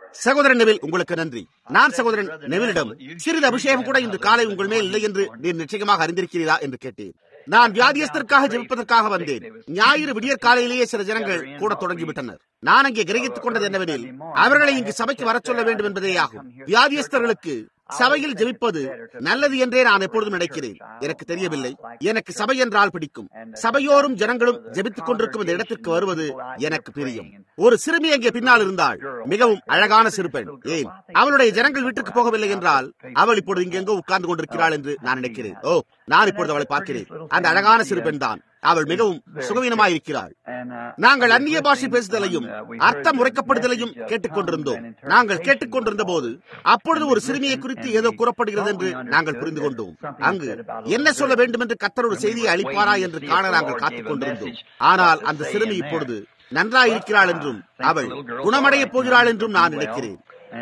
சகோதரன் நெவில் உங்களுக்கு நன்றி நான் சகோதரன் நெவிலிடம் சிறிது அபிஷேகம் கூட இன்று காலை உங்கள் மேல் இல்லை என்று நீர் நிச்சயமாக அறிந்திருக்கிறீரா என்று கேட்டேன் நான் வியாதியஸ்தற்காக ஜெபிப்பதற்காக வந்தேன் ஞாயிறு விடியற் காலையிலேயே சில ஜனங்கள் கூட தொடங்கிவிட்டனர் நான் அங்கே கிரகித்துக் கொண்டது என்னவெனில் அவர்களை இங்கு சபைக்கு வரச் சொல்ல வேண்டும் என்பதே ஆகும் வியாதியஸ்தர்களுக்கு சபையில் ஜெபிப்பது நல்லது என்றே நான் எப்பொழுதும் நினைக்கிறேன் எனக்கு தெரியவில்லை எனக்கு சபை என்றால் பிடிக்கும் சபையோரும் ஜனங்களும் ஜெபித்துக் கொண்டிருக்கும் இந்த இடத்திற்கு வருவது எனக்கு பிரியம் ஒரு சிறுமி அங்கே பின்னால் இருந்தாள் மிகவும் அழகான சிறுபெண் ஏன் அவளுடைய ஜனங்கள் வீட்டுக்கு போகவில்லை என்றால் அவள் இப்பொழுது இங்கெங்கோ உட்கார்ந்து கொண்டிருக்கிறாள் என்று நான் நினைக்கிறேன் ஓ நான் இப்பொழுது அவளை பார்க்கிறேன் அந்த அழகான சிறுபெண் தான் அவள் மிகவும் சுகவீனமாயிருக்கிறாள் நாங்கள் அந்நிய பாஷை பேசுதலையும் அர்த்தம் உரைக்கப்படுதலையும் கேட்டுக்கொண்டிருந்தோம் நாங்கள் கேட்டுக்கொண்டிருந்த போது அப்பொழுது ஒரு சிறுமியை குறித்து ஏதோ கூறப்படுகிறது என்று நாங்கள் புரிந்து கொண்டோம் அங்கு என்ன சொல்ல வேண்டும் என்று கத்தர் ஒரு செய்தியை அளிப்பாரா என்று காண நாங்கள் காத்துக் கொண்டிருந்தோம் ஆனால் அந்த சிறுமி இப்பொழுது நன்றாயிருக்கிறாள் என்றும் அவள் குணமடைய போகிறாள் என்றும் நான் நினைக்கிறேன்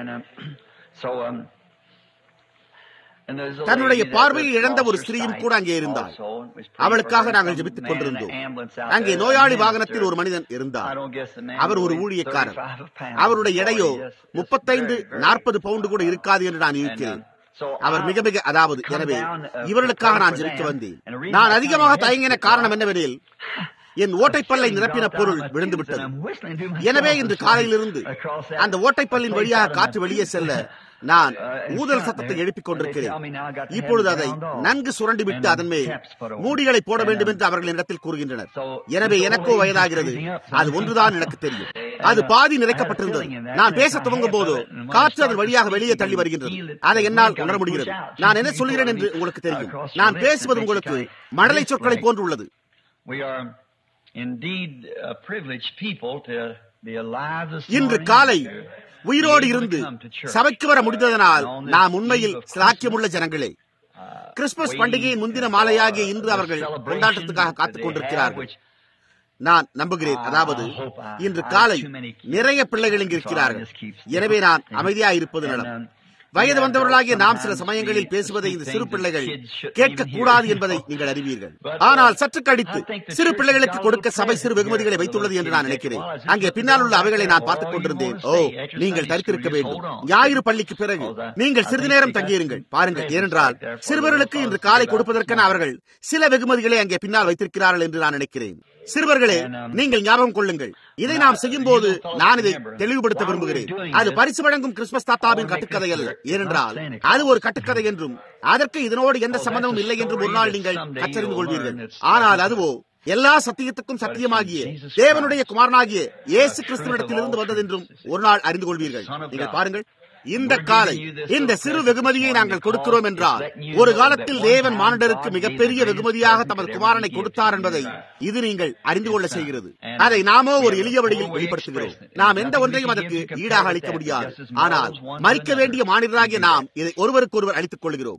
தன்னுடைய பார்வையை இழந்த ஒரு ஸ்திரீயும் கூட அங்கே இருந்தாள் அவளுக்காக நாங்கள் ஜெபித்துக் கொண்டிருந்தோம் அங்கே நோயாளி வாகனத்தில் ஒரு மனிதன் இருந்தார் அவர் ஒரு ஊழியக்காரர் அவருடைய எடையோ முப்பத்தைந்து நாற்பது பவுண்டு கூட இருக்காது என்று நான் இருக்கிறேன் அவர் மிக மிக அதாவது எனவே இவர்களுக்காக நான் ஜெபிக்க வந்தேன் நான் அதிகமாக தயங்கின காரணம் என்னவெனில் என் ஓட்டைப்பல்லை நிரப்பின பொருள் விழுந்து விட்டது எனவே இன்று காலையிலிருந்து அந்த ஓட்டைப்பல்லின் வழியாக காற்று வெளியே செல்ல நான் ஊதல் சத்தத்தை எழுப்பிக் கொண்டிருக்கிறேன் இப்பொழுது அதை நன்கு சுரண்டிவிட்டு அதன் மேல் மூடிகளை போட வேண்டும் என்று அவர்கள் இடத்தில் கூறுகின்றனர் எனவே எனக்கோ வயதாகிறது அது ஒன்றுதான் எனக்கு தெரியும் அது பாதி நிறைக்கப்பட்டிருந்தது நான் பேச துவங்கும் போதோ காற்று அதன் வழியாக வெளியே தள்ளி வருகின்றது அதை என்னால் உணர முடிகிறது நான் என்ன சொல்கிறேன் என்று உங்களுக்கு தெரியும் நான் பேசுவது உங்களுக்கு மழலை சொற்களை போன்று உள்ளது இன்று காலை உயிரோடு இருந்து சபைக்கு வர முடிந்ததனால் நாம் உண்மையில் சிலாக்கியமுள்ள ஜனங்களே கிறிஸ்துமஸ் பண்டிகையின் முந்தின மாலையாகிய இன்று அவர்கள் கொண்டாட்டத்துக்காக காத்துக் கொண்டிருக்கிறார்கள் நான் நம்புகிறேன் அதாவது இன்று காலை நிறைய பிள்ளைகள் இங்கு இருக்கிறார்கள் எனவே நான் அமைதியா இருப்பது நலம் வயது வந்தவர்களாகிய நாம் சில சமயங்களில் பேசுவதை இந்த சிறு பிள்ளைகள் கேட்கக்கூடாது என்பதை நீங்கள் அறிவீர்கள் ஆனால் சற்று கழித்து சிறு பிள்ளைகளுக்கு கொடுக்க சபை சிறு வெகுமதிகளை வைத்துள்ளது என்று நான் நினைக்கிறேன் அங்கே பின்னால் உள்ள அவைகளை நான் பார்த்துக் கொண்டிருந்தேன் ஓ நீங்கள் தரித்திருக்க வேண்டும் ஞாயிறு பள்ளிக்கு பிறகு நீங்கள் சிறிது நேரம் தங்கியிருங்கள் பாருங்கள் ஏனென்றால் சிறுவர்களுக்கு இன்று காலை கொடுப்பதற்கென அவர்கள் சில வெகுமதிகளை அங்கே பின்னால் வைத்திருக்கிறார்கள் என்று நான் நினைக்கிறேன் சிறுவர்களே நீங்கள் ஞாபகம் கொள்ளுங்கள் இதை நாம் செய்யும் போது நான் இதை தெளிவுபடுத்த விரும்புகிறேன் அது பரிசு வழங்கும் கிறிஸ்துமஸ் தாத்தாவின் கட்டுக்கதை அல்ல ஏனென்றால் அது ஒரு கட்டுக்கதை என்றும் அதற்கு இதனோடு எந்த சம்பந்தமும் இல்லை என்றும் ஒரு நாள் நீங்கள் கற்றறிந்து கொள்வீர்கள் ஆனால் அதுவோ எல்லா சத்தியத்துக்கும் சத்தியமாகிய தேவனுடைய குமாரனாகிய இயேசு கிறிஸ்துவனிடத்திலிருந்து வந்தது என்றும் ஒரு நாள் அறிந்து கொள்வீர்கள் நீங்கள் பாருங்கள் இந்த காலை இந்த சிறு வெகுமதியை நாங்கள் கொடுக்கிறோம் என்றால் ஒரு காலத்தில் தேவன் மானிடருக்கு மிகப்பெரிய வெகுமதியாக தமது குமாரனை கொடுத்தார் என்பதை இது நீங்கள் அறிந்து கொள்ள செய்கிறது அதை நாமோ ஒரு எளிய வழியில் வெளிப்படுத்துகிறோம் நாம் எந்த ஒன்றையும் அதற்கு ஈடாக அளிக்க முடியாது ஆனால் மறிக்க வேண்டிய மாநிலராகிய நாம் இதை ஒருவருக்கு ஒருவர் அளித்துக் கொள்கிறோம்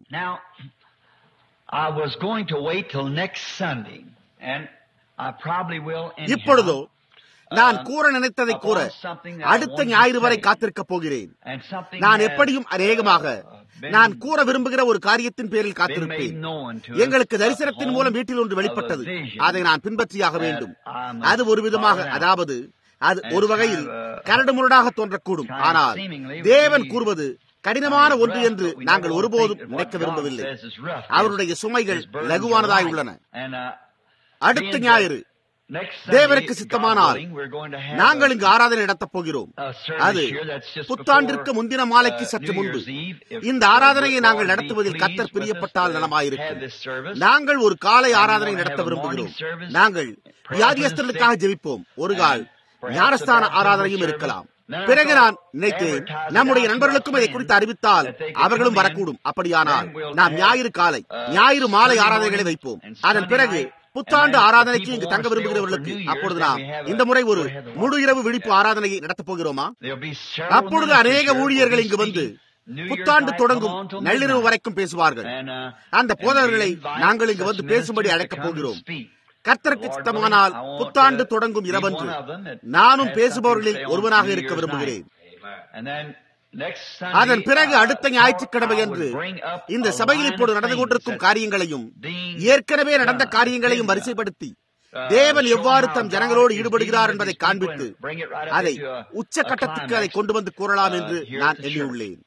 இப்பொழுதோ நான் கூற நினைத்ததை கூற அடுத்த ஞாயிறு வரை காத்திருக்க போகிறேன் நான் எப்படியும் அநேகமாக நான் கூற விரும்புகிற ஒரு காரியத்தின் பேரில் காத்திருப்பேன் எங்களுக்கு தரிசனத்தின் மூலம் வீட்டில் ஒன்று வெளிப்பட்டது அதை நான் பின்பற்றியாக வேண்டும் அது ஒரு விதமாக அதாவது அது ஒரு வகையில் கரடு முரடாக தோன்றக்கூடும் ஆனால் தேவன் கூறுவது கடினமான ஒன்று என்று நாங்கள் ஒருபோதும் நினைக்க விரும்பவில்லை அவருடைய சுமைகள் லகுவானதாய் உள்ளன அடுத்த ஞாயிறு தேவனுக்கு சித்தமானால் நாங்கள் இங்கு ஆராதனை நடத்தப் போகிறோம் அது புத்தாண்டிற்கு முந்தின மாலைக்கு சற்று முன்பு இந்த ஆராதனையை நாங்கள் நடத்துவதில் கத்தர் பிரியப்பட்டால் நலமாயிருக்கும் நாங்கள் ஒரு காலை ஆராதனை நடத்த விரும்புகிறோம் நாங்கள் வியாதியஸ்தர்களுக்காக ஜெபிப்போம் ஒரு கால் ஞானஸ்தான ஆராதனையும் இருக்கலாம் பிறகு நான் நினைத்தேன் நம்முடைய நண்பர்களுக்கும் இதை குறித்து அறிவித்தால் அவர்களும் வரக்கூடும் அப்படியானால் நாம் ஞாயிறு காலை ஞாயிறு மாலை ஆராதனைகளை வைப்போம் அதன் பிறகு புத்தாண்டு ஆராதனைக்கு இங்கு தங்க விரும்புகிறவர்களுக்கு அப்பொழுது நாம் இந்த முறை ஒரு முழு இரவு விழிப்பு ஆராதனையை நடத்தப் போகிறோமா அப்பொழுது அநேக ஊழியர்கள் இங்கு வந்து புத்தாண்டு தொடங்கும் நள்ளிரவு வரைக்கும் பேசுவார்கள் அந்த போதவர்களை நாங்கள் இங்கு வந்து பேசும்படி அழைக்கப் போகிறோம் கர்த்தருக்கு சித்தமானால் புத்தாண்டு தொடங்கும் இரவன்று நானும் பேசுபவர்களில் ஒருவனாக இருக்க விரும்புகிறேன் அதன் பிறகு அடுத்த ஞாயிற்றுக்கிழமை என்று இந்த சபையில் இப்போது நடந்து கொண்டிருக்கும் காரியங்களையும் ஏற்கனவே நடந்த காரியங்களையும் வரிசைப்படுத்தி தேவன் எவ்வாறு தம் ஜனங்களோடு ஈடுபடுகிறார் என்பதை காண்பித்து அதை உச்சகட்டத்துக்கு அதை கொண்டு வந்து கூறலாம் என்று நான் எண்ணியுள்ளேன்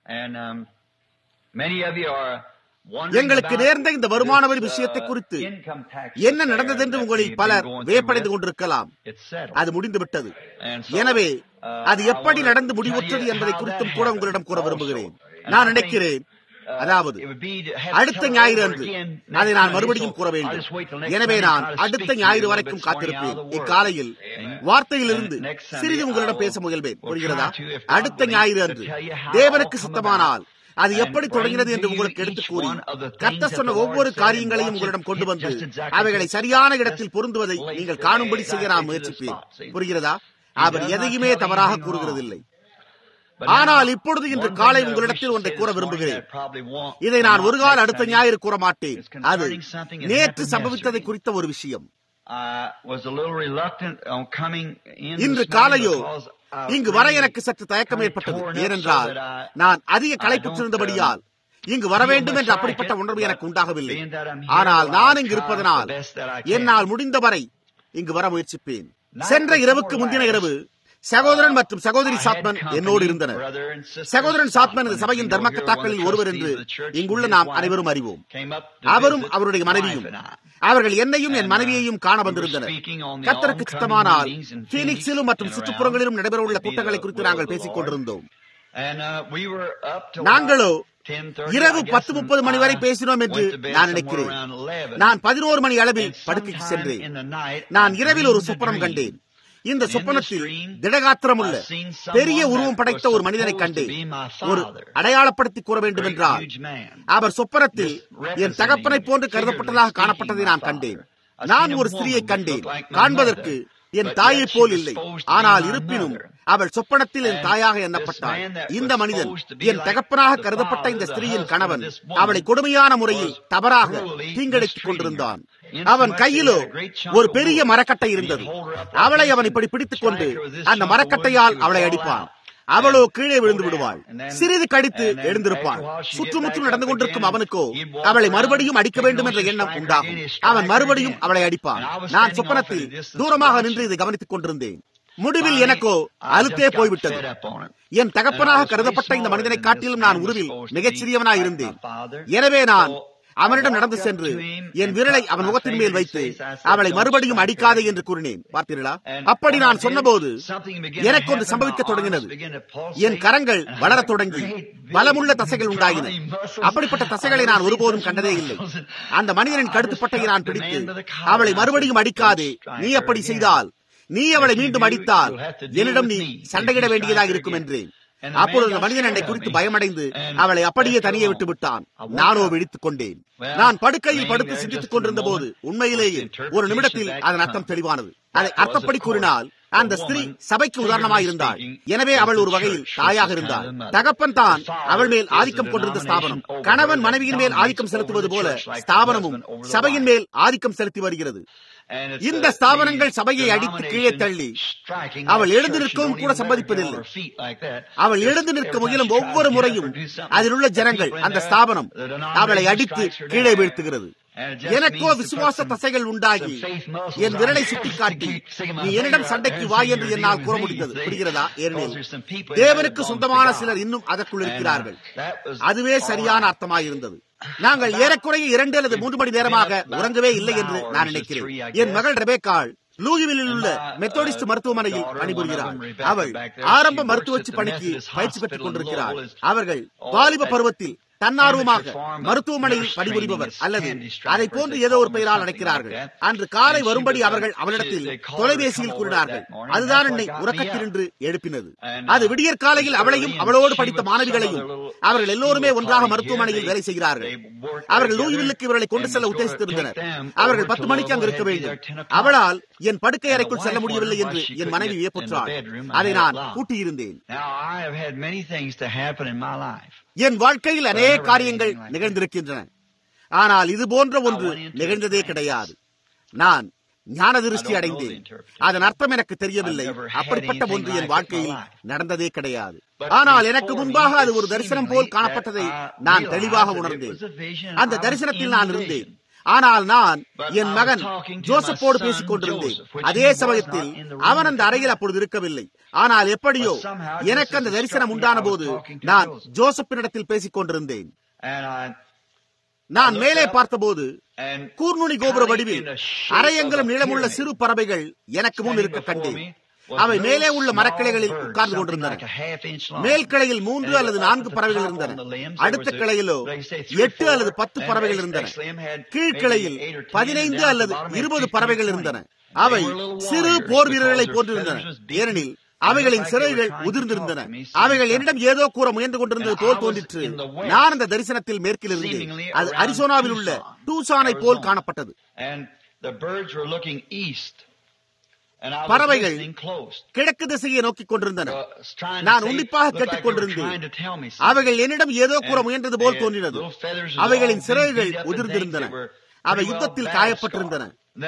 எங்களுக்கு நேர்ந்த இந்த வருமான வரி விஷயத்தை குறித்து என்ன நடந்தது என்று உங்களில் பலர் வியப்படைந்து கொண்டிருக்கலாம் அது முடிந்துவிட்டது எனவே அது எப்படி நடந்து முடிவுற்றது என்பதை குறித்தும் கூட உங்களிடம் கூற விரும்புகிறேன் நான் நினைக்கிறேன் அதாவது அடுத்த ஞாயிறு அன்று அதை நான் மறுபடியும் கூற வேண்டும் எனவே நான் அடுத்த ஞாயிறு வரைக்கும் காத்திருப்பேன் இக்காலையில் வார்த்தையிலிருந்து சிறிது உங்களிடம் பேச முயல்வேன் புரிகிறதா அடுத்த ஞாயிறு அன்று தேவனுக்கு சுத்தமானால் அது எப்படி தொடங்கினது என்று உங்களுக்கு எடுத்து கூறி கத்த சொன்ன ஒவ்வொரு காரியங்களையும் உங்களிடம் கொண்டு வந்து அவைகளை சரியான இடத்தில் பொருந்துவதை நீங்கள் காணும்படி செய்ய நான் முயற்சிப்பேன் புரிகிறதா அவர் எதையுமே தவறாக கூறுகிறதில்லை ஆனால் இப்பொழுது இன்று காலை உங்களிடத்தில் ஒன்றை கூற விரும்புகிறேன் இதை நான் ஒரு கால அடுத்த ஞாயிறு கூற மாட்டேன் அது நேற்று சம்பவித்ததை குறித்த ஒரு விஷயம் இன்று காலையோ இங்கு வர எனக்கு சற்று தயக்கம் ஏற்பட்டது ஏனென்றால் நான் அதிக களைப்புற்றிருந்தபடியால் இங்கு வர வேண்டும் என்ற அப்படிப்பட்ட உணர்வு எனக்கு உண்டாகவில்லை ஆனால் நான் இங்கு இருப்பதனால் என்னால் முடிந்தவரை இங்கு வர முயற்சிப்பேன் சென்ற இரவுக்கு முந்தின இரவு சகோதரன் மற்றும் சகோதரி சாத்மன் என்னோடு இருந்தனர் சகோதரன் சாத்மன் இந்த சபையின் தர்மக்கத்தாக்களில் ஒருவர் என்று இங்குள்ள நாம் அனைவரும் அறிவோம் அவரும் அவருடைய மனைவியும் அவர்கள் என்னையும் என் மனைவியையும் காண வந்திருந்தனர் கத்தருக்கு சித்தமானால் பீனிக்ஸிலும் மற்றும் சுற்றுப்புறங்களிலும் நடைபெறவுள்ள கூட்டங்களை குறித்து நாங்கள் பேசிக் கொண்டிருந்தோம் நாங்களோ இரவு பத்து முப்பது மணி வரை பேசினோம் என்று நான் நினைக்கிறேன் நான் பதினோரு மணி அளவில் படுக்கைக்கு சென்றேன் நான் இரவில் ஒரு சுப்பனம் கண்டேன் இந்த சொப்பனத்தில் திடகாத்திரமுள்ள பெரிய உருவம் படைத்த ஒரு மனிதனை கண்டு ஒரு அடையாளப்படுத்தி கூற வேண்டும் என்றால் அவர் சொப்பனத்தில் என் தகப்பனை போன்று கருதப்பட்டதாக காணப்பட்டதை நான் கண்டேன் நான் ஒரு ஸ்திரியை கண்டேன் காண்பதற்கு என் தாயை போல் இல்லை ஆனால் இருப்பினும் அவள் சொப்பனத்தில் என் தாயாக எண்ணப்பட்டாள் இந்த மனிதன் என் தகப்பனாக கருதப்பட்ட இந்த ஸ்திரீயின் கணவன் அவளை கொடுமையான முறையில் தவறாக தீங்கடித்துக் கொண்டிருந்தான் அவன் கையிலோ ஒரு பெரிய மரக்கட்டை இருந்தது அவளை அவன் இப்படி பிடித்துக் கொண்டு அந்த மரக்கட்டையால் அவளை அடிப்பான் அவளோ கீழே விழுந்து விடுவாள் சிறிது கடித்து எழுந்திருப்பாள் சுற்றுமுற்றும் நடந்து கொண்டிருக்கும் அவனுக்கோ அவளை மறுபடியும் அடிக்க வேண்டும் என்ற எண்ணம் உண்டாகும் அவன் மறுபடியும் அவளை அடிப்பான் நான் சொப்பனத்தில் தூரமாக நின்று இதை கவனித்துக் கொண்டிருந்தேன் முடிவில் எனக்கோ அழுத்தே போய்விட்டது என் தகப்பனாக கருதப்பட்ட இந்த மனிதனை காட்டிலும் நான் உருவில் மிகச்சிறியவனாய் இருந்தேன் எனவே நான் அவனிடம் நடந்து சென்று என் விரலை அவன் முகத்தின் மேல் வைத்து அவளை மறுபடியும் அடிக்காதே என்று கூறினேன் பார்த்தீர்களா அப்படி நான் சொன்னபோது எனக்கு ஒன்று சம்பவிக்க தொடங்கினது என் கரங்கள் வளரத் தொடங்கி பலமுள்ள தசைகள் உண்டாகின அப்படிப்பட்ட தசைகளை நான் ஒருபோதும் கண்டதே இல்லை அந்த மனிதனின் கடுத்துப்பட்டையை நான் பிடித்து அவளை மறுபடியும் அடிக்காதே நீ அப்படி செய்தால் நீ அவளை மீண்டும் அடித்தால் என்னிடம் நீ சண்டையிட வேண்டியதாக இருக்கும் என்றேன் அப்பொழுது அந்த மனிதன் என்னை குறித்து பயமடைந்து அவளை அப்படியே தனியே விட்டு விட்டான் நானோ விழித்துக் கொண்டேன் நான் படுக்கையில் படுத்து சிந்தித்துக் கொண்டிருந்த போது உண்மையிலேயே ஒரு நிமிடத்தில் அதன் அர்த்தம் தெளிவானது அதை அர்த்தப்படி கூறினால் அந்த ஸ்திரீ சபைக்கு உதாரணமாக இருந்தாள் எனவே அவள் ஒரு வகையில் தாயாக இருந்தாள் தகப்பன் தான் அவள் மேல் ஆதிக்கம் கொண்டிருந்த ஸ்தாபனம் கணவன் மனைவியின் மேல் ஆதிக்கம் செலுத்துவது போல ஸ்தாபனமும் சபையின் மேல் ஆதிக்கம் செலுத்தி வருகிறது இந்த ஸ்தாபனங்கள் சபையை அடித்து கீழே தள்ளி அவள் எழுந்து நிற்கவும் கூட சம்மதிப்பதில்லை அவள் எழுந்து நிற்க முயலும் ஒவ்வொரு முறையும் அதில் உள்ள ஜனங்கள் அந்த ஸ்தாபனம் அவளை அடித்து கீழே வீழ்த்துகிறது எனக்கோ விசுவாச தசைகள் உண்டாகி என் விரலை சுட்டிக்காட்டி நீ என்னிடம் சண்டைக்கு வா என்று என்னால் கூற முடிந்தது புரிகிறதா ஏனெனில் தேவனுக்கு சொந்தமான சிலர் இன்னும் அதற்குள் இருக்கிறார்கள் அதுவே சரியான அர்த்தமாயிருந்தது நாங்கள் ஏறக்குறைய இரண்டு அல்லது மூன்று மணி நேரமாக உறங்கவே இல்லை என்று நான் நினைக்கிறேன் என் மகள் ரெபேக்காள் லூயிவிலில் உள்ள மெத்தோடிஸ்ட் மருத்துவமனையில் பணிபுரிகிறார் அவள் ஆரம்ப மருத்துவச்சி பணிக்கு பயிற்சி பெற்றுக் கொண்டிருக்கிறார் அவர்கள் வாலிப பருவத்தில் தன்னார்வமாக மருத்துவமனையில் பணிபுரிபவர் அல்லது அதை போன்று ஏதோ ஒரு பெயரால் அழைக்கிறார்கள் அன்று காலை வரும்படி அவர்கள் அவளிடத்தில் தொலைபேசியில் கூறினார்கள் அதுதான் என்னை உறக்கத்தினின்று எழுப்பினது அது விடியற் காலையில் அவளையும் அவளோடு படித்த மாணவிகளையும் அவர்கள் எல்லோருமே ஒன்றாக மருத்துவமனையில் வேலை செய்கிறார்கள் அவர்கள் லூயிவில்லுக்கு இவர்களை கொண்டு செல்ல உத்தேசித்திருந்தனர் அவர்கள் பத்து மணிக்கு அங்கு இருக்க வேண்டும் அவளால் என் படுக்கை அறைக்குள் செல்ல முடியவில்லை என்று என் மனைவி வியப்புற்றாள் அதை நான் கூட்டியிருந்தேன் என் வாழ்க்கையில் அநேக காரியங்கள் நிகழ்ந்திருக்கின்றன ஆனால் இது போன்ற ஒன்று நிகழ்ந்ததே கிடையாது நான் ஞான திருஷ்டி அடைந்தேன் அதன் அர்த்தம் எனக்கு தெரியவில்லை அப்படிப்பட்ட ஒன்று என் வாழ்க்கையில் நடந்ததே கிடையாது ஆனால் எனக்கு முன்பாக அது ஒரு தரிசனம் போல் காணப்பட்டதை நான் தெளிவாக உணர்ந்தேன் அந்த தரிசனத்தில் நான் இருந்தேன் ஆனால் நான் என் மகன் ஜோசப்போடு பேசிக் கொண்டிருந்தேன் அதே சமயத்தில் அவன் அந்த அறையில் அப்பொழுது இருக்கவில்லை ஆனால் எப்படியோ எனக்கு அந்த தரிசனம் உண்டான போது நான் ஜோசப்பினிடத்தில் பேசிக் கொண்டிருந்தேன் நான் மேலே பார்த்தபோது கூர்நுனி கோபுர வடிவில் அரையங்களும் நீளமுள்ள சிறு பறவைகள் எனக்கு முன் இருக்க கண்டேன் அவை மேலே உள்ள மரக்கிளைகளில் உட்கார்ந்து கொண்டிருந்தன மேல் கிளையில் மூன்று அல்லது நான்கு பறவைகள் இருந்தன அடுத்த கிளையிலோ எட்டு அல்லது பத்து பறவைகள் இருந்தன கீழ்கிளையில் பதினைந்து அல்லது இருபது பறவைகள் இருந்தன அவை சிறு போர் வீரர்களை போன்றிருந்தன ஏனெனில் அவைகளின் சிறைகள் உதிர்ந்திருந்தன அவைகள் என்னிடம் ஏதோ கூற முயன்று கொண்டிருந்தது போல் தோன்றிற்று நான் அந்த தரிசனத்தில் மேற்கில் இருந்தேன் அது அரிசோனாவில் உள்ள டூசானை போல் காணப்பட்டது பறவைகள் கிழக்கு திசையை நோக்கிக் கொண்டிருந்தன நான் உன்னிப்பாக கேட்டுக் கொண்டிருந்தேன் அவைகள் என்னிடம் ஏதோ கூற முயன்றது போல் தோன்றினது அவைகளின் சிறைகள் உதிர்ந்திருந்தன அவை யுத்தத்தில் காயப்பட்டிருந்தன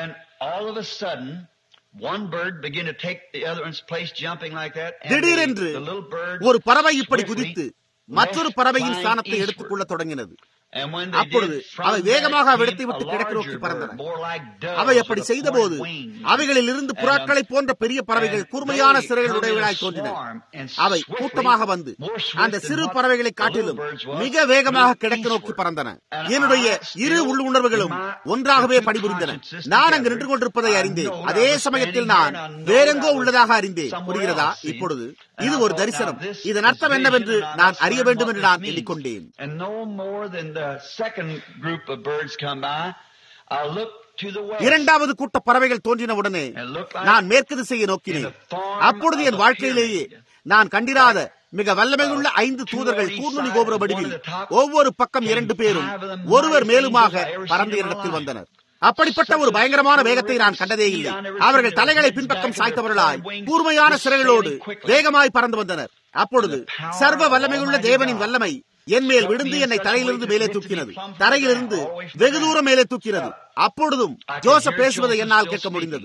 திடீரென்று ஒரு பறவை இப்படி குதித்து மற்றொரு பறவையின் ஸ்தானத்தை எடுத்துக் கொள்ள தொடங்கினது அப்பொழுது அவை வேகமாக அவ்விடத்தை விட்டு கிழக்கு நோக்கி பறந்தன அவை அப்படி செய்த போது அவைகளில் இருந்து புறாக்களை போன்ற பெரிய பறவைகள் கூர்மையான சிறைகள் உடையவர்களாய் தோன்றின அவை கூட்டமாக வந்து அந்த சிறு பறவைகளை காட்டிலும் மிக வேகமாக கிழக்கு நோக்கி பறந்தன என்னுடைய இரு உள்ளுணர்வுகளும் ஒன்றாகவே பணிபுரிந்தன நான் அங்கு நின்று கொண்டிருப்பதை அறிந்தேன் அதே சமயத்தில் நான் வேறெங்கோ உள்ளதாக அறிந்தேன் புரிகிறதா இப்பொழுது இது ஒரு தரிசனம் இதன் அர்த்தம் என்னவென்று நான் அறிய வேண்டும் என்று நான் எண்ணிக்கொண்டேன் இரண்டாவது கூட்ட பறவைகள் தோன்றின உடனே நான் மேற்கு திசையை நோக்கினேன் அப்பொழுது என் வாழ்க்கையிலேயே நான் கண்டிராத மிக வல்லமையுள்ள ஐந்து தூதர்கள் கூர்நுனி கோபுர வடிவில் ஒவ்வொரு பக்கம் இரண்டு பேரும் ஒருவர் மேலுமாக பறந்த இடத்தில் வந்தனர் அப்படிப்பட்ட ஒரு பயங்கரமான வேகத்தை நான் கண்டதே இல்லை அவர்கள் தலைகளை பின்பக்கம் சாய்த்தவர்களாய் கூர்மையான சிறைகளோடு வேகமாய் பறந்து வந்தனர் அப்பொழுது சர்வ வல்லமையுள்ள தேவனின் வல்லமை என் மேல் விழுந்து என்னை தரையிலிருந்து மேலே தூக்கினது தரையிலிருந்து வெகு தூரம் மேலே தூக்கினது அப்பொழுதும் ஜோசப் பேசுவதை என்னால் கேட்க முடிந்தது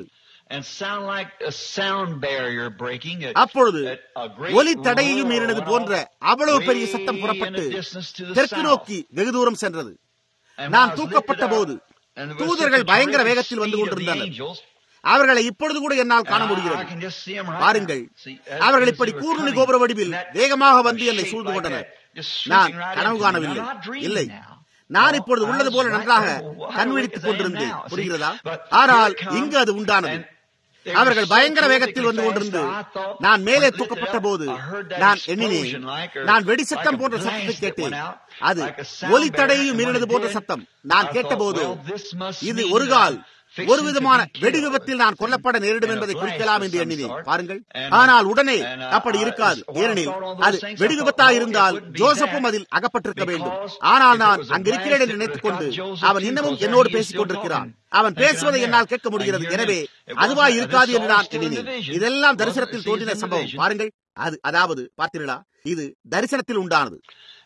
அப்பொழுது ஒலி தடையையும் மீறினது போன்ற அவ்வளவு பெரிய சத்தம் புறப்பட்டு தெற்கு நோக்கி வெகு தூரம் சென்றது நான் தூக்கப்பட்ட போது தூதர்கள் பயங்கர வேகத்தில் வந்து கொண்டிருந்தனர் அவர்களை இப்பொழுது கூட என்னால் காண முடிகிறது பாருங்கள் அவர்கள் இப்படி கூர்நுனி கோபுர வடிவில் வேகமாக வந்து என்னை சூழ்ந்து கொண்டனர் நான் கனவு காணவில்லை இல்லை நான் இப்பொழுது உள்ளது போல நன்றாக கண்விழித்துக் கொண்டிருந்தேன் புரிகிறதா ஆனால் இங்கு அது உண்டானது அவர்கள் பயங்கர வேகத்தில் வந்து கொண்டிருந்து நான் மேலே தூக்கப்பட்ட போது நான் எண்ணினேன் நான் வெடி சத்தம் போன்ற சத்தத்தை கேட்டேன் அது ஒலி தடையையும் மீறினது போன்ற சத்தம் நான் கேட்டபோது இது ஒரு கால் ஒரு விதமான வெடி விபத்தில் நான் கொல்லப்பட நேரிடும் என்பதை குறிக்கலாம் என்று எண்ணினேன் பாருங்கள் ஆனால் உடனே அப்படி இருக்காது ஏனெனில் அது வெடி விபத்தா இருந்தால் ஜோசப்பும் அதில் அகப்பட்டிருக்க வேண்டும் ஆனால் நான் அங்கிருக்கிறேன் என்று நினைத்துக் கொண்டு அவன் இன்னமும் என்னோடு பேசிக் கொண்டிருக்கிறான் அவன் பேசுவதை என்னால் கேட்க முடிகிறது எனவே அதுவா இருக்காது என்று நான் எண்ணினேன் இதெல்லாம் தரிசனத்தில் தோன்றின சம்பவம் பாருங்கள் அது அதாவது பார்த்தீர்களா இது தரிசனத்தில் உண்டானது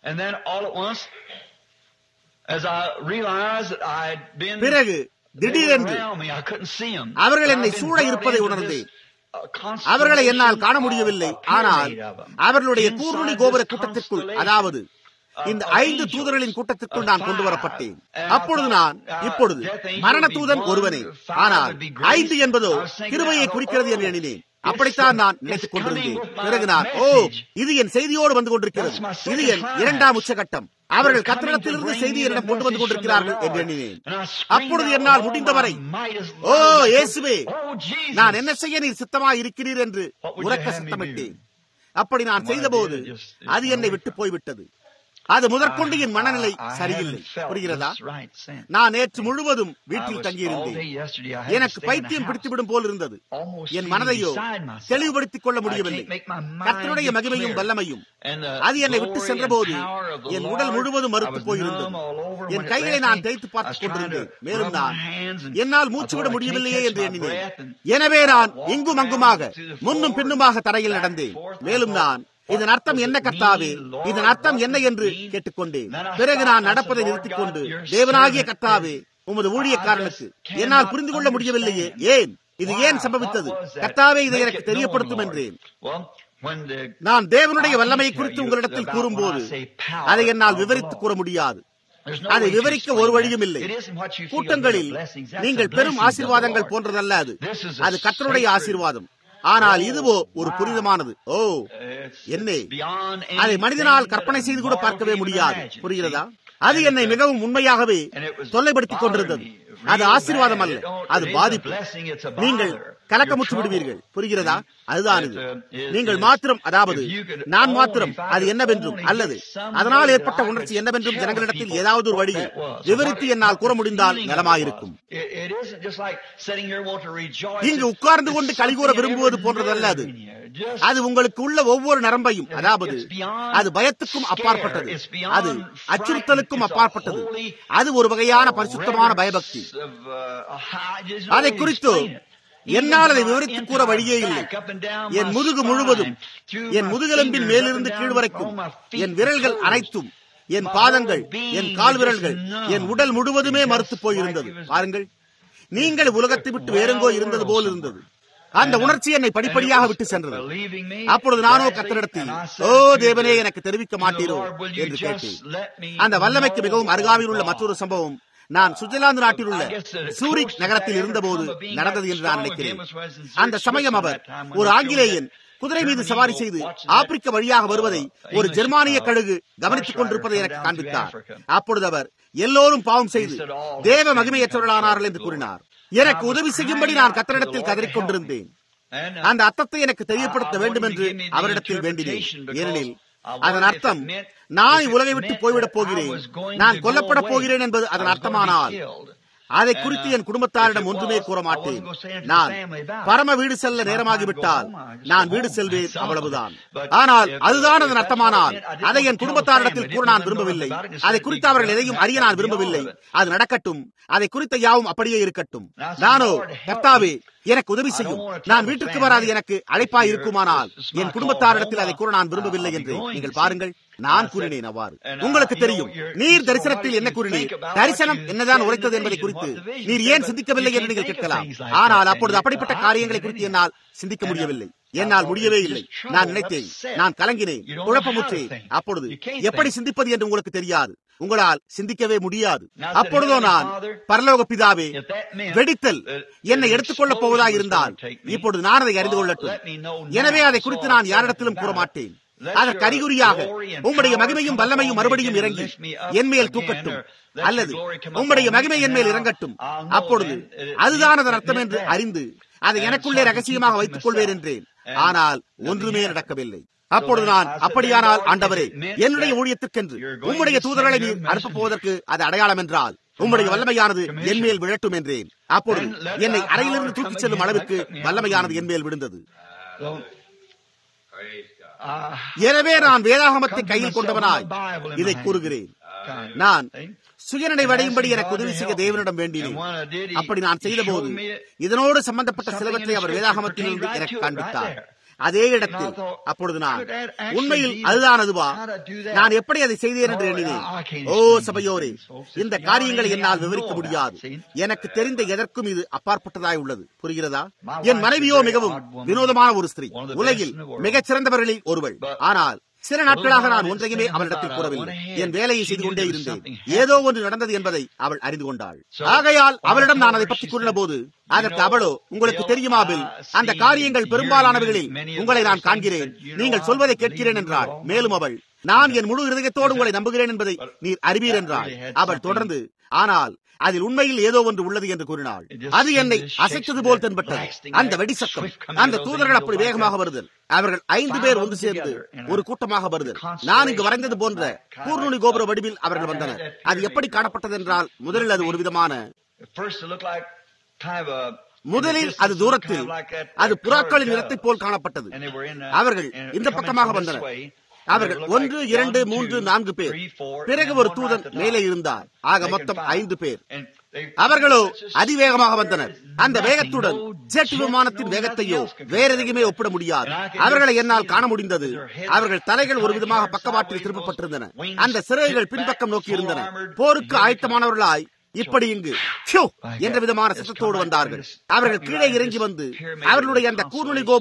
பிறகு திடீரென்று அவர்கள் என்னை சூழ இருப்பதை உணர்ந்தேன் அவர்களை என்னால் காண முடியவில்லை ஆனால் அவர்களுடைய கூர்நுனி கோபுர கூட்டத்திற்குள் அதாவது இந்த ஐந்து தூதர்களின் கூட்டத்திற்குள் நான் கொண்டு வரப்பட்டேன் அப்பொழுது நான் இப்பொழுது மரண தூதன் ஒருவனே ஆனால் ஐந்து என்பதோ கிருபையை குறிக்கிறது என்று எண்ணினேன் அப்படித்தான் நான் நினைத்துக் கொண்டிருந்தேன் பிறகு நான் ஓ இது என் செய்தியோடு வந்து கொண்டிருக்கிறது இது என் இரண்டாம் உச்சகட்டம் அவர்கள் கத்திரத்திலிருந்து செய்தி என்னிடம் கொண்டு வந்து கொண்டிருக்கிறார்கள் என்று எண்ணினேன் அப்பொழுது என்னால் முடிந்தவரை ஓ இயேசுவே நான் என்ன செய்ய நீர் சித்தமாய் இருக்கிறீர் என்று உறக்க சத்தமிட்டேன் அப்படி நான் செய்தபோது அது என்னை விட்டு போய்விட்டது அது முதற்கொண்டு என் மனநிலை சரியில்லை புரிகிறதா நான் நேற்று முழுவதும் வீட்டில் தங்கியிருந்தேன் எனக்கு பைத்தியம் பிடித்துவிடும் போல் இருந்தது என் மனதையோ தெளிவுபடுத்திக் கொள்ள முடியவில்லை கத்தனுடைய மகிமையும் வல்லமையும் அது என்னை விட்டு சென்றபோது என் உடல் முழுவதும் மறுத்து போயிருந்தது என் கைகளை நான் தேய்த்து பார்த்துக் கொண்டிருந்தேன் மேலும் நான் என்னால் மூச்சு விட முடியவில்லையே என்று எண்ணினேன் எனவே நான் இங்கும் அங்குமாக முன்னும் பின்னுமாக தரையில் நடந்தேன் மேலும் நான் இதன் அர்த்தம் என்ன கர்த்தாவே இதன் அர்த்தம் என்ன என்று கேட்டுக்கொண்டேன் பிறகு நான் நடப்பதை நிறுத்திக் கொண்டு தேவனாகிய கர்த்தாவே உமது ஊழியக்காரனுக்கு என்னால் புரிந்து கொள்ள முடியவில்லையே ஏன் இது ஏன் சம்பவித்தது கர்த்தாவே இதை எனக்கு தெரியப்படுத்தும் என்றேன் நான் தேவனுடைய வல்லமை குறித்து உங்களிடத்தில் கூறும்போது அதை என்னால் விவரித்து கூற முடியாது அதை விவரிக்க ஒரு வழியும் இல்லை கூட்டங்களில் நீங்கள் பெரும் ஆசீர்வாதங்கள் போன்றதல்ல அது அது கத்தருடைய ஆசீர்வாதம் ஆனால் இதுவோ ஒரு புனிதமானது ஓ என்னே அதை மனிதனால் கற்பனை செய்து கூட பார்க்கவே முடியாது புரிகிறதா அது என்னை மிகவும் உண்மையாகவே தொல்லைப்படுத்திக் கொண்டிருந்தது அது ஆசீர்வாதம் அல்ல அது பாதிப்பு நீங்கள் கலக்கமுற்று விடுவீர்கள் புரிகிறதா அதுதான் இது நீங்கள் மாத்திரம் அதாவது நான் மாத்திரம் அது என்னவென்றும் அல்லது அதனால் ஏற்பட்ட உணர்ச்சி என்னவென்றும் ஜனங்களிடத்தில் ஏதாவது ஒரு வழியில் விவரித்து என்னால் கூற முடிந்தால் நலமாயிருக்கும் இங்கு உட்கார்ந்து கொண்டு கலிகூற விரும்புவது போன்றதல்ல அது அது உங்களுக்கு உள்ள ஒவ்வொரு நரம்பையும் அதாவது அது பயத்துக்கும் அப்பாற்பட்டது அது அச்சுறுத்தலுக்கும் அப்பாற்பட்டது அது ஒரு வகையான பரிசுத்தமான பயபக்தி அதை குறித்து என்னால் அதை விவரித்து கூற வழியே இல்லை என் முதுகு முழுவதும் என் முதுகெலும்பின் மேலிருந்து கீழ் வரைக்கும் என் விரல்கள் அனைத்தும் என் பாதங்கள் என் கால் விரல்கள் என் உடல் முழுவதுமே மறுத்து போயிருந்தது பாருங்கள் நீங்கள் உலகத்தை விட்டு வேறெங்கோ இருந்தது போல் இருந்தது அந்த உணர்ச்சி என்னை படிப்படியாக விட்டு சென்றது அப்பொழுது நானோ கத்தரிடத்தில் ஓ தேவனே எனக்கு தெரிவிக்க மாட்டீரோ என்று கேட்டேன் அந்த வல்லமைக்கு மிகவும் அருகாமையில் உள்ள மற்றொரு சம்பவம் நான் சுவிட்சர்லாந்து நாட்டில் உள்ள சூரிக் நகரத்தில் இருந்தபோது நடந்தது என்று நான் நினைக்கிறேன் அந்த சமயம் அவர் ஒரு ஆங்கிலேயன் குதிரை மீது சவாரி செய்து ஆப்பிரிக்க வழியாக வருவதை ஒரு ஜெர்மானிய கழுகு கவனித்துக் கொண்டிருப்பதை எனக்கு காண்பித்தார் அப்பொழுது அவர் எல்லோரும் பாவம் செய்து தேவ மகிமையற்றவர்களானார்கள் என்று கூறினார் எனக்கு உதவி செய்யும்படி நான் கத்தரிடத்தில் கதறிக் கொண்டிருந்தேன் அந்த அர்த்தத்தை எனக்கு தெரியப்படுத்த வேண்டும் என்று அவரிடத்தில் வேண்டினேன் ஏனெனில் அதன் அர்த்தம் நான் உலகை விட்டு போய்விடப் போகிறேன் நான் கொல்லப்பட போகிறேன் என்பது அதன் அர்த்தமானால் அதை குறித்து என் குடும்பத்தாரிடம் ஒன்றுமே கூற மாட்டேன் நான் பரம வீடு செல்ல நேரமாகிவிட்டால் நான் வீடு செல்வேன் அவ்வளவுதான் ஆனால் அதுதான் அதன் அர்த்தமானால் அதை என் குடும்பத்தாரிடத்தில் கூற நான் விரும்பவில்லை அதை குறித்து அவர்கள் எதையும் அறிய நான் விரும்பவில்லை அது நடக்கட்டும் அதை குறித்த யாவும் அப்படியே இருக்கட்டும் நானோ கர்த்தாவே எனக்கு உதவி செய்யும் நான் வீட்டுக்கு வராது எனக்கு அழைப்பா இருக்குமானால் என் குடும்பத்தாரிடத்தில் அதை கூற நான் விரும்பவில்லை என்று நீங்கள் பாருங்கள் நான் கூறினேன் அவ்வாறு உங்களுக்கு தெரியும் நீர் தரிசனத்தில் என்ன கூறினீர் தரிசனம் என்னதான் உரைத்தது என்பதை குறித்து நீர் ஏன் சிந்திக்கவில்லை என்று நீங்கள் கேட்கலாம் ஆனால் அப்பொழுது அப்படிப்பட்ட காரியங்களை குறித்து என்னால் சிந்திக்க முடியவில்லை என்னால் முடியவே இல்லை நான் நினைத்தேன் நான் கலங்கினேன் குழப்பமுற்றேன் அப்பொழுது எப்படி சிந்திப்பது என்று உங்களுக்கு தெரியாது உங்களால் சிந்திக்கவே முடியாது அப்பொழுதோ நான் பரலோக பிதாவே வெடித்தல் என்னை எடுத்துக்கொள்ளப் போவதாக இருந்தால் இப்பொழுது நான் அதை அறிந்து கொள்ளட்டும் எனவே அதை குறித்து நான் யாரிடத்திலும் கூற மாட்டேன் அதற்கு அறிகுறியாக உம்முடைய மகிமையும் வல்லமையும் மறுபடியும் இறங்கி என்மேல் தூக்கட்டும் அல்லது உம்முடைய மகிமை என்மேல் இறங்கட்டும் அப்பொழுது அதுதான் அதன் அர்த்தம் என்று அறிந்து அதை எனக்குள்ளே ரகசியமாக வைத்துக் கொள்வேன் என்றேன் ஆனால் ஒன்றுமே நடக்கவில்லை அப்பொழுது நான் அப்படியானால் ஆண்டவரே என்னுடைய ஊழியத்திற்கென்று உம்முடைய தூதர்களை நீர் அனுப்பப் போவதற்கு அது அடையாளம் என்றால் உம்முடைய வல்லமையானது என்மேல் விழட்டும் என்றேன் அப்பொழுது என்னை அறையிலிருந்து தூக்கிச் செல்லும் அளவிற்கு வல்லமையானது என்மேல் விழுந்தது எனவே நான் வேதாகமத்தை கையில் கொண்டவனாய் இதை கூறுகிறேன் நான் சுயநினைவடையும்படி எனக்கு உதவி செய்ய தேவனிடம் வேண்டினேன் அப்படி நான் செய்த போது இதனோடு சம்பந்தப்பட்ட சிலவற்றை அவர் வேதாகமத்திலிருந்து எனக்கு காண்பித்தார் அதே இடத்தில் அப்பொழுது நான் உண்மையில் அதுதான் அதுவா நான் எப்படி அதை செய்தேன் என்று எண்ணினேன் ஓ சபையோரே இந்த காரியங்களை என்னால் விவரிக்க முடியாது எனக்கு தெரிந்த எதற்கும் இது அப்பாற்பட்டதாய் உள்ளது புரிகிறதா என் மனைவியோ மிகவும் வினோதமான ஒரு ஸ்திரீ உலகில் மிகச் சிறந்தவர்களில் ஒருவள் ஆனால் சில நாட்களாக நான் ஒன்றையுமே அவளிடத்தில் கூறவில்லை என் வேலையை செய்து கொண்டே இருந்தேன் ஏதோ ஒன்று நடந்தது என்பதை அவள் அறிந்து கொண்டாள் ஆகையால் அவளிடம் நான் அதை பற்றி கூறின போது அதற்கு அவளோ உங்களுக்கு தெரியுமா பில் அந்த காரியங்கள் பெரும்பாலானவர்களில் உங்களை நான் காண்கிறேன் நீங்கள் சொல்வதை கேட்கிறேன் என்றாள் மேலும் அவள் நான் என் முழு இருதயத்தோடு உங்களை நம்புகிறேன் என்பதை நீர் அறிவீர் என்றாள் அவள் தொடர்ந்து ஆனால் அதில் உண்மையில் ஏதோ ஒன்று உள்ளது என்று கூறினாள் அது என்னை அசைத்தது போல் தென்பட்டது அந்த வெடி சத்தம் அந்த தூதர்கள் அப்படி வேகமாக வருதல் அவர்கள் ஐந்து பேர் ஒன்று சேர்ந்து ஒரு கூட்டமாக வருதல் நான் இங்கு வரைந்தது போன்ற பூர்ணுனி கோபுர வடிவில் அவர்கள் வந்தனர் அது எப்படி காணப்பட்டது என்றால் முதலில் அது ஒரு விதமான முதலில் அது தூரத்தில் அது புறாக்களின் நிறத்தை போல் காணப்பட்டது அவர்கள் இந்த பக்கமாக வந்தனர் அவர்கள் ஒன்று இரண்டு மூன்று நான்கு பேர் பிறகு ஒரு தூதன் மேலே இருந்தார் ஆக மொத்தம் ஐந்து பேர் அவர்களோ அதிவேகமாக வந்தனர் அந்த வேகத்துடன் ஜெட் விமானத்தின் வேகத்தையோ வேற எதையுமே ஒப்பிட முடியாது அவர்களை என்னால் காண முடிந்தது அவர்கள் தலைகள் ஒரு விதமாக பக்கவாட்டில் திருப்பப்பட்டிருந்தன அந்த சிறைகள் பின்பக்கம் நோக்கி இருந்தன போருக்கு ஆயத்தமானவர்களாய் இப்படி இங்கு என்ற விதமான சத்தத்தோடு வந்தார்கள் அவர்கள் கீழே இறங்கி வந்து அவர்களுடைய அந்த கூர்நுழி கோபுர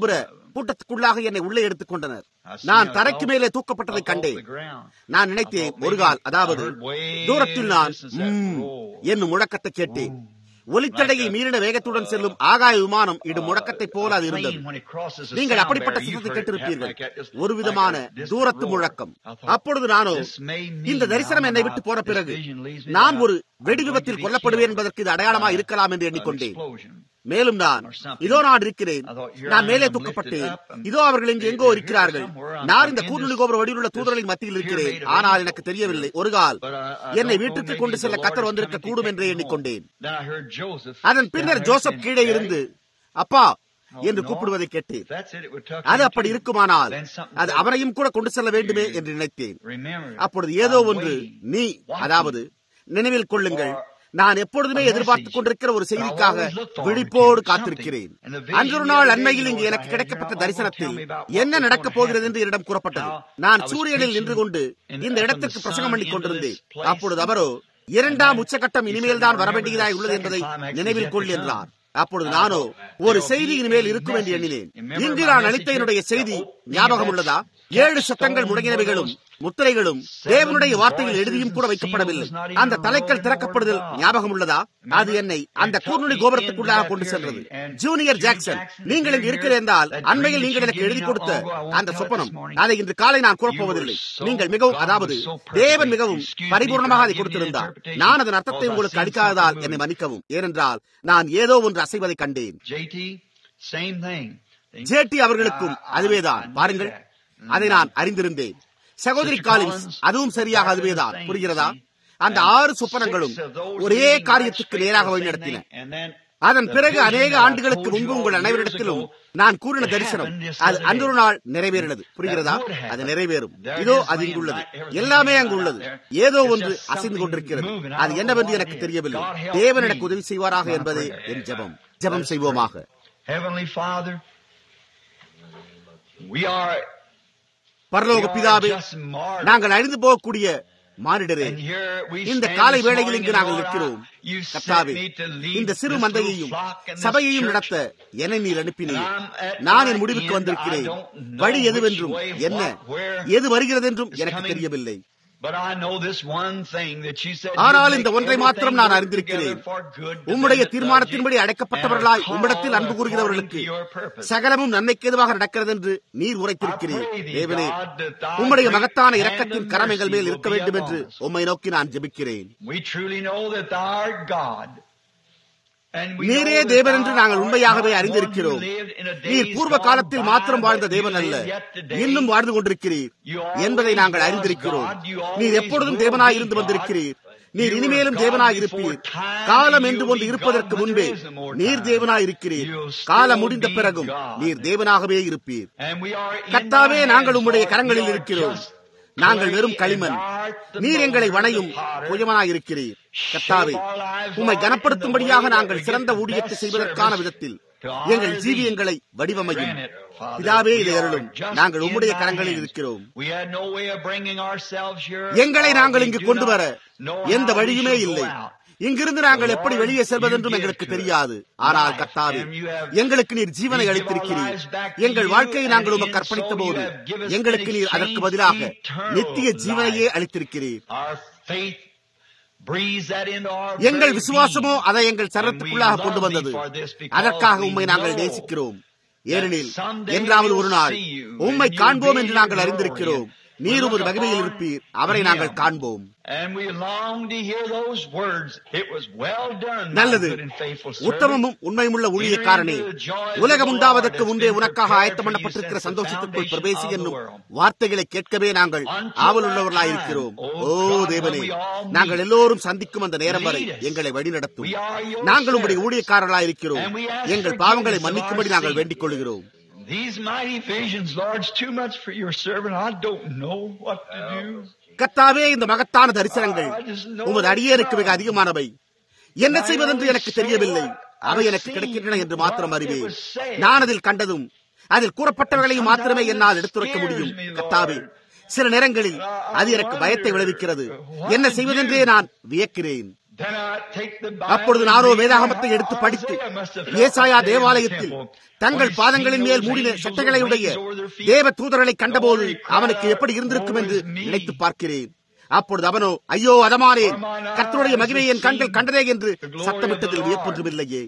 கூட்டத்துக்குள்ளாக என்னை உள்ளே எடுத்துக் கொண்டனர் நான் தரைக்கு மேலே தூக்கப்பட்டதை கண்டேன் நான் நினைத்தேன் ஒரு கால் அதாவது தூரத்தில் நான் என்னும் முழக்கத்தை கேட்டேன் ஒலித்தடையை மீறின வேகத்துடன் செல்லும் ஆகாய விமானம் இடும் முழக்கத்தை போல அது இருந்தது நீங்கள் அப்படிப்பட்ட சத்தத்தை கேட்டிருப்பீர்கள் ஒரு விதமான தூரத்து முழக்கம் அப்பொழுது நானோ இந்த தரிசனம் என்னை விட்டு போன பிறகு நான் ஒரு வெடி விபத்தில் கொல்லப்படுவேன் என்பதற்கு இது அடையாளமாக இருக்கலாம் என்று எண்ணிக்கொண்டேன் மேலும் நான் இதோ நான் இருக்கிறேன் நான் மேலே தூக்கப்பட்டேன் இதோ அவர்கள் இங்கு எங்கோ இருக்கிறார்கள் நான் இந்த கூர்நுழி கோபுர வடிவில் உள்ள தூதர்களின் மத்தியில் இருக்கிறேன் ஆனால் எனக்கு தெரியவில்லை ஒரு கால் என்னை வீட்டுக்கு கொண்டு செல்ல கத்தர் வந்திருக்க கூடும் என்றே எண்ணிக்கொண்டேன் அதன் பின்னர் ஜோசப் கீழே இருந்து அப்பா என்று கூப்பிடுவதை கேட்டேன் அது அப்படி இருக்குமானால் அது அவரையும் கூட கொண்டு செல்ல வேண்டுமே என்று நினைத்தேன் அப்பொழுது ஏதோ ஒன்று நீ அதாவது நினைவில் கொள்ளுங்கள் நான் எப்பொழுதுமே எதிர்பார்த்துக் கொண்டிருக்கிற ஒரு செய்திக்காக விழிப்போடு காத்திருக்கிறேன் அன்றொரு நாள் அண்மையில் இங்கு எனக்கு கிடைக்கப்பட்ட தரிசனத்தில் என்ன நடக்கப் போகிறது என்று என்னிடம் கூறப்பட்டது நான் சூரியனில் நின்று கொண்டு இந்த இடத்திற்கு பிரசங்கம் பண்ணிக் கொண்டிருந்தேன் அப்பொழுது அவரோ இரண்டாம் உச்சகட்டம் இனிமேல் தான் வரவேண்டியதாய் உள்ளது என்பதை நினைவில் கொள் என்றார் அப்பொழுது நானோ ஒரு செய்தி இனிமேல் இருக்கும் என்று எண்ணினேன் இங்கு நான் அளித்த என்னுடைய செய்தி ஞாபகம் உள்ளதா ஏழு சத்தங்கள் முடங்கினவைகளும் முத்திரைகளும் தேவனுடைய வார்த்தையில் எழுதியும் கூட வைக்கப்படவில்லை அந்த தலைக்கல் திறக்கப்படுதல் ஞாபகம் உள்ளதா அது என்னை அந்த கூர்நுடி கோபுரத்துக்குள்ளாக கொண்டு சென்றது ஜூனியர் ஜாக்சன் நீங்கள் இங்கு இருக்கிற என்றால் அண்மையில் நீங்கள் எனக்கு எழுதி கொடுத்த அந்த சொப்பனம் அதை இன்று காலை நான் கூறப்போவதில்லை நீங்கள் மிகவும் அதாவது தேவன் மிகவும் பரிபூர்ணமாக அதை கொடுத்திருந்தார் நான் அதன் அர்த்தத்தை உங்களுக்கு அளிக்காததால் என்னை மன்னிக்கவும் ஏனென்றால் நான் ஏதோ ஒன்று அசைவதை கண்டேன் ஜேடி அவர்களுக்கும் அதுவேதான் பாருங்கள் அதை நான் அறிந்திருந்தேன் சகோதரி காலின்ஸ் அதுவும் சரியாக அதுவேதான் புரிகிறதா அந்த ஆறு சொப்பனங்களும் ஒரே காரியத்துக்கு நேராக வழிநடத்தின அதன் பிறகு அநேக ஆண்டுகளுக்கு முன்பு உங்கள் அனைவரிடத்திலும் நான் கூறின தரிசனம் அது அன்றொரு நாள் நிறைவேறினது புரிகிறதா அது நிறைவேறும் இதோ அது இங்குள்ளது எல்லாமே அங்கு உள்ளது ஏதோ ஒன்று அசைந்து கொண்டிருக்கிறது அது என்னவென்று எனக்கு தெரியவில்லை தேவன் எனக்கு உதவி செய்வாராக என்பதே என் ஜபம் ஜபம் செய்வோமாக பரலோக பிதாவே நாங்கள் அழிந்து போகக்கூடிய மானிடரே இந்த காலை வேளையில் இங்கு நாங்கள் நிற்கிறோம் கத்தாவே இந்த சிறு மந்தையையும் சபையையும் நடத்த என்னை நீர் அனுப்பினீர் நான் என் முடிவுக்கு வந்திருக்கிறேன் வழி எதுவென்றும் என்ன எது வருகிறது என்றும் எனக்கு தெரியவில்லை ஆனால் இந்த ஒன்றை மாத்திரம் நான் அறிந்திருக்கிறேன் உம்முடைய தீர்மானத்தின்படி அடைக்கப்பட்டவர்களாய் உம்மிடத்தில் அன்பு கூறுகிறவர்களுக்கு சகலமும் நன்மைக்கு எதுவாக நடக்கிறது என்று நீர் உரைத்திருக்கிறீர் தேவனே உம்முடைய மகத்தான இரக்கத்தின் கரம் எங்கள் மேல் இருக்க வேண்டும் என்று உம்மை நோக்கி நான் ஜெபிக்கிறேன் நீரே தேவன் என்று நாங்கள் உண்மையாகவே அறிந்திருக்கிறோம் நீர் பூர்வ காலத்தில் மாத்திரம் வாழ்ந்த தேவன் அல்ல இன்னும் வாழ்ந்து கொண்டிருக்கிறீர் என்பதை நாங்கள் அறிந்திருக்கிறோம் நீர் எப்பொழுதும் தேவனாய் இருந்து வந்திருக்கிறீர் நீர் இனிமேலும் தேவனாய் இருப்பீர் காலம் என்று ஒன்று இருப்பதற்கு முன்பே நீர் தேவனாய் இருக்கிறீர் காலம் முடிந்த பிறகும் நீர் தேவனாகவே இருப்பீர் கத்தாவே நாங்கள் உம்முடைய கரங்களில் இருக்கிறோம் நாங்கள் வெறும் களிமண் நீர் எங்களை வணையும் புயமனாயிருக்கிறீர் கத்தாவே உம்மை கனப்படுத்தும்படியாக நாங்கள் சிறந்த ஊழியத்தை செய்வதற்கான விதத்தில் எங்கள் ஜீவியங்களை வடிவமையும் பிதாவே இதை அருளும் நாங்கள் உம்முடைய கரங்களில் இருக்கிறோம் எங்களை நாங்கள் இங்கு கொண்டு வர எந்த வழியுமே இல்லை இங்கிருந்து நாங்கள் எப்படி வெளியே செல்வதென்றும் எங்களுக்கு தெரியாது ஆனால் கத்தாவே எங்களுக்கு நீர் ஜீவனை அளித்திருக்கிறீர் எங்கள் வாழ்க்கையை நாங்கள் உமக்கு அர்ப்பணித்த போது எங்களுக்கு நீர் அதற்கு பதிலாக நித்திய ஜீவனையே அளித்திருக்கிறீர் எங்கள் விசுவாசமோ அதை எங்கள் சரத்துக்குள்ளாக கொண்டு வந்தது அதற்காக உண்மை நாங்கள் நேசிக்கிறோம் ஏனெனில் என்றாவது ஒரு நாள் உண்மை காண்போம் என்று நாங்கள் அறிந்திருக்கிறோம் நீர் ஒரு மகிமையில் இருப்பீர் அவரை நாங்கள் காண்போம் நல்லது உத்தமமும் உண்மையுமுள்ள ஊழியக்காரனே உலகம் உண்டாவதற்கு முன்பே உனக்காக ஆயத்தம் பண்ணப்பட்டிருக்கிற சந்தோஷத்திற்குள் பிரவேசி என்னும் வார்த்தைகளை கேட்கவே நாங்கள் ஆவலுள்ளவர்களாயிருக்கிறோம் ஓ தேவனே நாங்கள் எல்லோரும் சந்திக்கும் அந்த நேரம் வரை எங்களை வழிநடத்தும் நாங்கள் உங்களுடைய ஊழியக்காரர்களாயிருக்கிறோம் எங்கள் பாவங்களை மன்னிக்கும்படி நாங்கள் வேண்டிக் கொள்கிறோம் These mighty visions, Lord, it's too much for your servant. I don't know what to do. கத்தாவே இந்த மகத்தான தரிசனங்கள் உமது அடியேனுக்கு மிக அதிகமானவை என்ன செய்வதென்று எனக்கு தெரியவில்லை அவை எனக்கு கிடைக்கின்றன என்று மாத்திரம் அறிவேன் நான் அதில் கண்டதும் அதில் கூறப்பட்டவர்களையும் மாத்திரமே என்னால் எடுத்துரைக்க முடியும் கத்தாவே சில நேரங்களில் அது எனக்கு பயத்தை விளைவிக்கிறது என்ன செய்வதென்றே நான் வியக்கிறேன் Then I take the Bible அப்பொழுது and நானோ read வேதாகமத்தை how எடுத்து படித்து Isaiah must have felt ஏசாயா like that தேவாலயத்தில் in the temple. தங்கள் When he பாதங்களின் seen மேல் those மூடின angels சட்டைகளையுடைய with wings over their feet. தேவ தூதர்களை கண்டபோது Lord, he cried அவனுக்கு out, எப்படி இருந்திருக்கும் "Woe என்று is me." நினைத்து பார்க்கிறேன் அப்பொழுது அவனோ ஐயோ அதமானேன் For mine கர்த்தருடைய eyes மகிமை have என் கண்கள் seen கண்டதே என்று the glory சத்தமிட்டதில் of the Lord. வியப்பொன்றுமில்லையே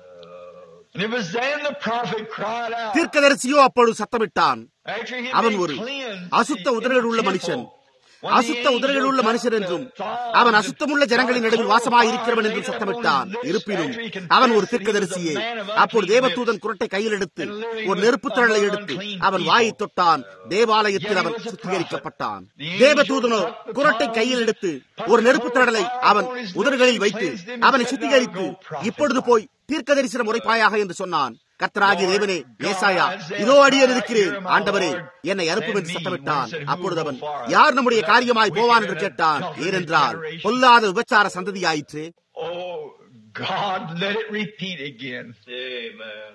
And it was then the prophet cried out. தீர்க்கதரிசியோ அப்பொழுது சத்தமிட்டான் After he அவன் been ஒரு cleansed அசுத்த in உதடுகள் உள்ள the மனுஷன் temple, when the அசுத்த உதடுகள் உள்ள angel மனுஷன் got என்றும் the thorn அவன் of அசுத்தமுள்ள ஜனங்களின் நடுவில் வாசமாய் இருக்கிறவன் என்றும் சத்தமிட்டான் இருப்பினும் அவன் ஒரு தீர்க்கதரிசியே அப்பொழுது தேவதூதன் குரட்டை கையில் எடுத்து ஒரு நெருப்பு திரளை எடுத்து அவன் வாயை தொட்டான் தேவாலயத்தில் அவன் சுத்திகரிக்கப்பட்டான் தேவதூதனோ குரட்டை கையில் எடுத்து ஒரு நெருப்பு திரளை அவன் உதடுகளில் வைத்து அவனை சுத்திகரித்து இப்பொழுது போய் தீர்க்க தரிசன முறைப்பாயாக என்று சொன்னான் கத்தராகி தேவனே ஏசாயா இதோ அடியேன் இருக்கிறேன் ஆண்டவரே என்னை அனுப்பும் என்று சத்தமிட்டான் அப்பொழுது அவன் யார் நம்முடைய காரியமாய் போவான் என்று கேட்டான் ஏனென்றால் பொல்லாத விபச்சார சந்ததியாயிற்று Oh, God, let it repeat again. Amen.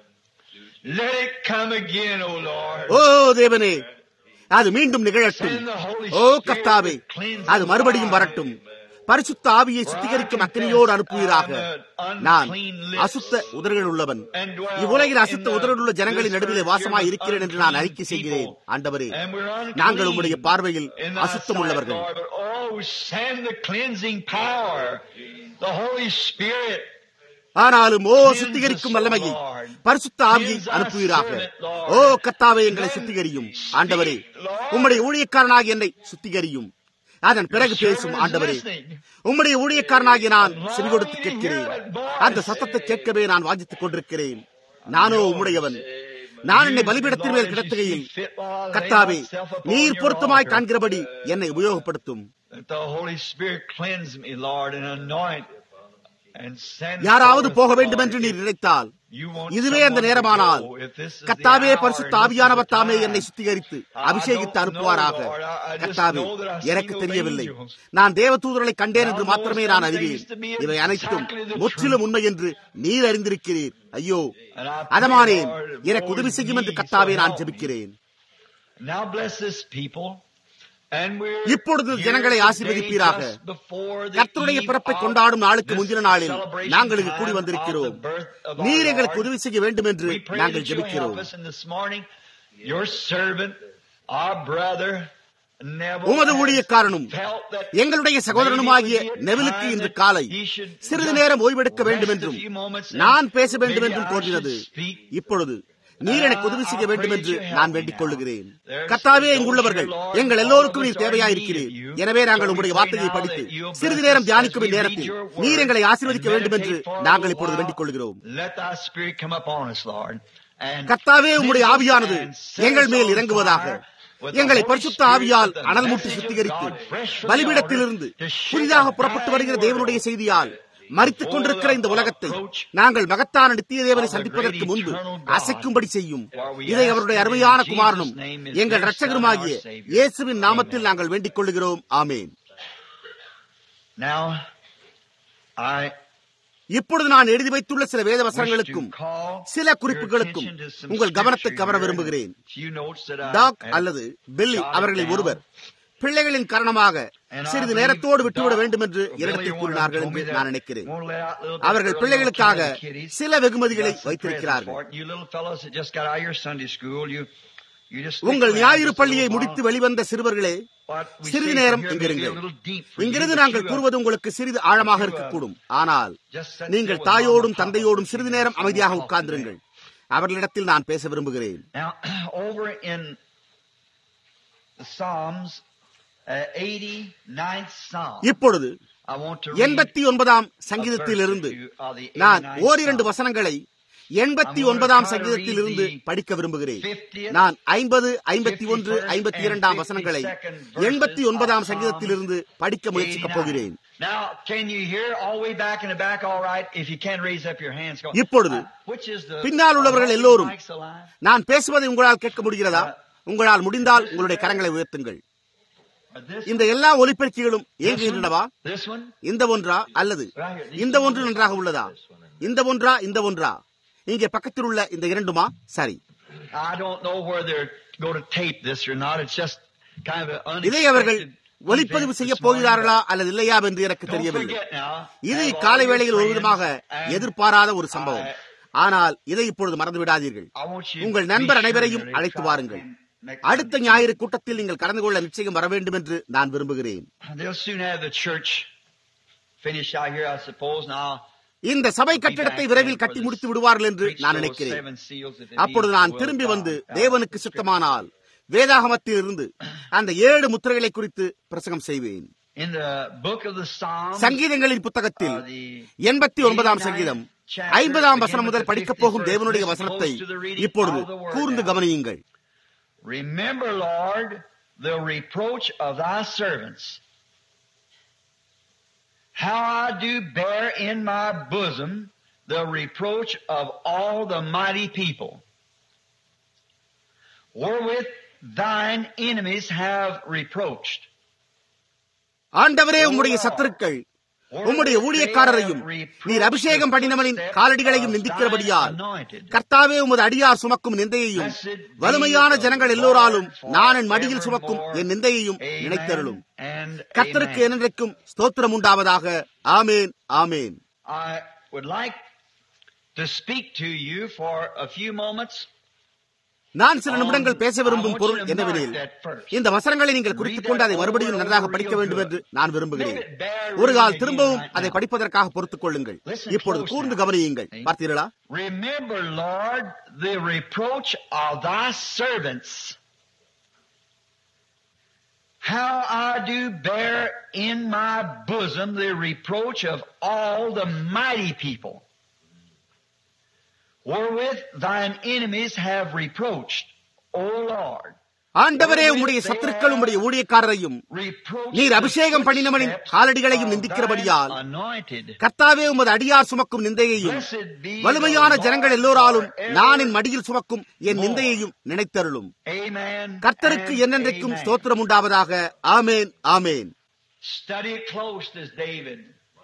Let it come again, O Lord. ஓ தேவனே அது மீண்டும் நிகழட்டும் Send the Holy O Spirit கர்த்தாவே with cleansing அது மறுபடியும் fire. வரட்டும் பரிசுத்த ஆவியை சுத்திகரிக்கும் அக்கினியோடு அனுப்புவீராக நான் அசுத்த உதடுகள் உள்ளவன் இவ்வுலகில் அசுத்த உதடுகள் உள்ள ஜனங்களின் நடுவிலே வாசமாய் இருக்கிறேன் என்று நான் அறிக்கை செய்கிறேன் ஆண்டவரே And we're unclean நாங்கள் உம்முடைய பார்வையில் in thy அசுத்தம் sight, உள்ளவர்கள் Lord, but oh, send the cleansing power, the Holy Spirit. ஆனாலும் ஓ சுத்திகரிக்கும் வல்லமையை பரிசுத்த ஆவியை அனுப்புவீராக ஓ கத்தாவே எங்களை சுத்திகரியும் ஆண்டவரே உம்முடைய ஊழியக்காரனாக என்னை சுத்திகரியும் அதன் பிறகு பேசும் ஆண்டவரே உம்முடைய ஊழியக்காரனாகிய நான் செவி கொடுத்து கேட்கிறேன் அந்த சத்தத்தை கேட்கவே நான் வாஞ்சித்துக் கொண்டிருக்கிறேன் நானோ உம்முடையவன் நான் என்னை பலிபீடத்தின் மேல் கிடத்துகையில் கத்தாவே நீர் பொருத்தமாய் காண்கிறபடி என்னை உபயோகப்படுத்தும் Let the Holy Spirit cleanse me, Lord, and anoint and send யாராவது forth, போக வேண்டும் Lord, என்று நீர் if நினைத்தால் you want இதுவே அந்த someone to நேரமானால் go, if this is the கத்தாவே hour, பரிசுத்த and this is ஆவியானவர் the தாமே time. என்னை சுத்திகரித்து I அபிஷேகித்து don't அனுப்புவாராக know, Lord. I- I just கத்தாவே know that I've seen எனக்கு those தெரியவில்லை angels. நான் தேவ தூதர்களை கண்டேன் என்று Thou மாத்திரமே knowest நான் them அறிவேன் things to be இவை அனைத்தும் exactly the முற்றிலும் truth. உண்மை என்று நீர் அறிந்திருக்கிறீர் ஐயோ And I pray, அதமானேன் Lord, எனக்கு Lord, உதவி செய்யும் என்று me, கத்தாவே so நான் help me. ஜெபிக்கிறேன் Now bless this people. And we're இப்பொழுது here ஜனங்களை today ஆசீர்வதிப்பீராக. just before the கர்த்தருடைய eve பிறப்பை of கொண்டாடும் நாளுக்கு this முந்தின நாளில் celebration நாங்கள் இங்கு கூடி time வந்திருக்கிறோம் of the birth of our நீர் எங்களுக்கு Lord. உதவி செய்ய வேண்டும் என்று We pray நாங்கள் that you'll ஜெபிக்கிறோம் help us in this morning. Your servant, our brother, Neville, உமது has ஊழியக்காரனும் felt that எங்களுடைய சகோதரனுமாகிய maybe it would be a நெவிலுக்கு time இன்று that காலை he should சிறிது just நேரம் ஓய்வெடுக்க வேண்டும் rest a என்றும் few moments and நான் பேச வேண்டும் maybe என்றும் I தோன்றினது should speak. இப்பொழுது நீர் எனக்கு உதவி செய்ய வேண்டும் என்று நான் வேண்டிக் கொள்ளுகிறேன் There's கத்தாவே those இங்குள்ளவர்கள் here, Lord, எங்கள் all எல்லோருக்கும் of நீர் us are தேவையாயிருக்கிறீர் in need of you. எனவே நாங்கள் So we உங்களுடைய pray வார்த்தையை now படித்து that you'll சிறிது bless நேரம் us தியானிக்கும் as we நேரத்தில் read your word நீர் எங்களை ஆசீர்வதிக்க and வேண்டும் என்று meditate for a நாங்கள் little இப்பொழுது while. வேண்டிக் கொள்கிறோம் Let thy spirit come upon us, Lord. And கர்த்தாவே உம்முடைய cleanse us ஆவியானது and set எங்கள் us மேல் on இறங்குவதாக fire with the எங்களை Holy பரிசுத்த Spirit ஆவியால் of the அனல் மூட்டி message of சுத்திகரித்து God fresh from the பலிபீடத்திலிருந்து altar to shake புதிதாக a புறப்பட்டு dying வருகிற தேவனுடைய world. செய்தியால் மறித்துக் கொண்டிருக்கிற இந்த உலகத்தை நாங்கள் மகத்தான நித்திய தேவனை சந்திப்பதற்கு முன்பு அசைக்கும்படி செய்யும் இதை அவருடைய அருமையான குமாரனும் எங்கள் இரட்சகருமாகிய இயேசுவின் நாமத்தில் நாங்கள் வேண்டிக் கொள்கிறோம் ஆமேன் Now, I இப்பொழுது நான் எழுதி வைத்துள்ள சில வேத wish to வசனங்களுக்கும் call சில your குறிப்புகளுக்கும் attention to some உங்கள் கவனத்தை scripture கவர here. விரும்புகிறேன் Few notes that I talk have அல்லது பில்லி jotted அவர்களில் down. ஒருவர் பிள்ளைகளின் காரணமாக And I சிறிது believe நேரத்தோடு விட்டுவிட Doc வேண்டும் என்று or என்னிடத்தில் Billy, one of them கூறினார்கள் told me என்று that நான் நினைக்கிறேன் won't let out little bit அவர்கள் early பிள்ளைகளுக்காக on time, kiddies. சில வெகுமதிகளை Got some வைத்திருக்கிறார்கள் presents for it. You little fellows that just got out of your Sunday school, you, you just stick உங்கள் around ஞாயிறு just a பள்ளியை little முடித்து while. வெளிவந்த சிறுவர்களே What we சிறிது say நேரம் from here may be இங்கிருங்கள் a little deep for you, இங்கிருந்து but நாங்கள் you, uh, கூறுவது உங்களுக்கு சிறிது ஆழமாக இருக்கக்கூடும் ஆனால் just sit நீங்கள் there with தாயோடும் mama, papa, தந்தையோடும் and சிறிது you நேரம் just அமைதியாக talk to உட்கார்ந்திருங்கள் them. அவர்களிடத்தில் நான் பேச விரும்புகிறேன் Now, over in the Psalms, uh, 89th Psalm, இப்பொழுது I want to read எண்பத்தி ஒன்பதாம் a verse or சங்கீதத்திலிருந்து two of the நான் 89th ஓரிரண்டு Psalm. வசனங்களை எண்பத்தி ஒன்பதாம் சங்கீதத்திலிருந்து படிக்க விரும்புகிறேன் நான் ஐம்பது ஐம்பத்தி ஒன்று ஐம்பத்தி இரண்டாம் வசனங்களை எண்பத்தி ஒன்பதாம் சங்கீதத்திலிருந்து படிக்க முயற்சிக்கப் போகிறேன் Now, can you hear all the way back in the back all right? If you can raise up your hands. Go. இப்பொழுது Uh, which is the, பின்னால் உள்ளவர்கள் are எல்லோரும் mics alive? நான் பேசுவதை உங்களால் கேட்க முடிகிறதா உங்களால் முடிந்தால் உங்களுடைய கரங்களை உயர்த்துங்கள் Uh, this, இந்த எல்லா ஒலிபெருக்கிகளும் இயங்குகின்றனவா this one? இந்த ஒன்றா அல்லது இந்த ஒன்று நன்றாக உள்ளதா இந்த ஒன்றா இந்த ஒன்றா இங்கே பக்கத்தில் உள்ள இந்த இரண்டுமா சரி I don't know where they're going to tape this or not. It's just kind of an இதை அவர்கள் unexpected ஒலிப்பதிவு செய்ய போகிறார்களா அல்லது இல்லையா என்று எனக்கு Don't தெரியவில்லை forget now. இது have இக்காலை all your வேளையில் ஒரு friends விதமாக and எதிர்பாராத ஒரு சம்பவம் I- ஆனால் இதை இப்பொழுது மறந்து விடாதீர்கள் I want you to உங்கள் be நண்பர் sure அனைவரையும் that அழைத்து try வாருங்கள் and make அடுத்த some- ஞாயிறு கூட்டத்தில் நீங்கள் கலந்து கொள்ள நிச்சயம் வர வேண்டும் என்று நான் விரும்புகிறேன் They'll soon have the church finished out here, I suppose. Now, இந்த சபை கட்டிடத்தை விரைவில் கட்டி முடித்து விடுவார்கள் என்று நான் நினைக்கிறேன் அப்பொழுது நான் திரும்பி வந்து தேவனுக்கு சித்தமானால் வேதாகமத்தில் இருந்து அந்த ஏழு முத்திரைகளை குறித்து பிரசங்கம் செய்வேன் In the book of the Psalms, சங்கீதங்களின் புத்தகத்தில் uh, the எண்பத்தி ஒன்பதாம் சங்கீதம் ஐம்பதாம் வசனம் முதல் படிக்கப் போகும் தேவனுடைய வசனத்தை இப்பொழுது கூர்ந்து கவனியுங்கள் Remember, Lord, the reproach of thy servants. How I do bear in my bosom the reproach of all the mighty people. Wherewith thine enemies have reproached. ஆண்டவரே உம்முடைய சத்துருக்கள் உம்முடைய ஊழியக்காரரையும் நீர் அபிஷேகம் பண்ணினவனின் காலடிகளையும் நிந்திக்கிறபடியால் கர்த்தாவே உமது அடியார் சுமக்கும் நிந்தையையும் வலிமையான ஜனங்கள் எல்லோராலும் நான் என் மடியில் சுமக்கும் என் நிந்தையையும் நினைத்தருளும் கர்த்தருக்கு என்றைக்கும் ஸ்தோத்திரம் உண்டாவதாக ஆமேன் ஆமேன் I would like to speak to you for a few moments. நான் சில நிமிடங்கள் பேச விரும்பும் பொருள் என்னவெனில் இந்த வசனங்களை நீங்கள் குறித்துக் கொண்டு அதை மறுபடியும் நன்றாக படிக்க வேண்டும் என்று நான் விரும்புகிறேன் ஒரு கால் திரும்பவும் அதை படிப்பதற்காக பொறுத்துக் கொள்ளுங்கள் இப்பொழுது கூர்ந்து கவனியுங்கள் பார்த்தீர்களா Remember, Lord, the reproach of thy servants. How I do bear in my bosom the reproach of all the mighty people. Wherewith thine enemies have reproached, O Lord. ஆண்டவரே உம்முடைய சத்துருக்கள் உம்முடைய ஊழியக்காரரையும் Reproach நீர் the அபிஷேகம் பண்ணினவனின் footsteps காலடிகளையும் of நிந்திக்கிறபடியால் thine anointed. கர்த்தாவே உமது அடியார் சுமக்கும் நிந்தையையும் Blessed be வலிமையான the ஜனங்கள் Lord எல்லோராலும் forever. நான் என் மடியில் சுமக்கும் என் நிந்தையையும் நினைத்தருளும் Amen. கர்த்தருக்கு and என்னென்றைக்கும் amen. ஸ்தோத்திரம் உண்டாவதாக ஆமேன் ஆமேன் Study it close as David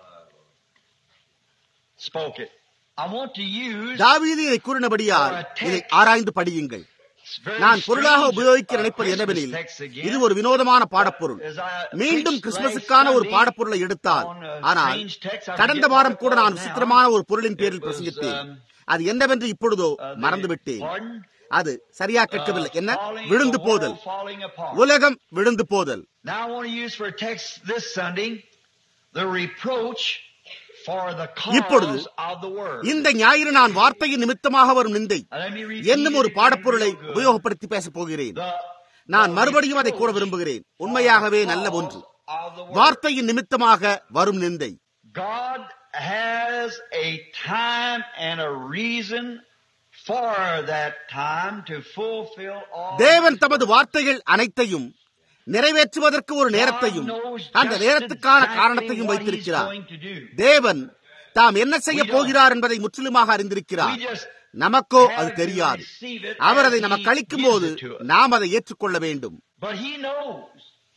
spoke it. I want to use தாவீது இதை கூறினபடியால் இதை ஆராய்ந்து படியுங்கள் it's very நான் பொருளாக strange, உபயோகிக்க uh, நினைப்பது Christmas என்னவெனில் text again. இது ஒரு வினோதமான பாடப்பொருள் As I மீண்டும் preached கிறிஸ்துமஸுக்கான last ஒரு Sunday பாடப்பொருளை எடுத்தால் on a ஆனால் strange text, I கடந்த forget வாரம் what கூட it நான் was விசித்திரமான now. ஒரு பொருளின் பேரில் It was, பிரசங்கித்தேன் um, அது என்னவென்று இப்பொழுதோ uh, the- மறந்துவிட்டேன் pardon? அது சரியா கேட்கவில்லை Uh, என்ன falling- விழுந்து the போதல் world falling apart. உலகம் விழுந்து போதல் Now I want to use for a text this Sunday the reproach for the இப்பொழுது cause of the word. இந்த ஞாயிறு நான் வார்த்தையின் நிமித்தமாக வரும் நிந்தை Now, let me repeat என்னும் ஒரு it again பாடப்பொருளை real good. உபயோகப்படுத்தி பேசப் போகிறேன் The- நான் the மறுபடியும் அதை கூற reproach விரும்புகிறேன் for உண்மையாகவே the நல்ல cause ஒன்று of the word. வார்த்தையின் நிமித்தமாக வரும் நிந்தை God has a time and a reason for that time to fulfill all. தேவன் தமது வார்த்தைகள் அனைத்தையும் நிறைவேற்றுவதற்கு ஒரு நேரத்தையும் அந்த நேரத்துக்கான காரணத்தையும் வைத்திருக்கிறார் தேவன் தாம் என்ன செய்ய போகிறார் என்பதை முற்றிலுமாக அறிந்திருக்கிறார் நமக்கோ அது தெரியாது அவர் அதை நமக்கு அளிக்கும் போது நாம் அதை ஏற்றுக்கொள்ள வேண்டும் But he knows.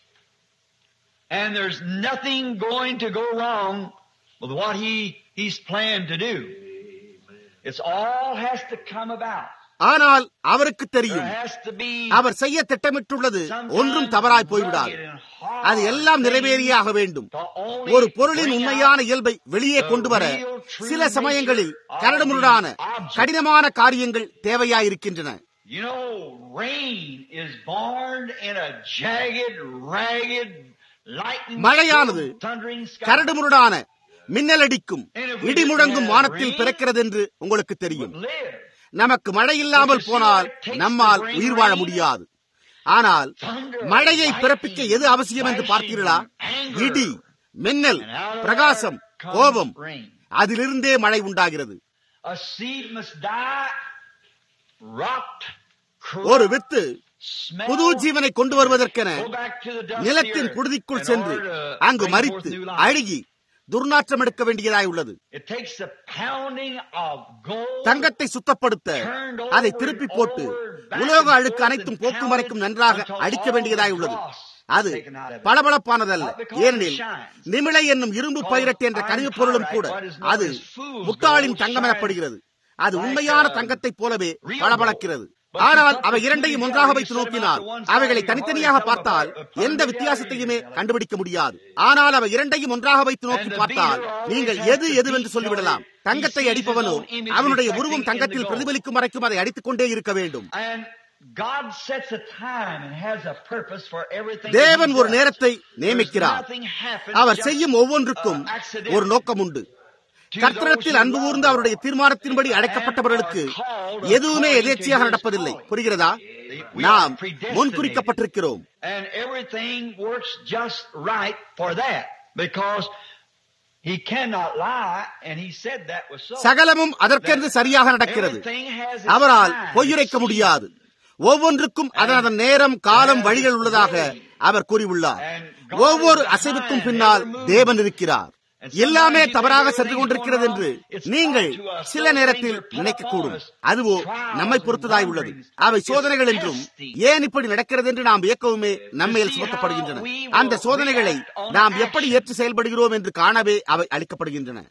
And there's nothing going to go wrong with what he, he's planned to do. It's all has to come about. ஆனால் அவருக்கு There தெரியும் has to be அவர் செய்ய திட்டமிட்டுள்ளது ஒன்றும் தவறாய் போய்விடாது அது எல்லாம் நிறைவேறியே ஆக வேண்டும் ஒரு பொருளின் உண்மையான இயல்பை வெளியே கொண்டு வர சில சமயங்களில் கரடுமுரடான கடினமான காரியங்கள் தேவையாயிருக்கின்றன You know, rain is born in a jagged, ragged, lightning மழையானது thundering sky. கரடுமுரடான மின்னலடிக்கும் இடி முழங்கும் வானத்தில் பிறக்கிறது என்று உங்களுக்கு தெரியும் Would live. நமக்கு மழை இல்லாமல் போனால் நம்மால் உயிர் வாழ முடியாது ஆனால் மழையை பிறப்பிக்க எது அவசியம் என்று பார்த்தீர்களா இடி மின்னல் And out of பிரகாசம் there comes கோபம் rain. அதிலிருந்தே மழை உண்டாகிறது A seed must die, rot, ஒரு corrupt, வித்து smell, புது ஜீவனை கொண்டு வருவதற்கென go back to the dust நிலத்தின் earth புழுதிக்குள் in சென்று order to அங்கு bring மரித்து forth new life. அழுகி துர்நாற்றம் எடுக்க வேண்டியதாய் உள்ளது It takes the pounding of gold, தங்கத்தை சுத்தப்படுத்த அதை திருப்பி போட்டு உலோக அழுக்கு அனைத்தும் போக்குமறைக்கும் நன்றாக அடிக்க வேண்டியதாய் உள்ளது அது பளபளப்பானதல்ல ஏனெனில் நிமிளை என்னும் இரும்பு பைரட் என்ற கனிமப் பொருளும் கூட அது முட்டாளின் தங்கம் எனப்படுகிறது அது உண்மையான தங்கத்தைப் போலவே பளபளக்கிறது ஆனால் அவை இரண்டையும் ஒன்றாக வைத்து நோக்கினால் அவைகளை தனித்தனியாக பார்த்தால் எந்த வித்தியாசத்தையுமே கண்டுபிடிக்க முடியாது ஆனால் அவை இரண்டையும் ஒன்றாக வைத்து நோக்கி பார்த்தால் நீங்கள் எது எதுவென்று சொல்லிவிடலாம் தங்கத்தை அடிப்பவனோ அவனுடைய உருவம் தங்கத்தில் பிரதிபலிக்கும் வரைக்கும் அதை அடித்துக் கொண்டே இருக்க வேண்டும் தேவன் ஒரு நேரத்தை நியமிக்கிறார் அவர் செய்யும் ஒவ்வொன்றுக்கும் ஒரு நோக்கம் உண்டு கர்த்தரத்தில் அன்பு கூர்ந்து அவருடைய தீர்மானத்தின்படி அழைக்கப்பட்டவர்களுக்கு எதுவுமே எதேச்சியாக நடப்பதில்லை புரிகிறதா நாம் முன்குறிக்கப்பட்டிருக்கிறோம் சகலமும் அதற்கென்று சரியாக நடக்கிறது அவரால் பொய்யுரைக்க முடியாது ஒவ்வொன்றுக்கும் அதன் அதன் நேரம் காலம் வழிகள் உள்ளதாக அவர் கூறியுள்ளார் ஒவ்வொரு அசைவுக்கும் பின்னால் தேவன் இருக்கிறார் எல்லாமே தவறாக சென்று கொண்டிருக்கிறது என்று நீங்கள் சில நேரத்தில் நினைக்கக்கூடும் அதுவோ நம்மை பொறுத்ததாய் உள்ளது அவை சோதனைகள் என்றும் ஏன் இப்படி நடக்கிறது என்று நாம் இயக்கவுமே நம்மையில் சுமத்தப்படுகின்றன அந்த சோதனைகளை நாம் எப்படி ஏற்று செயல்படுகிறோம் என்று காணவே அவை அளிக்கப்படுகின்றன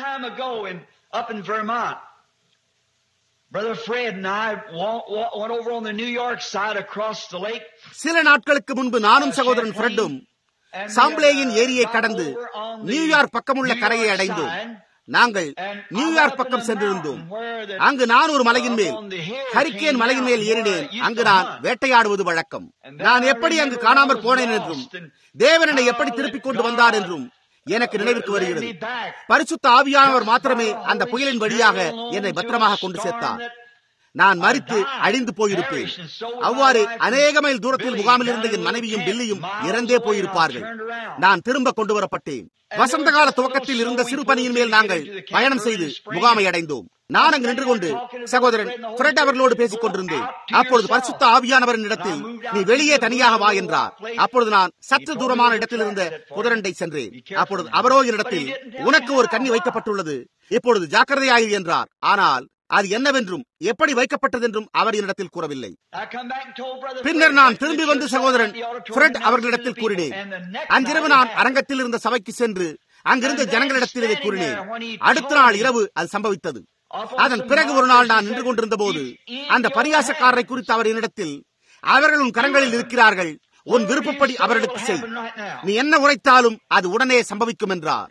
Brother Fred and I went over on the New York side across the lake. சில நாட்களுக்கு முன்பு நானும் சகோதரன் ஃப்ரெண்டும் சாம்ப்ளேயின் ஏரியை கடந்து நியூயார்க் பக்கமுள்ள கரையை அடைந்தோம் நாங்கள் நியூயார்க் பக்கம் சென்றிருந்தோம் அங்கு நான் ஒரு மலையின் மேல் ஹரிக்கேன் மலையின் மேல் ஏறினேன் அங்கு நான் வேட்டையாடுவது வழக்கம் நான் எப்படி அங்கு காணாமற் போனேன் என்றும் தேவன் என்னை எப்படி திருப்பிக் கொண்டு வந்தார் என்றும் எனக்கு நினைவுக்கு வருகிறது பரிசுத்த ஆவியானவர் மாத்திரமே அந்த புயலின் வழியாக என்னை பத்திரமாக கொண்டு சேர்த்தார் நான் மறித்து அழிந்து போயிருப்பேன் அவ்வாறு அநேக மைல் தூரத்தில் முகாமில் இருந்த என் மனைவியும் பில்லியும் இறந்தே போயிருப்பார்கள் நான் திரும்ப கொண்டு வரப்பட்டேன் வசந்த கால துவக்கத்தில் இருந்த சிறு பணியின் மேல் நாங்கள் பயணம் செய்து முகாமை அடைந்தோம் நான் அங்கு நின்று கொண்டு சகோதரன் ஃப்ரெட் அவர்களோடு பேசிக் கொண்டிருந்தேன் அப்பொழுது பரிசுத்த ஆவியானவரின் இடத்தில் நீ வெளியே தனியாக வா என்றார் அப்பொழுது நான் சற்று தூரமான இடத்தில் இருந்த புதரண்டை சென்றேன் அப்பொழுது அவரோ என்னிடத்தில் உனக்கு ஒரு கண்ணி வைக்கப்பட்டுள்ளது இப்பொழுது ஜாக்கிரதையாயிரு என்றார் ஆனால் அது என்னவென்றும் எப்படி வைக்கப்பட்டது என்றும் அவர் என்னிடத்தில் கூறவில்லை பின்னர் நான் திரும்பி வந்து சகோதரன் ஃப்ரெட் அவர்களிடத்தில் கூறினேன் அன்றிரவு நான் அரங்கத்தில் இருந்த சபைக்கு சென்று அங்கிருந்த ஜனங்களிடத்தில் இதை கூறினேன் அடுத்த நாள் இரவு அது சம்பவித்தது அதன் பிறகு ஒரு நாள் நான் நின்று கொண்டிருந்த போது அந்த பரியாசக்காரரை குறித்து அவர் என்னிடத்தில் அவர்கள் உன் கரங்களில் இருக்கிறார்கள் உன் விருப்பப்படி அவர்களுக்கு செய் நீ என்ன உரைத்தாலும் அது உடனே சம்பவிக்கும் என்றார்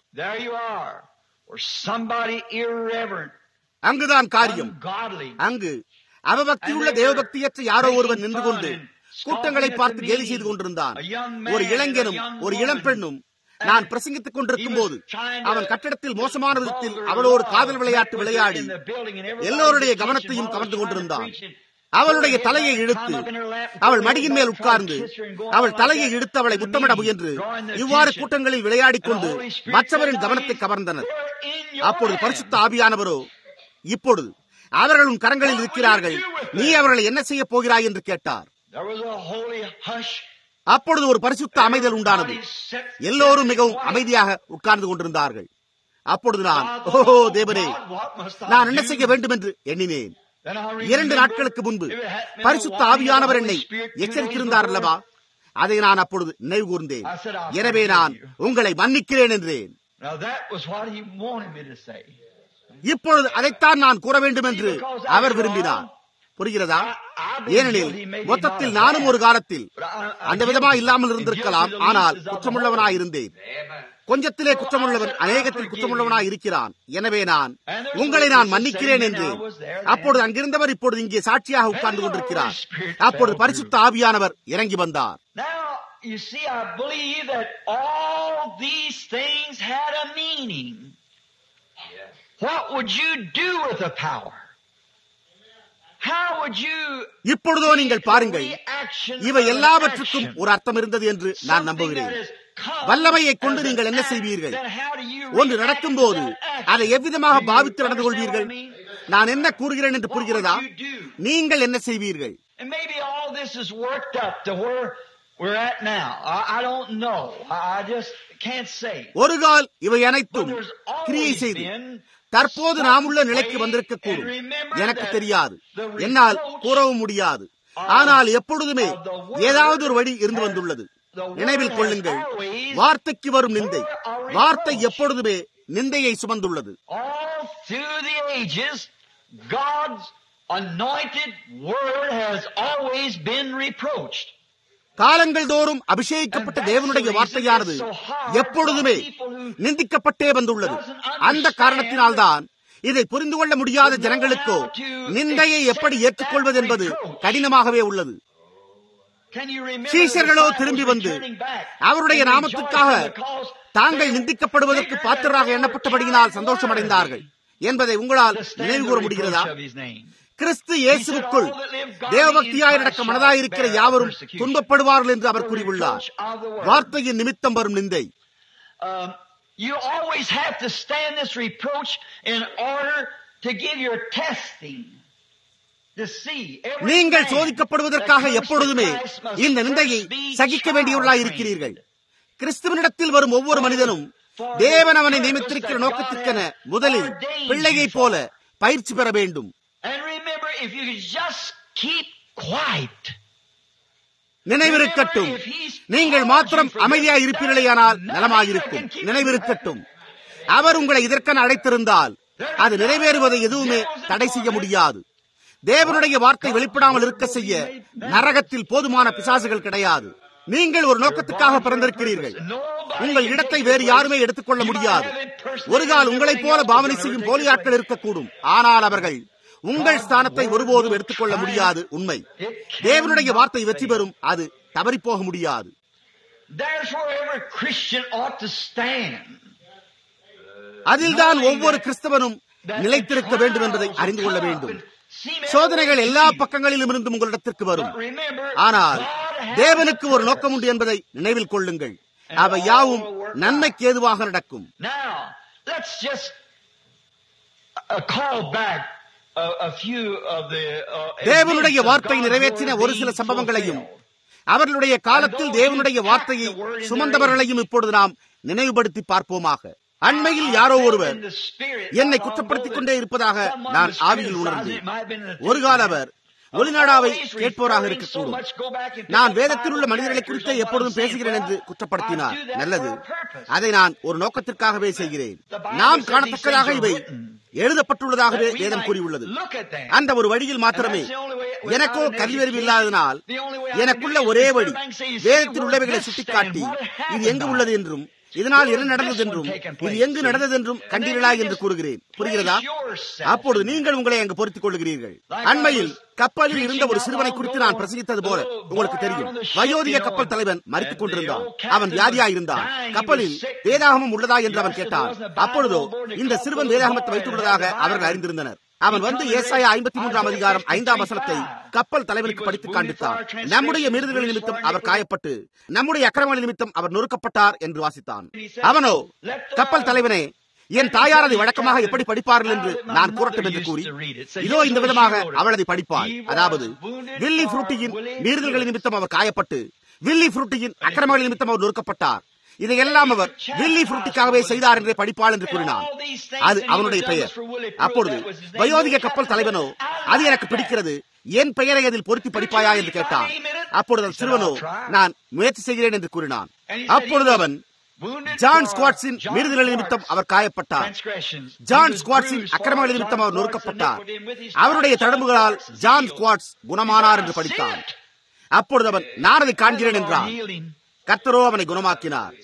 அங்குதான் காரியம் அங்கு அவபக்தியுள்ள தேவபக்தியற்ற யாரோ ஒருவன் நின்று கொண்டு கூட்டங்களை பார்த்து கேலி செய்து கொண்டிருந்தான் ஒரு இளைஞனும் ஒரு இளம் பெண்ணும் நான் பிரசங்கித்துக் கொண்டிருக்கும் போது அவன் கட்டிடத்தில் மோசமான விதத்தில் அவளோடு காதல் விளையாட்டு விளையாடி எல்லோருடைய கவனத்தையும் கவர்ந்து கொண்டிருந்தான் அவளுடைய தலையை இழுத்து அவள் மடியின் மேல் உட்கார்ந்து அவள் தலையை இழுத்து அவளை முத்தமிட முயன்று இவ்வாறு கூட்டங்களில் விளையாடிக் கொண்டு மற்றவரின் கவனத்தை கவர்ந்தனர் அப்பொழுது பரிசுத்த ஆவியானவரோ இப்பொழுது அவர்கள் உன் கரங்களில் இருக்கிறார்கள் நீ அவர்களை என்ன செய்ய போகிறாய் என்று கேட்டார் அப்பொழுது ஒரு பரிசுத்த அமைதல் உண்டானது எல்லோரும் மிகவும் அமைதியாக உட்கார்ந்து கொண்டிருந்தார்கள் அப்பொழுது நான் ஓஹோ தேவனே நான் என்ன செய்ய வேண்டும் என்று எண்ணினேன் இரண்டு நாட்களுக்கு முன்பு பரிசுத்த ஆவியானவர் என்னை எச்சரித்திருந்தார் அல்லவா அதை நான் அப்பொழுது நினைவு கூர்ந்தேன் எனவே நான் உங்களை மன்னிக்கிறேன் என்றேன் இப்பொழுது அதைத்தான் நான் கூற வேண்டும் என்று அவர் விரும்பினார் புரிகிறதா ஏனெனில் மொத்தத்தில் நானும் ஒரு காலத்தில் அந்த விதமா இல்லாமல் இருந்திருக்கலாம் ஆனால் குற்றமுள்ளவனாய் இருந்தேன் கொஞ்சத்திலே குற்றமுள்ளவன் அநேகத்தில் குற்றமுள்ளவனாய் இருக்கிறான் எனவே நான் உங்களை நான் மன்னிக்கிறேன் என்று அப்பொழுது அங்கிருந்தவர் இப்பொழுது இங்கே சாட்சியாக உட்கார்ந்து கொண்டிருக்கிறார் அப்பொழுது பரிசுத்த ஆவியானவர் இறங்கி வந்தார் You see, I believe that all these things had a meaning. What would you do with the power? இப்பொழுதோ நீங்கள் பாருங்கள் இவை எல்லாவற்றுக்கும் ஒரு அர்த்தம் இருந்தது என்று நான் நம்புகிறேன் வல்லமையை கொண்டு நீங்கள் என்ன செய்வீர்கள் ஒன்று நடக்கும் போது அதை எவ்விதமாக பாவித்து நடந்து கொள்வீர்கள் நான் என்ன கூறுகிறேன் என்று புரிகிறதா நீங்கள் என்ன செய்வீர்கள் ஒரு கால் இவை அனைத்தும் கிரியை செய்து தற்போது நாம் உள்ள நிலைக்கு வந்திருக்க கூடும் எனக்கு தெரியாது என்னால் கூறவும் முடியாது ஆனால் எப்பொழுதுமே ஏதாவது ஒரு வழி இருந்து வந்துள்ளது நினைவில் கொள்ளுங்கள் வார்த்தைக்கு வரும் நிந்தை வார்த்தை எப்பொழுதுமே நிந்தையை சுமந்துள்ளது anointed word has always been reproached. காலங்கள் தோறும் அபிஷேகிக்கப்பட்ட தேவனுடைய வார்த்தையானது எப்பொழுதுமே நிந்திக்கப்பட்டே வந்துள்ளது அந்த காரணத்தினால்தான் இதை புரிந்து கொள்ள முடியாத ஜனங்களுக்கோ நிந்தையை எப்படி ஏற்றுக்கொள்வது என்பது கடினமாகவே உள்ளது Can you remember சீஷர்களோ the திரும்பி disciples வந்து returning back அவருடைய and நாமத்துக்காக rejoicing because தாங்கள் they நிந்திக்கப்படுவதற்கு figured பாத்திரராக that they were எண்ணப்பட்டபடியினால் carrying சந்தோஷமடைந்தார்கள் worthy என்பதை உங்களால் to stand நினைவு the கூற reproach முடிகிறதா of his name. கிறிஸ்து இயேசுவுக்குள் தேவபக்தியாய் நடக்க மனதாயிருக்கிற யாவரும் துன்பப்படுவார்கள் என்று அவர் கூறியுள்ளார் வார்த்தையின் நிமித்தம் வரும் நிந்தை Um, you always have to stand this reproach in order to give your testing. To see every நீங்கள் man சோதிக்கப்படுவதற்காக that comes to எப்பொழுதுமே Christ must இந்த நிந்தையை first be சகிக்க child வேண்டியுள்ளாய் trained. இருக்கிறீர்கள் கிறிஸ்துவனிடத்தில் வரும் ஒவ்வொரு மனிதனும் தேவன் அவனை நியமித்திருக்கிற நோக்கத்திற்கென முதலில் பிள்ளையைப் போல பயிற்சி பெற வேண்டும் And remember, if you could just keep quiet. நினைவிருக்கட்டும் நீங்கள் மாத்திரம் அமைதியாய் இருப்பீர்களேயானால் நலமாயிருக்கும் நினைவிருக்கட்டும் அவர் உங்களை இதற்கென அழைத்திருந்தால் அது நிறைவேறுவதை எதுவுமே தடை செய்ய முடியாது தேவனுடைய வார்த்தை வெளிப்படாமல் இருக்க செய்ய நரகத்தில் போதுமான பிசாசுகள் கிடையாது நீங்கள் ஒரு நோக்கத்துக்காக பிறந்திருக்கிறீர்கள் உங்கள் இடத்தை வேறு யாருமே எடுத்துக்கொள்ள முடியாது ஒரு கால் உங்களைப் போல பாவனை செய்யும் போலியாட்கள் இருக்கக்கூடும் ஆனால் அவர்கள் உங்கள் ஸ்தானத்தை ஒருபோதும் எடுத்துக்கொள்ள முடியாது உண்மை தேவனுடைய வார்த்தை வெற்றி பெறும் அது தவறிப்போக முடியாது There's where every Christian ought to stand. அதில்தான் ஒவ்வொரு கிறிஸ்தவனும் நிலைத்திருக்க வேண்டும் என்பதை அறிந்து கொள்ள வேண்டும் சோதனைகள் எல்லா பக்கங்களிலும் இருந்து உங்களிடத்திற்கு வரும் ஆனால் தேவனுக்கு ஒரு நோக்கம் உண்டு என்பதை நினைவில் கொள்ளுங்கள் அவை யாவும் நன்மைக்கு ஏதுவாக நடக்கும் Now, let's just uh, call back a, a few of the uh, தேவனுடைய events of வார்த்தை God's நிறைவேற்றின word ஒரு சில being சம்பவங்களையும் fulfilled. அவர்களுடைய காலத்தில் தேவனுடைய வார்த்தையை சுமந்தவர்களையும் இப்பொழுது நாம் நினைவுபடுத்தி பார்ப்போமாக அண்மையில் யாரோ ஒருவர் என்னை குற்றப்படுத்திக் கொண்டே இருப்பதாக நான் ஆவியில் உணர்ந்தேன் ஒரு கால அவர் ஒளிநாடாவை கேட்போராக இருக்கக்கூடும் நான் வேதத்தில் உள்ள மனிதர்களை குறித்து எப்பொழுதும் பேசுகிறேன் என்று குற்றப்படுத்தினார் நல்லது அதை நான் ஒரு நோக்கத்திற்காகவே செய்கிறேன் நாம் காணத்தக்கதாக இவை எழுதப்பட்டுள்ளதாகவே வேதம் கூறியுள்ளது அந்த ஒரு வழியில் மாத்திரமே எனக்கோ கல்வியறிவு இல்லாததனால் எனக்குள்ள ஒரே வழி வேதத்தில் உள்ளவைகளை சுட்டிக்காட்டி இது எங்கு உள்ளது என்றும் இதனால் என்ன நடந்தது என்றும் இது எங்கு நடந்தது என்றும் கண்டீர்களா என்று கூறுகிறேன் புரிகிறதா அப்பொழுது நீங்கள் உங்களை அங்கு பொருத்திக் கொள்கிறீர்கள் அண்மையில் கப்பலில் இருந்த ஒரு சிறுவனை குறித்து நான் பிரசங்கித்தது போல உங்களுக்கு தெரியும் வயோதிக கப்பல் தலைவன் மறித்துக் கொண்டிருந்தான் அவன் வியாதியா இருந்தான் கப்பலில் வேதாகமம் உள்ளதா என்று அவன் கேட்டான் அப்பொழுதோ இந்த சிறுவன் வேதாகமத்தை வைத்துள்ளதாக அவர்கள் அறிந்திருந்தனர் அவன் வந்து ஏசாய ஐம்பத்தி மூன்றாம் அதிகாரம் ஐந்தாம் வசனத்தை கப்பல் தலைவனுக்கு படித்து காண்பித்தான் நம்முடைய மீறுதல்கள் நிமித்தம் அவர் காயப்பட்டு நம்முடைய அக்கிரமங்கள் நிமித்தம் அவர் நொறுக்கப்பட்டார் என்று வாசித்தான் அவனோ கப்பல் தலைவனே என் தாயார் அதை வழக்கமாக எப்படி படிப்பார்கள் என்று நான் கூறட்டும் என்று கூறி இதோ இந்த விதமாக அவள் அதை படிப்பாள் அதாவது வில்லி புரூட்டியின் மீறுதல்கள் நிமித்தம் அவர் காயப்பட்டு வில்லி புரூட்டியின் அக்கிரமங்கள் நிமித்தம் அவர் நொறுக்கப்பட்டார் இதையெல்லாம் அவர் வில்லி புரூட்டிக்காகவே செய்தார் என்றே படிப்பாள் என்று கூறினார் அது அவனுடைய பெயர் அப்பொழுது வயோதிக கப்பல் தலைவனோ அது எனக்கு பிடிக்கிறது என் பெயரை அதில் பொருத்தி படிப்பாயா என்று கேட்டான் அப்பொழுது அந்த சிறுவனோ நான் முயற்சி செய்கிறேன் என்று கூறினான் அப்பொழுது அவன் ஜான் ஸ்குவாட்ஸின் மீறுதல்கள் நிமித்தம் அவர் காயப்பட்டார் ஜான் ஸ்குவாட்ஸின் அக்கிரமங்கள் நிமித்தம் அவர் நொறுக்கப்பட்டார் அவருடைய தடம்புகளால் ஜான் ஸ்குவாட்ஸ் குணமானார் என்று படித்தான் அப்பொழுது அவன் நான் அதை காண்கிறேன் என்றான் கர்த்தரோ அவனை குணமாக்கினார்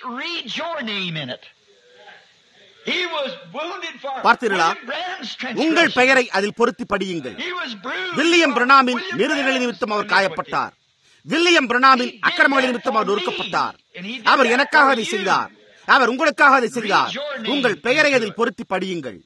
பார்த்தீர்களா உங்கள் பெயரை அதில் பொருத்தி படியுங்கள் வில்லியம் பிரணாமின் மீறுதல்கள் நிமித்தம் அவர் காயப்பட்டார் வில்லியம் பிரணாமின் அக்கிரமங்கள் நிமித்தம் அவர் நொறுக்கப்பட்டார் அவர் எனக்காக அதை செய்தார் அவர் உங்களுக்காக அதை செய்தார் உங்கள் பெயரை அதில் பொருத்தி படியுங்கள்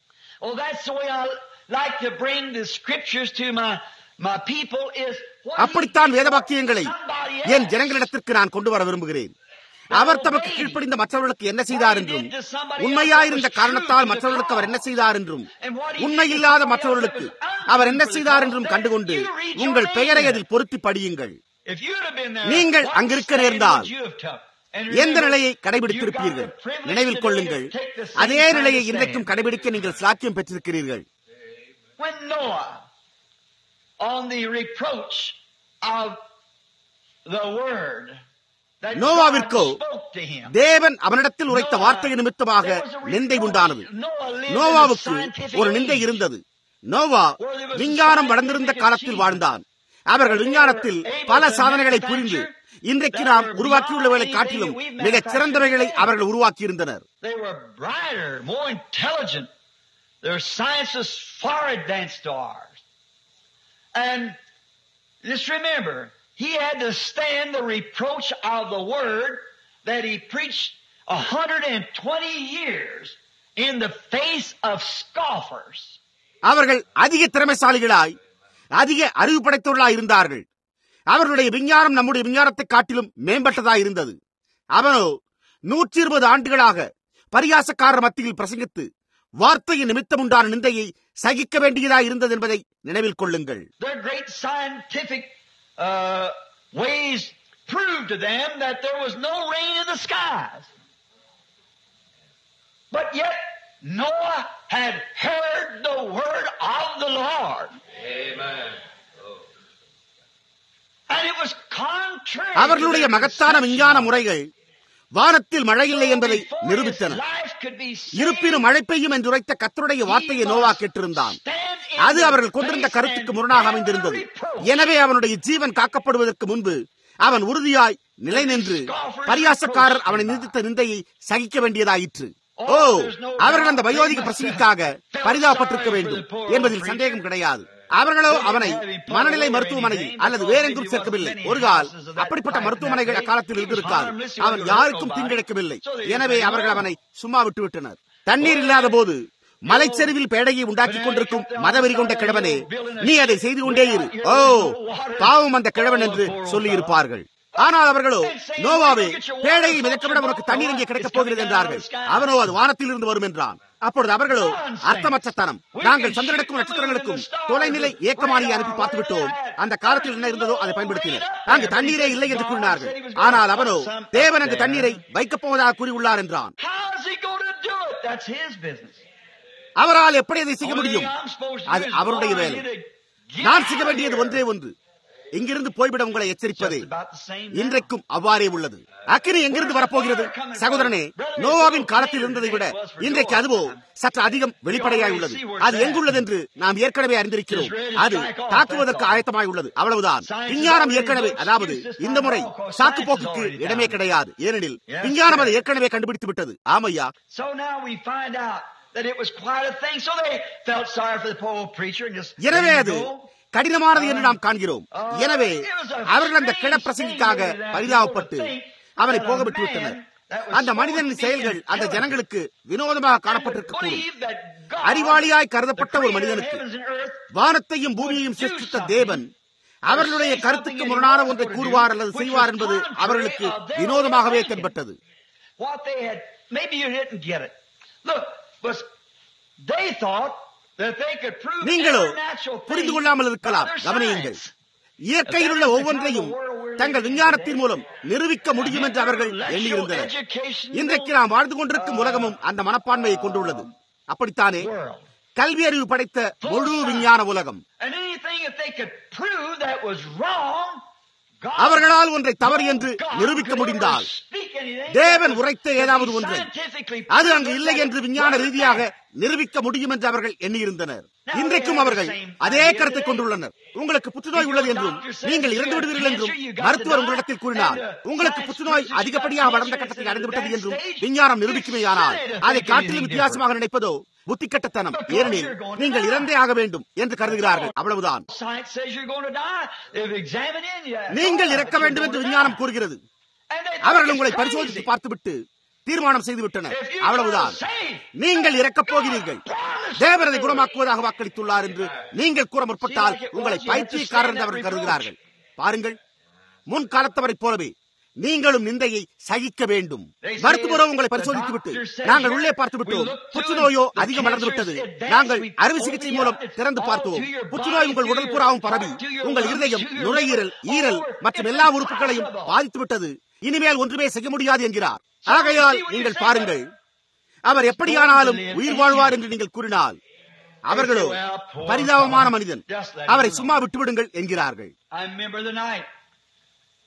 அப்படித்தான் வேதவாக்கியங்களை என் ஜனங்களிடத்திற்கு நான் கொண்டு வர விரும்புகிறேன் அவர் தமக்கு கீழ்ப்படிந்த மற்றவர்களுக்கு என்ன செய்தார் என்றும் உண்மையாயிருந்த காரணத்தால் மற்றவர்களுக்கு அவர் என்ன செய்தார் என்றும் உண்மையில்லாத மற்றவர்களுக்கு அவர் என்ன செய்தார் என்றும் கண்டுகொண்டு உங்கள் பெயரை அதில் பொருத்தி படியுங்கள் நீங்கள் அங்கிருக்க நேர்ந்தால் எந்த நிலையை கடைபிடித்திருப்பீர்கள் நினைவில் கொள்ளுங்கள் அதே நிலையை இன்றைக்கும் கடைபிடிக்க நீங்கள் சாக்கியம் பெற்றிருக்கிறீர்கள் on the reproach of the word நோவாவிற்கோ தேவன் அவனிடத்தில் உரைத்த வார்த்தை நிமித்தமாக நிந்தை உண்டானது நோவாவுக்கு ஒரு நிந்தை இருந்தது நோவா விஞ்ஞானம் வளர்ந்திருந்த காலத்தில் வாழ்ந்தான் அவர்கள் விஞ்ஞானத்தில் பல சாதனைகளை புரிந்து இன்றைக்கு நாம் உருவாக்கியுள்ளவர்களை காட்டிலும் மிகச் சிறந்தவைகளை அவர்கள் உருவாக்கியிருந்தனர் They were brighter, more intelligent. Their science was far advanced to ours. And just remember, he had to stand the reproach of the word that he preached 120 years in the face of scoffers. அவர்கள் அதிக திறமைசாலிகளாய் அதிக அறிவு படைத்தவர்களாய் இருந்தார்கள் அவர்களுடைய விஞ்ஞானம் நம்முடைய விஞ்ஞானத்தை காட்டிலும் மேம்பட்டதாய் இருந்தது அவனோ நூற்றி இருபது ஆண்டுகளாக பரியாசக்காரர் மத்தியில் பிரசங்கித்து வார்த்தையின் நிமித்தம் உண்டான நிந்தையை சகிக்க வேண்டியதாய் இருந்தது என்பதை நினைவில் கொள்ளுங்கள் Their great scientific uh, ways proved to them that there was no rain in the skies. But yet, Noah had heard the word of the Lord. Amen. And it was contrary அவர்களுடைய to their மகத்தான perception. விஞ்ஞான முறைகள் வானத்தில் மழை இல்லை என்பதை Before his நிரூபித்தன life could be saved, இருப்பினும் மழை பெய்யும் என்று உரைத்த கத்தருடைய வார்த்தையை he Noah must கேட்டிருந்தான் stand in அது the அவர்கள் கொண்டிருந்த face கருத்துக்கு and முரணாக bear அமைந்திருந்தது the reproach. எனவே அவனுடைய ஜீவன் காக்கப்படுவதற்கு முன்பு அவன் உறுதியாய் நிலை நின்று பரியாசக்காரர் அவனை நிந்தித்த நிந்தையை சகிக்க வேண்டியதாயிற்று ஓ அவர்கள் அந்த வயோதிக பிரசங்கிக்காக பரிதாபப்பட்டிருக்க வேண்டும் என்பதில் சந்தேகம் கிடையாது அவர்களோ அவனை மனநிலை மருத்துவமனையில் அல்லது வேறெங்கும் சேர்க்கவில்லை ஒரு கால் அப்படிப்பட்ட மருத்துவமனைகள் அக்காலத்தில் இருந்திருக்காது அவன் யாருக்கும் தீங்கிழைக்கவில்லை எனவே அவர்கள் அவனை சும்மா விட்டு விட்டனர் தண்ணீர் இல்லாத போது மலைச்சரிவில் பேடையை உண்டாக்கிக் கொண்டிருக்கும் மதவெறி கொண்ட கிழவனே நீ அதை செய்து கொண்டே இரு ஓ பாவம் அந்த கிழவன் என்று சொல்லியிருப்பார்கள் ஆனால் அவர்களோ நோவாவே பேடையை மிதக்கவிட உனக்கு தண்ணீர் இங்கே கிடைக்கப் போகிறது என்றார்கள் அவனோ அது வானத்தில் இருந்து வரும் என்றான் அப்பொழுது அவர்களோ அர்த்தமற்ற தனம் நாங்கள் சந்திரனுக்கும் நட்சத்திரங்களுக்கும் தொலைநிலை ஏக்கமானியை அனுப்பி பார்த்து விட்டோம் அந்த காலத்தில் என்ன இருந்ததோ அதை பயன்படுத்தினர் அங்கு தண்ணீரே இல்லை என்று கூறினார்கள் ஆனால் அவனோ தேவன் அங்கு தண்ணீரை வைக்கப் போவதாக கூறியுள்ளார் என்றான் How's he going to do it? That's his business. அவரால் எப்படி அதை செய்ய Only முடியும் thing I'm supposed to அது do is அவருடைய warn வேலை you to get நான் out செய்ய of வேண்டியது here. ஒன்றே ஒன்று இங்கிருந்து போய்விட உங்களை எச்சரிப்பதே Just about the same now. இன்றைக்கும் அவ்வாறே உள்ளது அக்கினி எங்கிருந்து வரப்போகிறது சகோதரனே நோவாவின் காலத்தில் இருந்ததை விட இன்றைக்கு அதுவோ சற்று அதிகம் வெளிப்படையாய் உள்ளது அது எங்குள்ளது என்று நாம் ஏற்கனவே அறிந்திருக்கிறோம் அது தாக்குவதற்கு ஆயத்தமாய் உள்ளது அவ்வளவுதான் விஞ்ஞானம் ஏற்கனவே அதாவது இந்த முறை சாக்கு போக்குக்கு இடமே கிடையாது ஏனெனில் விஞ்ஞானம் அதை ஏற்கனவே கண்டுபிடித்து விட்டது ஆமையா So now we find out that it was quite a thing. So they felt sorry for the poor old preacher and just எனவே let அது him go. கடினமானது என்று நாம் காண்கிறோம் எனவே அவர்கள் அந்த கிட பிரசங்கிக்காக பரிதாபப்பட்டு அவனை போக விட்டு விட்டனர் அந்த மனிதனின் செயல்கள் அந்த ஜனங்களுக்கு வினோதமாக காணப்பட்டிருக்கக்கூடும் அறிவாளியாய் கருதப்பட்ட ஒரு மனிதனுக்கு வானத்தையும் பூமியையும் சிருஷ்டித்த தேவன் அவர்களுடைய கருத்துக்கு முரணான ஒன்றை கூறுவார் அல்லது செய்வார் என்பது அவர்களுக்கு வினோதமாகவே தென்பட்டது What they had, maybe you didn't get it. Look, was they thought that they could prove நீங்களோ every natural thing புரிந்து கொள்ளாமல் இருக்கலாம் by their கவனியுங்கள் science. இயற்கையில் உள்ள ஒவ்வொன்றையும் தங்கள் விஞ்ஞானத்தின் மூலம் நிரூபிக்க முடியும் என்று அவர்கள் எண்ணியிருந்தனர் இன்றைக்கு நாம் வாழ்ந்து கொண்டிருக்கும் உலகமும் அந்த மனப்பான்மையை கொண்டுள்ளது அப்படித்தானே world. கல்வி அறிவு படைத்த முழு விஞ்ஞான உலகம் And anything that they could prove that was wrong, God, அவர்களால் ஒன்றை தவறு என்று God நிரூபிக்க could முடிந்தால் never speak anything தேவன் that was- உரைத்த could ஏதாவது be ஒன்றை scientifically அது அங்கு proven இல்லை that என்று it விஞ்ஞான wasn't ரீதியாக there. நிரூபிக்க முடியும் என்று அவர்கள் எண்ணியிருந்தனர் இன்றைக்கும் அவர்கள் அதே கருத்தை கொண்டுள்ளனர் உங்களுக்கு புற்றுநோய் உள்ளது என்றும் நீங்கள் இறந்து விடுவீர்கள் என்றும் மருத்துவர் உங்களிடத்தில் கூறினார் உங்களுக்கு புற்றுநோய் அதிகப்படியாக வளர்ந்த கட்டத்தில் அடைந்துவிட்டது என்றும் விஞ்ஞானம் நிரூபிக்குமேயானால் அதை காட்டிலும் வித்தியாசமாக நினைப்பதோ புத்திக்கட்டத்தனம் ஏனெனில் நீங்கள் இறந்தே ஆக வேண்டும் என்று கருதுகிறார்கள் அவ்வளவுதான் Science says you're going to die. They've examined in you. நீங்கள் இறக்க வேண்டும் என்று விஞ்ஞானம் கூறுகிறது And they அவர்கள் think உங்களை it's பரிசோதித்து crazy. பார்த்துவிட்டு தீர்மானம் செய்து விட்டனர் If you அவ்வளவுதான் don't say, நீங்கள் இறக்கப் போகிறீர்கள் தேவரதை குணமாக்குவதாக வாக்களித்துள்ளார் என்று நீங்கள் கூற முற்பட்டால் உங்களை பைத்தியக்காரர் என்று அவர்கள் கருதுகிறார்கள் பாருங்கள் முன் காலத்தவரைப் போலவே நீங்களும் நிந்தையை சகிக்க வேண்டும் மருத்துவரோ உங்களை பரிசோதித்து விட்டு நாங்கள் உள்ளே பார்த்து விட்டோம் புற்றுநோயோ அதிகம் வளர்ந்து விட்டது நாங்கள் அறுவை சிகிச்சை மூலம் திறந்து பார்த்தோம் புற்றுநோய் உங்கள் உடல் புறாவும் பரவி உங்கள் இருதயம் நுரையீரல் ஈரல் மற்றும் எல்லா உறுப்புகளையும் பாதித்து விட்டது இனிமேல் ஒன்றுமே செய்ய முடியாது என்கிறார் ஆகையால் நீங்கள் பாருங்கள் அவர் எப்படியானாலும் உயிர் வாழ்வார் என்று நீங்கள் கூறினால் அவர்களோ பரிதாபமான மனிதன் அவரை சும்மா விட்டுவிடுங்கள் என்கிறார்கள் I remember the night.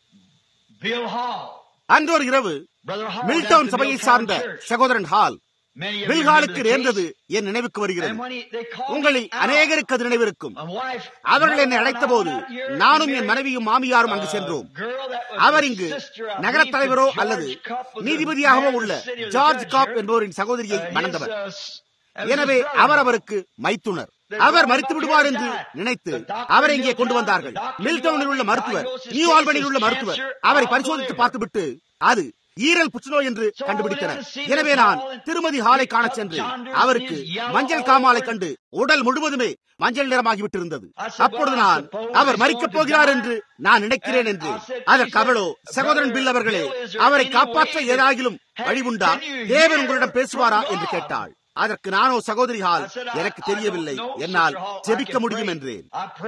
Bill Hall. அன்றொரு இரவு Brother Hall. Milltown down at the சபையை Milltown சார்ந்த Church. சகோதரன் ஹால் பில்காலுக்கு நேர்ந்தது என் நினைவுக்கு வருகிறது உங்களில் அநேகருக்கு அது நினைவிருக்கும் அவர்கள் என்னை அழைத்த போது நானும் என் மனைவியும் மாமியாரும் அங்கு சென்றோம் அவர் இங்கு நகர தலைவரோ அல்லது நீதிபதியாகவோ உள்ள ஜார்ஜ் காப் என்பவரின் சகோதரியை மணந்தவர் எனவே அவர் அவருக்கு மைத்துனர் அவர் மறித்து விடுவார் என்று நினைத்து அவரை இங்கே கொண்டு வந்தார்கள் மில்டவுனில் உள்ள மருத்துவர் நியூ ஆல்பனில் உள்ள மருத்துவர் அவரை பரிசோதித்து பார்த்துவிட்டு அது ஈரல் புற்றுநோய் என்று கண்டுபிடித்தனர் எனவே நான் திருமதி ஹாலை காண சென்று அவருக்கு மஞ்சள் காமாலை கண்டு உடல் முழுவதுமே மஞ்சள் நிறமாகிவிட்டிருந்தது அப்பொழுது நான் அவர் மறிக்கப் போகிறார் என்று நான் நினைக்கிறேன் என்று அதற்கு அவளோ சகோதரன் பில் அவர்களே அவரை காப்பாற்ற ஏதாகிலும் வழி உண்டா தேவன் உங்களிடம் பேசுவாரா என்று கேட்டாள் அதற்கு நானோ சகோதரி ஹால் எனக்கு தெரியவில்லை என்னால் ஜெபிக்க முடியும் என்றேன்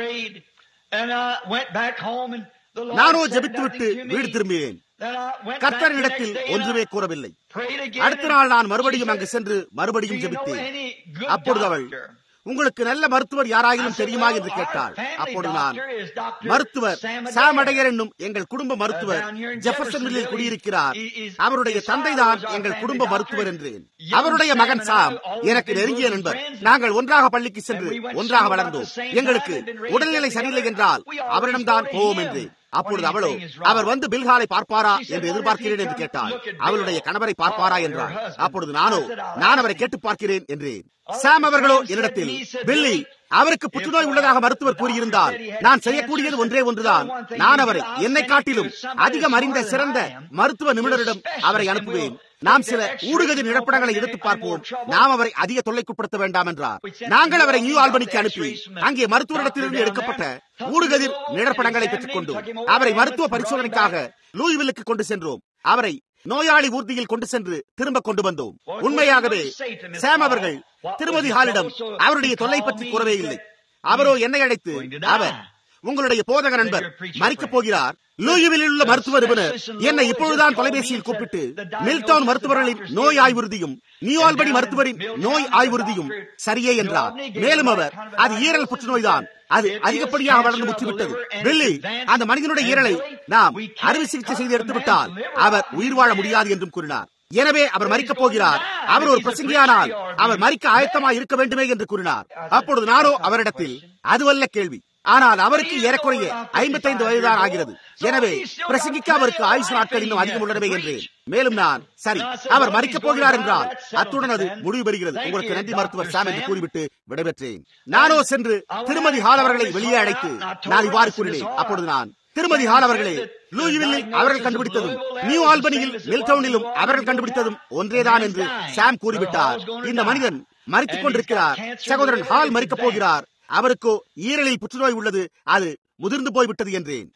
நானோ ஜெபித்துவிட்டு வீடு திரும்பினேன் கர்த்தரிடத்தில் ஒன்றுமே கூறவில்லை அடுத்த நாள் நான் மறுபடியும் அங்கு சென்று மறுபடியும் ஜெபித்தேன் அப்பொழுது அவள் உங்களுக்கு நல்ல மருத்துவர் யாராயிலும் தெரியுமா என்று கேட்டாள் அப்பொழுது நான் மருத்துவர் சாம் அடையர் என்னும் எங்கள் குடும்ப மருத்துவர் ஜெஃபர்சன் மில்லில் குடியிருக்கிறார் அவருடைய தந்தைதான் எங்கள் குடும்ப மருத்துவர் என்றேன் அவருடைய மகன் சாம் எனக்கு நெருங்கிய நண்பர் நாங்கள் ஒன்றாக பள்ளிக்கு சென்று ஒன்றாக வளர்ந்தோம் எங்களுக்கு உடல்நிலை சரியில்லை என்றால் அவரிடம்தான் போவோம் என்றேன் அப்பொழுது அவளோ அவர் வந்து பில்ஹாலை பார்ப்பாரா என்று எதிர்பார்க்கிறேன் என்று கேட்டாள் அவளுடைய கணவரை பார்ப்பாரா என்றார் அப்பொழுது நானோ நான் அவரை கேட்டு பார்க்கிறேன் என்றேன் சாம் அவர்களோ என்னிடத்தில் பில்லி அவருக்கு புற்றுநோய் உள்ளதாக மருத்துவர் கூறியிருந்தால் நான் செய்யக்கூடியது ஒன்றே ஒன்றுதான் நான் அவரை என்னை காட்டிலும் அதிகம் அறிந்த சிறந்த மருத்துவ நிபுணரிடம் அவரை அனுப்புவேன் நாம் சில ஊடுகதிர் நிழப்படங்களை எடுத்து பார்ப்போம் நாம் அவரை அதிக தொல்லைக்குட்படுத்த வேண்டாம் என்றார் நாங்கள் அவரை நியூ ஆல்பனிக்கு அனுப்பி அங்கே மருத்துவரிடத்திலிருந்து எடுக்கப்பட்ட ஊடுகதிர் நிழற்படங்களை பெற்றுக் கொண்டோம் அவரை மருத்துவ பரிசோதனைக்காக லூயிவில்லுக்கு கொண்டு சென்றோம் அவரை நோயாளி ஊர்தியில் கொண்டு சென்று திரும்ப கொண்டு வந்தோம் உண்மையாகவே சாம் அவர்கள் திருமதி ஹாலிடம் அவருடைய தொல்லை பற்றி கூறவே இல்லை அவரோ என்னை அழைத்து அவர் உங்களுடைய போதக நண்பர் மறிக்கப் போகிறார் லூயுவில் உள்ள மருத்துவ நிபுணர் என்னை இப்பொழுதுதான் தொலைபேசியில் கூப்பிட்டு மில்டவுன் மருத்துவர்களின் நோய் ஆய்வுறுதியும் நியூ ஆல்பனி மருத்துவரின் நோய் ஆய்வுறுதியும் சரியே என்றார் மேலும் அவர் அது ஈரல் புற்றுநோய் தான் அது அதிகப்படியாக வளர்ந்து முற்றிவிட்டது வெள்ளி அந்த மனிதனுடைய ஈரலை நாம் அறுவை சிகிச்சை செய்து எடுத்துவிட்டால் அவர் உயிர் வாழ முடியாது என்றும் கூறினார் எனவே அவர் மறிக்கப் போகிறார் அவர் ஒரு பிரசங்கியானால் அவர் மறிக்க ஆயத்தமாக இருக்க வேண்டுமே என்று கூறினார் அப்பொழுது நானோ அவரிடத்தில் அதுவல்ல கேள்வி ஆனால் அவருக்கு ஏறக்குறைய ஐம்பத்தைந்து வயதுதான் ஆகிறது எனவே பிரசங்கிக்க அவருக்கு ஆயுஷ் நாட்கள் இன்னும் அதிகம் உள்ளனவே என்றேன் மேலும் நான் சரி அவர் மறிக்கப் போகிறார் என்றால் அத்துடன் அது முடிவு பெறுகிறது உங்களுக்கு நன்றி மருத்துவர் சாம் என்று கூறிவிட்டு விடைபெற்றேன் நானோ சென்று திருமதி ஹால் அவர்களை வெளியே அழைத்து நான் இவ்வாறு கூறினேன் அப்பொழுது நான் திருமதி ஹால் அவர்களே லூயிவில்லில் அவர்கள் கண்டுபிடித்ததும் நியூ ஆல்பனியில் மில்டவுனிலும் அவர்கள் கண்டுபிடித்ததும் ஒன்றேதான் என்று சாம் கூறிவிட்டார் இந்த மனிதன் மறித்துக் கொண்டிருக்கிறார் சகோதரன் ஹால் மறிக்கப் போகிறார் அவருக்கோ ஈரலில் புற்றுநோய் உள்ளது அது முதிர்ந்து போய்விட்டது என்றேன்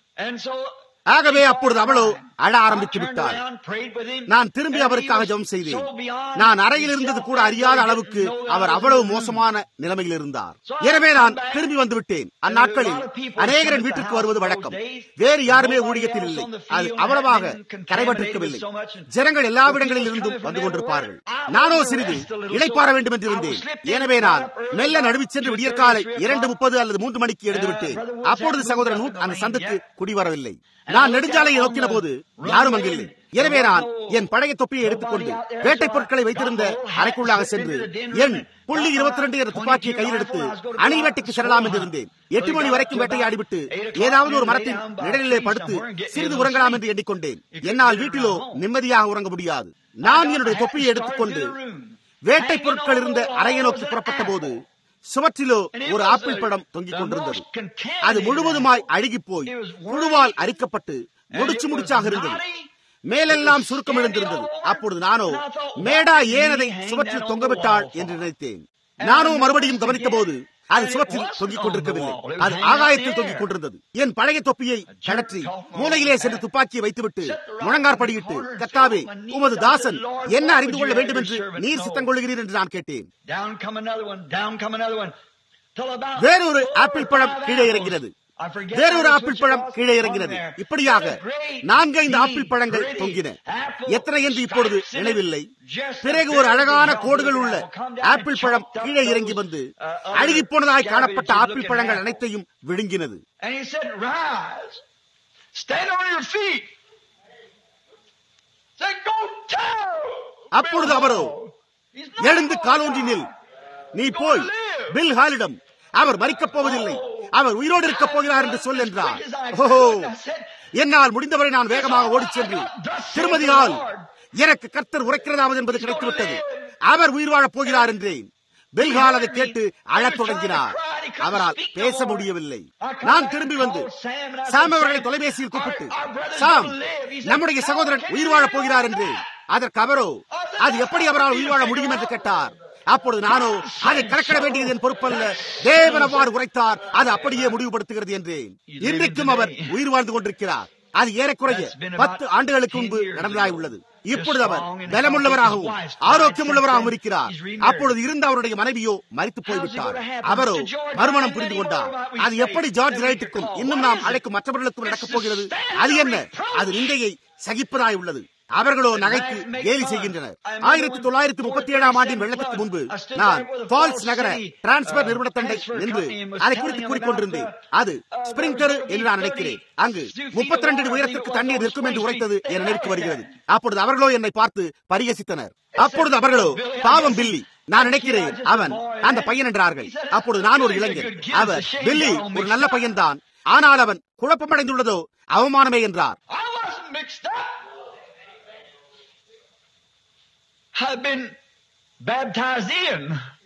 ஆகவே அப்பொழுது அவளோ அழ ஆரம்பித்து விட்டாள் நான் திரும்பி அவருக்காக ஜெபம் செய்தேன் நான் அறையில் இருந்தது கூட அறியாத அளவுக்கு அவர் அவ்வளவு மோசமான நிலைமையில் இருந்தார் எனவே நான் திரும்பி வந்து விட்டேன் அந்நாட்களில் அநேகரின் வீட்டிற்கு வருவது வழக்கம் வேறு யாருமே ஊழியத்தில் இல்லை அது அவ்வளவாக கரைபட்டிருக்கவில்லை ஜனங்கள் எல்லா இடங்களில் இருந்தும் வந்து கொண்டிருப்பார்கள் நானோ சிறிது இழைப்பார வேண்டும் என்று இருந்தேன் எனவே நான் மெல்ல நடுவிச் சென்று விடியற்காலை இரண்டு முப்பது அல்லது மூன்று மணிக்கு எழுந்துவிட்டேன் அப்பொழுது சகோதரன் அந்த சந்துக்கு குடிவரவில்லை நான் நெடுஞ்சாலையை நோக்கின போது யாரும் அங்கில்லை எனவே நான் என் பழைய தொப்பியை எடுத்துக்கொண்டு வேட்டை பொருட்களை வைத்திருந்த அறைக்குள்ளாக சென்று என் புள்ளி இருபத்தி ரெண்டு என்ற துப்பாக்கியை கையில் எடுத்து அணி வேட்டைக்கு செல்லலாம் என்று இருந்தேன் எட்டு மணி வரைக்கும் வேட்டையாடிவிட்டு ஏதாவது ஒரு மரத்தின் நிழலிலே படுத்து சிறிது உறங்கலாம் என்று எண்ணிக்கொண்டேன் என்னால் வீட்டிலோ நிம்மதியாக உறங்க முடியாது நான் என்னுடைய தொப்பியை எடுத்துக்கொண்டு வேட்டை பொருட்கள் இருந்த அறையை நோக்கி புறப்பட்ட போது சுவற்றிலோ ஒரு ஆப்பிள் படம் தொங்கிக் கொண்டிருந்தது அது முழுவதுமாய் அழுகி போய் புழுவால் அரிக்கப்பட்டு முடிச்சு முடிச்சாக இருந்தது மேலெல்லாம் சுருக்கம் எழுந்திருந்தது அப்பொழுது நானோ மேடா ஏன் அதை சுவற்றில் தொங்கவிட்டாள் என்று நினைத்தேன் நானோ மறுபடியும் கவனித்த போது அது சுவற்றில் தொங்கிக் கொண்டிருக்கவில்லை அது ஆகாயத்தில் தொங்கிக் கொண்டிருந்தது என் பழைய தொப்பியை கழற்றி மூலையிலே சென்று துப்பாக்கியை வைத்துவிட்டு முழங்கார்படியிட்டு கத்தாவே உமது தாசன் என்ன அறிந்து கொள்ள வேண்டும் என்று நீர் சித்தம் கொள்கிறீர் என்று நான் கேட்டேன் வேறொரு ஆப்பிள் பழம் கீழே இறங்கினது வேறொரு ஆப்பிள் பழம் கீழே இறங்கினது இப்படியாக நான்கைந்து ஆப்பிள் பழங்கள் தொங்கின எத்தனை என்று இப்பொழுது நினைவில்லை பிறகு ஒரு அழகான கோடுகள் உள்ள ஆப்பிள் பழம் கீழே இறங்கி வந்து அழுகி போனதாய் காணப்பட்ட ஆப்பிள் பழங்கள் அனைத்தையும் விழுங்கினது அப்பொழுது அவரோ எழுந்து காலூன்றினில் நீ போய் பில் ஹாலிடம் அவர் மறிக்கப் போவதில்லை அவர் உயிரோடு இருக்கப் போகிறார் என்று சொல் என்றார் ஓஹோ என்னால் முடிந்தவரை நான் வேகமாக ஓடிச் சென்று திருமதி ஹால் எனக்கு கர்த்தர் உரைக்கிறதாவது என்பது கிடைத்துவிட்டது அவர் உயிர் வாழப் போகிறார் என்றேன் பெல்கால் அதை கேட்டு அழத் தொடங்கினார் அவரால் பேச முடியவில்லை நான் திரும்பி வந்து சாம் அவர்களை தொலைபேசியில் கூப்பிட்டு சாம் நம்முடைய சகோதரன் உயிர் வாழப் போகிறார் என்று அதற்கு அவரோ அது எப்படி அவரால் உயிர் வாழ முடியும் என்று கேட்டார் அப்பொழுது நானோ அதை கணக்கிட வேண்டியது என் பொறுப்பல்ல தேவன் அவ்வாறு உரைத்தார் அது அப்படியே முடிவுபடுத்துகிறது என்றேன் இன்றைக்கும் அவர் உயிர் வாழ்ந்து கொண்டிருக்கிறார் அது ஏறக்குறைய பத்து ஆண்டுகளுக்கு முன்பு நடந்ததாய் உள்ளது இப்பொழுது அவர் பலமுள்ளவராகவும் ஆரோக்கியம் உள்ளவராகவும் இருக்கிறார் அப்பொழுது இருந்த அவருடைய மனைவியோ மறித்து போய்விட்டார் அவரோ மறுமணம் புரிந்து கொண்டார் அது எப்படி ஜார்ஜ் ரைட்டுக்கும் இன்னும் நாம் அழைக்கும் மற்றவர்களுக்கும் நடக்கப் போகிறது அது என்ன அது நிந்தையை சகிப்பதாய் உள்ளது அவர்களோ நகைக்கு கேலி செய்கின்றனர் ஆயிரத்தி தொள்ளாயிரத்தி முப்பத்தி ஏழாம் ஆண்டின் வெள்ளத்துக்கு முன்பு நான் பால்ஸ் நகர டிரான்ஸ்பர் நிறுவனத்தண்டை நின்று அதை குறித்து கூறிக்கொண்டிருந்தேன் அது ஸ்பிரிங் தெரு என்று நான் நினைக்கிறேன் அங்கு முப்பத்தி ரெண்டு உயரத்திற்கு தண்ணீர் நிற்கும் என்று உரைத்தது என் நினைவுக்கு வருகிறது அப்பொழுது அவர்களோ என்னை பார்த்து பரிகசித்தனர் அப்பொழுது அவர்களோ பாவம் பில்லி நான் நினைக்கிறேன் அவன் அந்த பையன் என்றார்கள் அப்பொழுது நான் ஒரு இளைஞன் அவர் பில்லி ஒரு நல்ல பையன்தான் ஆனால் அவன் குழப்பமடைந்துள்ளதோ அவமானமே என்றார் I've been baptized in.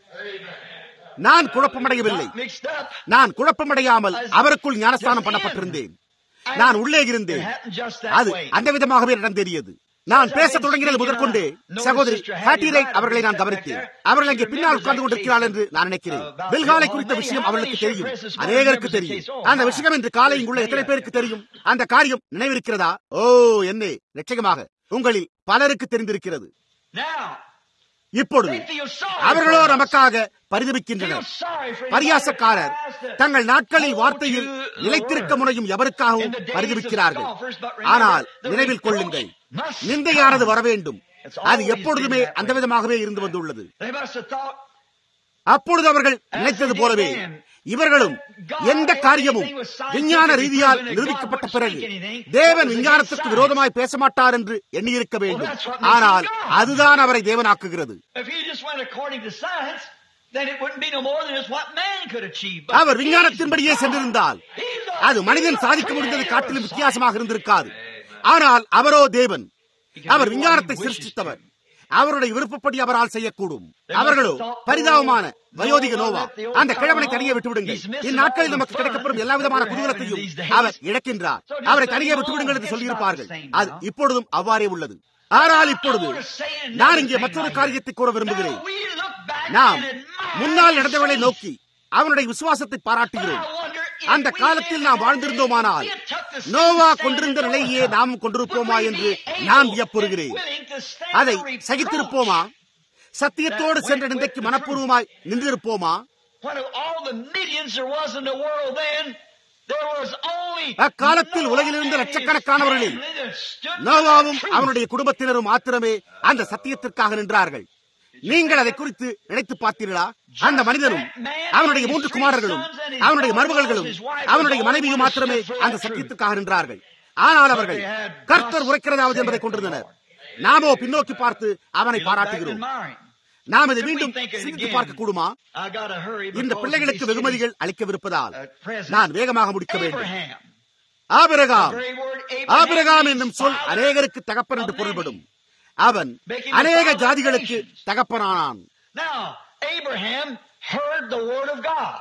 நான் குழப்பமடையவில்லை Not mixed up. நான் குழப்பமடையாமல் அவருக்குள் ஞானஸ்தானம் பண்ணப்பட்டிருந்தேன் நான் உள்ளே இருந்தேன் It happened just that அது way. அந்த விதமாகவே நடந்தேறியது நான் பேச தொடங்கினது முதற்கொண்டு சகோதரி ஹாட்டி ரைட் அவர்களை நான் கவனித்தேன் அவர்கள் அங்கே பின்னால் உட்கார்ந்து கொண்டிருக்கிறாள் என்று நான் நினைக்கிறேன் பில்காலை குறித்த விஷயம் அவர்களுக்கு தெரியும் அநேகருக்கு தெரியும் அந்த விஷயம் இன்று காலை இங்குள்ள எத்தனை பேருக்கு தெரியும் அந்த காரியம் நினைவிருக்கிறதா ஓ என்னே நிச்சயமாக உங்களில் பலருக்கு தெரிந்திருக்கிறது Now, இப்பொழுது they feel sorry அவர்களோ for us. நமக்காக Feel பரிதபிக்கின்றனர் sorry for பரியாசக்காரர் anybody that தங்கள் நாட்களில் hold வார்த்தையில் to the நிலைத்திருக்க word. முனையும் எவருக்காகவும் In the days of பரிதபிக்கிறார்கள் scoffers, but remember, ஆனால் the நினைவில் reproach கொள்ளுங்கள் must நிந்தையானது come. வர வேண்டும் It's அது always எப்பொழுதுமே been that அந்த way. விதமாகவே இருந்து வந்துள்ளது They must have thought, அப்பொழுது அவர்கள் நினைத்தது போலவே இவர்களும் எந்த காரியமும் விஞ்ஞான ரீதியால் நிரூபிக்கப்பட்ட பிறகு தேவன் விஞ்ஞானத்துக்கு விரோதமாய் பேச மாட்டார் என்று எண்ணியிருக்க வேண்டும் ஆனால் அதுதான் அவரை தேவனாக்குகிறது if he just went according to science, then it wouldn't be no more than just what man could achieve. But our he's விஞ்ஞானத்தின்படியே God. சென்றிருந்தால் He's a- அது மனிதன் he's a சாதிக்க முடிந்தது creator காட்டிலும் of வித்தியாசமாக இருந்திருக்காது ஆனால் அவரோ தேவன் அவர் விஞ்ஞானத்தை சிருஷ்டித்தவர் அவருடைய விருப்பப்படி அவரால் செய்யக்கூடும் அவர்களோ பரிதாபமான வயோதிக நோவா அந்த கிழவனை தனியே விட்டுவிடுங்கள் இந்நாட்களில் நமக்கு கிடைக்கப்படும் எல்லா விதமான குதூகலத்தையும் அவர் இழக்கின்றார் அவரை தனியே விட்டுவிடுங்கள் என்று சொல்லியிருப்பார்கள் அது இப்பொழுதும் அவ்வாறே உள்ளது ஆனால் இப்பொழுது நான் இங்கே மற்றொரு காரியத்தை கூற விரும்புகிறேன் Now we look back நாம் and admire முன்னால் his நடந்தவளை faith. நோக்கி அவனுடைய விசுவாசத்தை But பாராட்டுகிறோம் I wonder if அந்த we காலத்தில் lived நாம் in that வாழ்ந்திருந்தோமானால் day, we took the same Noah stand கொண்டிருந்த as நிலையே Noah. நாம் கொண்டிருப்போமா Would we என்று be able நான் and வியப்புறுகிறேன் willing to stand அதை the reproach? சகித்திருப்போமா சத்தியத்தோடு சென்ற நிந்தைக்கு மனப்பூர்வமாய் நின்றிருப்போமா When of all the millions there was in the world then, there was only அக்காலத்தில் Noah உலகில் இருந்த and his லட்சக்கணக்கானவர்களில் family that stood for நோவாவும் that truth. அவனுடைய குடும்பத்தினரும் மாத்திரமே அந்த சத்தியத்திற்காக நின்றார்கள் நீங்கள் அதை குறித்து நினைத்து பார்த்தீர்களா அந்த மனிதனும் அவனுடைய மூன்று குமாரர்களும் அவனுடைய மருமகள்களும் அவனுடைய மனைவியும் மாத்திரமே அந்த சத்தியத்திற்காக நின்றார்கள் ஆனால் அவர்கள் கர்த்தர் உரைக்கிறதாவது என்பதை கொண்டிருந்தனர் நாமோ பின்னோக்கி பார்த்து அவனை பாராட்டுகிறோம் நாம் இதை மீண்டும் சிந்தித்து பார்க்க கூடுமா I gotta hurry இந்த because பிள்ளைகளுக்கு he's வெகுமதிகள் அளிக்கவிருப்பதால் getting, uh, presents. நான் வேகமாக முடிக்க வேண்டும் Abraham. ஆபிரகாம் Very word ஆபிரகாம் means என்னும் சொல் father அநேகருக்கு தகப்பன் என்று of பொருள்படும் many. அவன் அநேக ஜாதிகளுக்கு தகப்பனானான் Now, Abraham heard the word of God.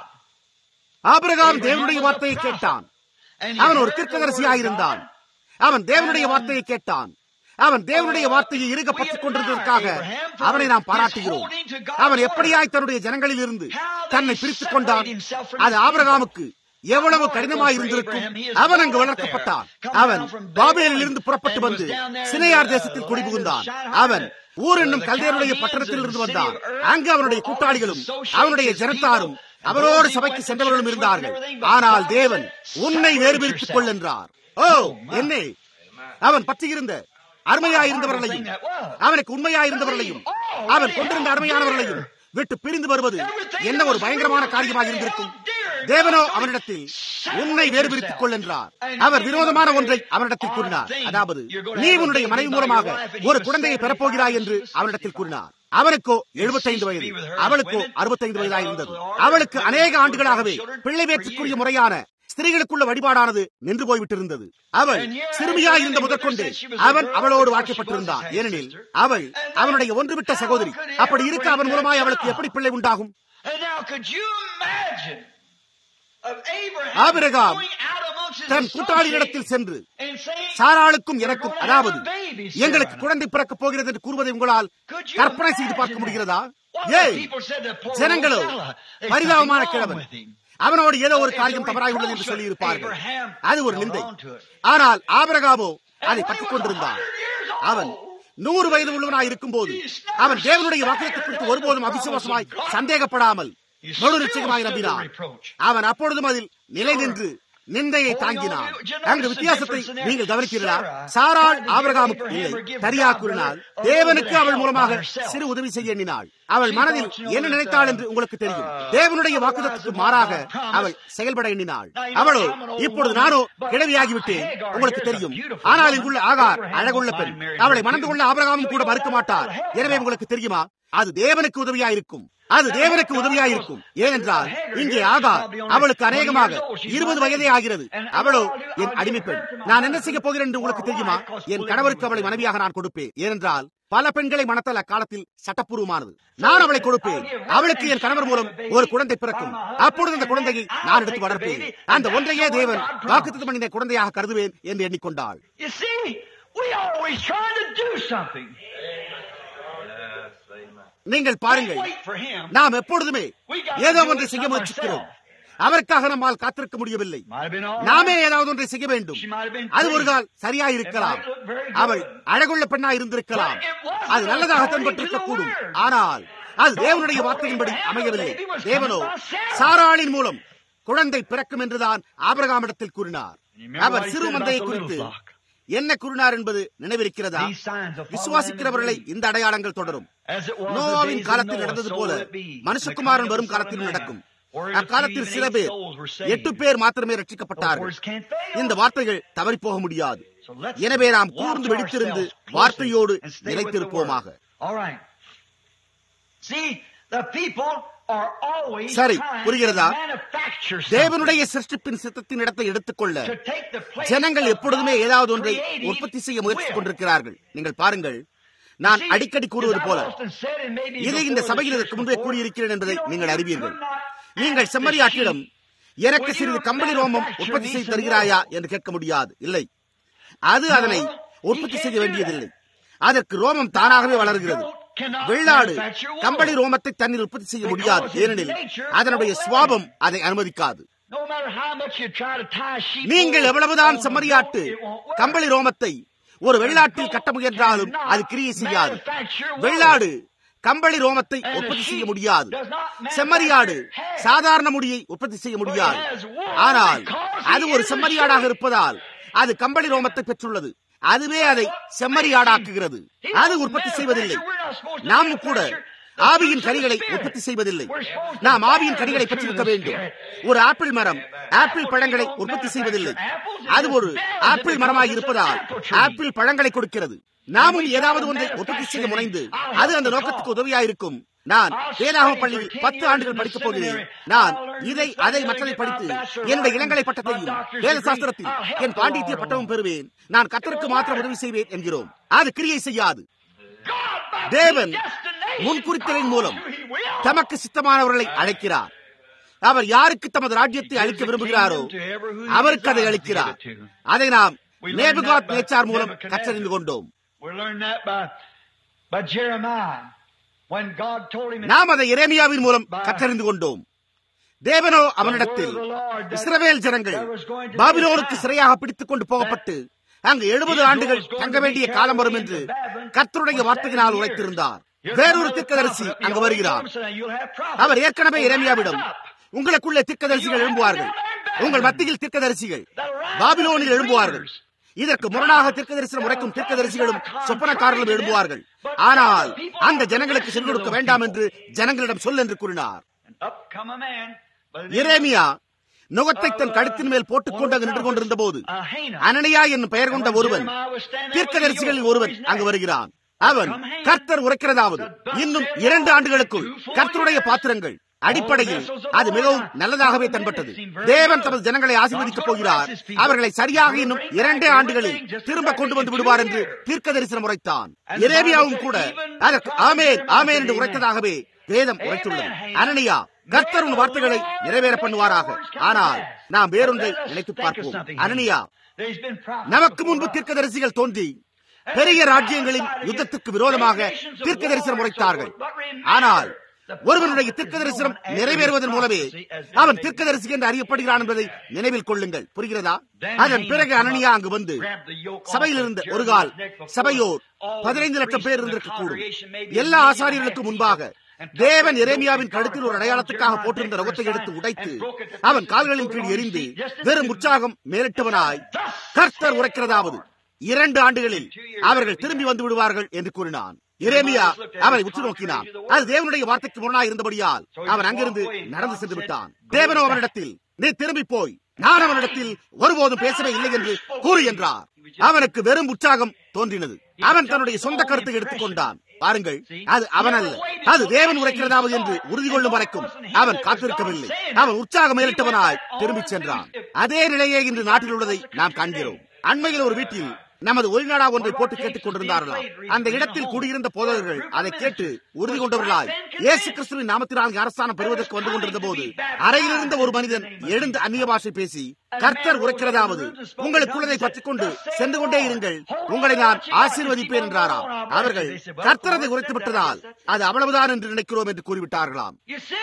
ஆபிரகாம் Abraham தேவனுடைய was a வார்த்தையை prophet. கேட்டான் And he அவன் ஒரு heard the தீர்க்கதரிசியாக word of இருந்தான் God. அவன் தேவனுடைய வார்த்தையை கேட்டான் அவன் தேவனுடைய வார்த்தையை இருக பற்றிக் கொண்டிருந்ததற்காக அவனை நாம் பாராட்டுகிறோம் அவன் எப்படியாய் தன்னுடைய ஜனங்களில் இருந்து தன்னை பிரித்துக் கொண்டான் அது ஆபிரகாமுக்கு எவ்வளவு கடினமாய் இருந்திருக்கும் அவன் அங்கு வளர்க்கப்பட்டான் அவன் பாபேலில் இருந்து புறப்பட்டு வந்து சினையார் தேசத்தில் குடிபுகுந்தான் அவன் ஊர் என்னும் கல்தேருடைய பட்டணத்தில் இருந்து வந்தான் அங்கு அவனுடைய கூட்டாளிகளும் அவனுடைய ஜனத்தாரும் அவரோடு சபைக்கு சென்றவர்களும் இருந்தார்கள் ஆனால் தேவன் உன்னை வேறுபிரித்துக் கொள் என்றார் ஓ என்னே அவன் பற்றியிருந்த அருமையாயிருந்தவர்களையும் அவனுக்கு உண்மையாயிருந்தவர்களையும் அவன் கொண்டிருந்த அருமையானவர்களையும் விட்டு பிரிந்து வருவது என்ன ஒரு பயங்கரமான காரியமாக இருந்திருக்கும் தேவனோ அவனிடத்தில் உன்னை வேறுபிரித்துக் கொள் என்றார் அவர் வினோதமான ஒன்றை அவனிடத்தில் கூறினார் அதாவது நீ உன்னுடைய மனைவி மூலமாக ஒரு குழந்தையை பெறப்போகிறாய் என்று அவனிடத்தில் கூறினார் அவனுக்கோ எழுபத்தைந்து வயது அவளுக்கோ அறுபத்தைந்து வயதாக இருந்தது அவளுக்கு அநேக ஆண்டுகளாகவே பிள்ளை வேற்றுக்குரிய முறையான ஸ்திரீகளுக்குள்ள வழிபாடானது நின்று போய்விட்டிருந்தது அவள் சிறுமியா இருந்த முதற்கொண்டு அவன் அவளோடு வாக்கப்பட்டிருந்தான் ஏனெனில் அவள் அவனுடைய ஒன்றுவிட்ட சகோதரி அப்படி இருக்க அவன் மூலமாய் அவளுக்கு எப்படி பிள்ளை உண்டாகும் ஆபிரகாம் தன் கூட்டாளியிடத்தில் சென்று சாராளுக்கும் எனக்கும் அதாவது எங்களுக்கு குழந்தை பிறக்கப் போகிறது என்று கூறுவதை உங்களால் கற்பனை செய்து பார்க்க முடிகிறதா ஏய் ஜனங்களோ பரிதாபமான கிழவன் அவனோடு ஏதோ ஒரு காரியம் தவறாக உள்ளது என்று சொல்லி இருப்பார்கள் அது ஒரு நிந்தை ஆனால் ஆபரகாமோ அதை பற்றிக் கொண்டிருந்தான் அவன் நூறு வயது உள்ளவனாய் இருக்கும் போது அவன் தேவனுடைய வாக்கியத்தை குறித்து ஒருபோதும் அவிசுவாசமாய் சந்தேகப்படாமல் முழு நிச்சயமாய் நம்பினான் அவன் அப்பொழுதும் அதில் நிலை நின்று நிந்தையை தாங்கினான் அங்கு வித்தியாசத்தை நீங்கள் கவனிக்கிறீர்களா சாராள் ஆபரகாமுக்கு இல்லை சரியா கூறினால் தேவனுக்கு அவள் மூலமாக சிறு உதவி செய்ய எண்ணினாள் அவள் மனதில் என்ன நினைத்தாள் என்று உங்களுக்கு தெரியும் தேவனுடைய வாக்குதத்துக்கு மாறாக அவள் செயல்பட எண்ணினாள் அவளோ இப்பொழுது நானோ கிழவியாகிவிட்டேன் உங்களுக்கு தெரியும் ஆனால் இங்குள்ள ஆகார் அழகுள்ள பெண் அவளை மணந்து கொள்ள ஆபரகாமும் கூட மறுக்க மாட்டார் எனவே உங்களுக்கு தெரியுமா அது தேவனுக்கு உதவியாயிருக்கும் அது தேவனுக்கு உதவியாயிருக்கும் ஏனென்றால் இங்கே ஆகா அவளுக்கு அநேகமாக இருபது வயதே ஆகிறது அவளோ என் அடிமை பெண் நான் என்ன செய்ய போகிறேன் என்று உங்களுக்கு தெரியுமா என் கணவருக்கு அவளை மனைவியாக நான் கொடுப்பேன் ஏனென்றால் பல பெண்களை மனத்தல் அக்காலத்தில் சட்டப்பூர்வமானது நான் அவளை கொடுப்பேன் அவளுக்கு என் கணவர் மூலம் ஒரு குழந்தை பிறக்கும் அப்பொழுது அந்த குழந்தையை நான் எடுத்து வளர்ப்பேன் அந்த ஒன்றையே தேவன் வாக்குத்தம் பண்ணின குழந்தையாக கருதுவேன் என்று எண்ணிக்கொண்டாள் நீங்கள் பாருங்கள் நாம் எப்பொழுதுமே ஏதோ ஒன்றை செய்ய முயற்சிக்கிறோம் அவருக்காக நம்மால் காத்திருக்க முடியவில்லை நாமே ஏதாவது ஒன்றை செய்ய வேண்டும் அது ஒரு கால் சரியா இருக்கலாம் அவள் அழகுள்ள பெண்ணா இருந்திருக்கலாம் அது நல்லதாக தென்பட்டிருக்க கூடும் ஆனால் அது தேவனுடைய வார்த்தையின்படி அமையவில்லை தேவனோ சாராளின் மூலம் குழந்தை பிறக்கும் என்றுதான் ஆபரகாமிடத்தில் கூறினார் அவர் சிறு மந்தையை குறித்து என்ன கூறினார் என்பது நினைவிருக்கிறதா விசுவாசிக்கிறவர்களை இந்த அடையாளங்கள் தொடரும் நோவாவின் காலத்தில் நடந்தது போல மனுஷகுமாரன் வரும் காலத்தில் நடக்கும் அக்காலத்தில் சில பேர் எட்டு பேர் மாத்திரமே ரட்சிக்கப்பட்டார்கள் இந்த வார்த்தைகள் தவறி போக முடியாது எனவே நாம் கூர்ந்து வெடித்திருந்து வார்த்தையோடு நிலைத்திருப்போமாக சரி புரிகிறதா தேவனுடைய சிருஷ்டிப்பின் சித்தத்தின் இடத்தை எடுத்துக்கொள்ள ஜனங்கள் எப்பொழுதுமே ஏதாவது ஒன்றை உற்பத்தி செய்ய முயற்சி கொண்டிருக்கிறார்கள் நீங்கள் பாருங்கள் நான் அடிக்கடி கூறுவது போல இதை இந்த சபையில் இதற்கு முன்பே கூறியிருக்கிறேன் என்பதை நீங்கள் அறிவீர்கள் நீங்கள் செம்மறியாட்டிடம் எனக்கு சிறிது கம்பளி ரோமம் உற்பத்தி செய்து தருகிறாயா என்று கேட்க முடியாது இல்லை அது அதனை உற்பத்தி செய்ய வேண்டியதில்லை அதற்கு ரோமம் தானாகவே வளர்கிறது வெள்ளாடு கம்பளி ரோமத்தை தண்ணீர் உற்பத்தி செய்ய முடியாது ஏனெனில் அதனுடைய சுவாபம் அதை அனுமதிக்காது நீங்கள் எவ்வளவுதான் செம்மறியாட்டு கம்பளி ரோமத்தை ஒரு வெள்ளாட்டில் கட்ட முயன்றாலும் அது கிரியை செய்யாது வெள்ளாடு கம்பளி ரோமத்தை உற்பத்தி செய்ய முடியாது செம்மறியாடு சாதாரண முடியை உற்பத்தி செய்ய முடியாது ஆனால் அது ஒரு செம்மறியாடாக இருப்பதால் அது கம்பளி ரோமத்தை பெற்றுள்ளது அதுவே அதை செம்மறியாடாக்குகிறது அது உற்பத்தி செய்வதில்லை நாம் கூட ஆவியின் கனிகளை உற்பத்தி செய்வதில்லை நாம் ஆவியின் கனிகளை பெற்றிருக்க வேண்டும் ஒரு ஆப்பிள் மரம் ஆப்பிள் பழங்களை உற்பத்தி செய்வதில்லை அது ஒரு ஆப்பிள் மரமாக இருப்பதால் ஆப்பிள் பழங்களை கொடுக்கிறது நாமும் ஏதாவது ஒன்றை உற்பத்தி செய்ய முனைந்து அது அந்த நோக்கத்துக்கு உதவியாயிருக்கும் நான் வேதாகம பள்ளியில் பத்து ஆண்டுகள் படிக்கப் போகிறேன் நான் இதை அதை மற்றதை படித்து என்னுடைய இளங்கலை பட்டத்தையும் வேத சாஸ்திரத்தில் என் பாண்டித்ய பட்டமும் பெறுவேன் நான் கத்தருக்கு மாத்திரம் உதவி செய்வேன் என்கிறோம் அது கிரியை செய்யாது தேவன் முன்குறித்தலின் மூலம் தமக்கு சித்தமானவர்களை அழைக்கிறார் அவர் யாருக்கு தமது ராஜ்யத்தை அளிக்க விரும்புகிறாரோ அவருக்கு அதை அளிக்கிறார் அதை நாம் நேபுகாத் நேச்சார் மூலம் கற்றறிந்து கொண்டோம் நாம் அதை இரேமியாவின் மூலம் கற்றறிந்து கொண்டோம் தேவனோ அவனிடத்தில் இஸ்ரவேல் ஜனங்கள் பாபிலோனுக்கு சிறையாக பிடித்துக் கொண்டு போகப்பட்டு அங்கு எழுபது ஆண்டுகள் தங்க வேண்டிய காலம் வரும் என்று கர்த்தருடைய வார்த்தையினால் உரைத்திருந்தார் வேறொரு திக்கதரிசி அங்கு வருகிறார் அவர் ஏற்கனவே இரேமியாவிடம் உங்களுக்குள்ளே திக்கதரிசிகள் எழும்புவார்கள் உங்கள் மத்தியில் திக்கதரிசிகள் பாபிலோனில் எழும்புவார்கள் இதற்கு முரணாக தீர்க்க தரிசனம் உரைக்கும் தீர்க்க தரிசிகளும் சொப்பனக்காரர்களும் எழும்புவார்கள் ஆனால் அந்த ஜனங்களுக்கு சென்று கொடுக்க வேண்டாம் என்று ஜனங்களிடம் சொல் என்று கூறினார் இரேமியா நுகத்தை தன் கழுத்தின் மேல் போட்டுக்கொண்டு அங்கு நின்று கொண்டிருந்த போது அனனியா என்னும் பெயர் கொண்ட ஒருவன் தீர்க்கதரிசிகளில் ஒருவன் அங்கு வருகிறான் அவன் கர்த்தர் உரைக்கிறதாவது இன்னும் இரண்டு ஆண்டுகளுக்குள் கர்த்தருடைய பாத்திரங்கள் அடிப்படையில் அது மிகவும் நல்லதாகவே தென்பட்டது தேவன் தமது ஜனங்களை ஆசீர்வதிக்கப் போகிறார் அவர்களை சரியாக இன்னும் இரண்டே ஆண்டுகளில் திரும்ப கொண்டு வந்து விடுவார் என்று தீர்க்க தரிசனம் உரைத்தான் இரேபியாவும் கூட அதற்கு ஆமேன் ஆமேன் என்று உரைத்ததாகவே வேதம் உரைத்துள்ளது அனனியா கர்த்தர் உன் வார்த்தைகளை நிறைவேற பண்ணுவாராக ஆனால் நாம் வேறொன்றை நினைத்து பார்ப்போம் அனனியா நமக்கு முன்பு தீர்க்க தரிசிகள் தோன்றி பெரிய ராஜ்யங்களின் யுத்தத்துக்கு விரோதமாக தீர்க்க தரிசனம் உரைத்தார்கள் ஆனால் ஒருவனுடைய தீர்க்க தரிசனம் நிறைவேறுவதன் மூலமே அவன் தீர்க்க தரிசி என்று அறியப்படுகிறான் என்பதை நினைவில் கொள்ளுங்கள் புரிகிறதா அதன் பிறகு அனனியா அங்கு வந்து சபையில் இருந்த ஒரு கால் சபையோர் பதினைந்து லட்சம் பேர் இருந்திருக்க கூடும் எல்லா ஆசாரியர்களுக்கும் முன்பாக தேவன் எரேமியாவின் கழுத்தில் ஒரு அடையாளத்துக்காக போட்டிருந்த ரகத்தை எடுத்து உடைத்து அவன் கால்களின் கீழ் எரிந்து வெறும் உற்சாகம் மேலிட்டவனாய் கர்த்தர் உரைக்கிறதாவது இரண்டு ஆண்டுகளில் அவர்கள் திரும்பி வந்து விடுவார்கள் என்று கூறினான் இரேமியா அவனை உற்று நோக்கினான் அது தேவனுடைய வார்த்தைக்கு முரணாக இருந்தபடியால் அவன் அங்கிருந்து நடந்து சென்று விட்டான் தேவனோ அவனிடத்தில் நீ திரும்பி போய் நான் அவனிடத்தில் ஒருபோதும் பேசவே இல்லை என்று கூறு என்றார் அவனுக்கு வெறும் உற்சாகம் தோன்றினது அவன் தன்னுடைய சொந்த கருத்தை எடுத்துக்கொண்டான் பாருங்கள் அது அவன் அல்ல அது தேவன் உரைக்கிறதாவது என்று உறுதி கொள்ளும் வரைக்கும் அவன் காத்திருக்கவில்லை அவன் உற்சாகம் மேலிட்டவனாய் திரும்பிச் சென்றான் அதே நிலையே இன்று நாட்டில் உள்ளதை நாம் காண்கிறோம் அண்மையில் ஒரு வீட்டில் நமது ஒளிநாடா ஒன்றை போட்டு கேட்டுக் கொண்டிருந்தார்களாம் அந்த இடத்தில் குடியிருந்த போதகர்கள் அதை கேட்டு உறுதி கொண்டவர்களாய் இயேசு கிறிஸ்துவின் நாமத்தினால் அரசாணம் பெறுவதற்கு வந்து கொண்டிருந்த போது அறையில் இருந்த ஒரு மனிதன் எழுந்து அந்நிய பாஷை பேசி கர்த்தர் உரைக்கிறதாவது உங்களுக்குள்ளதை பற்றிக் கொண்டு சென்று கொண்டே இருங்கள் உங்களை நான் ஆசீர்வதிப்பேன் என்றாராம் அவர்கள் கர்த்தரதை உரைத்து விட்டதால் அது அவ்வளவுதான் என்று நினைக்கிறோம் என்று கூறிவிட்டார்களாம்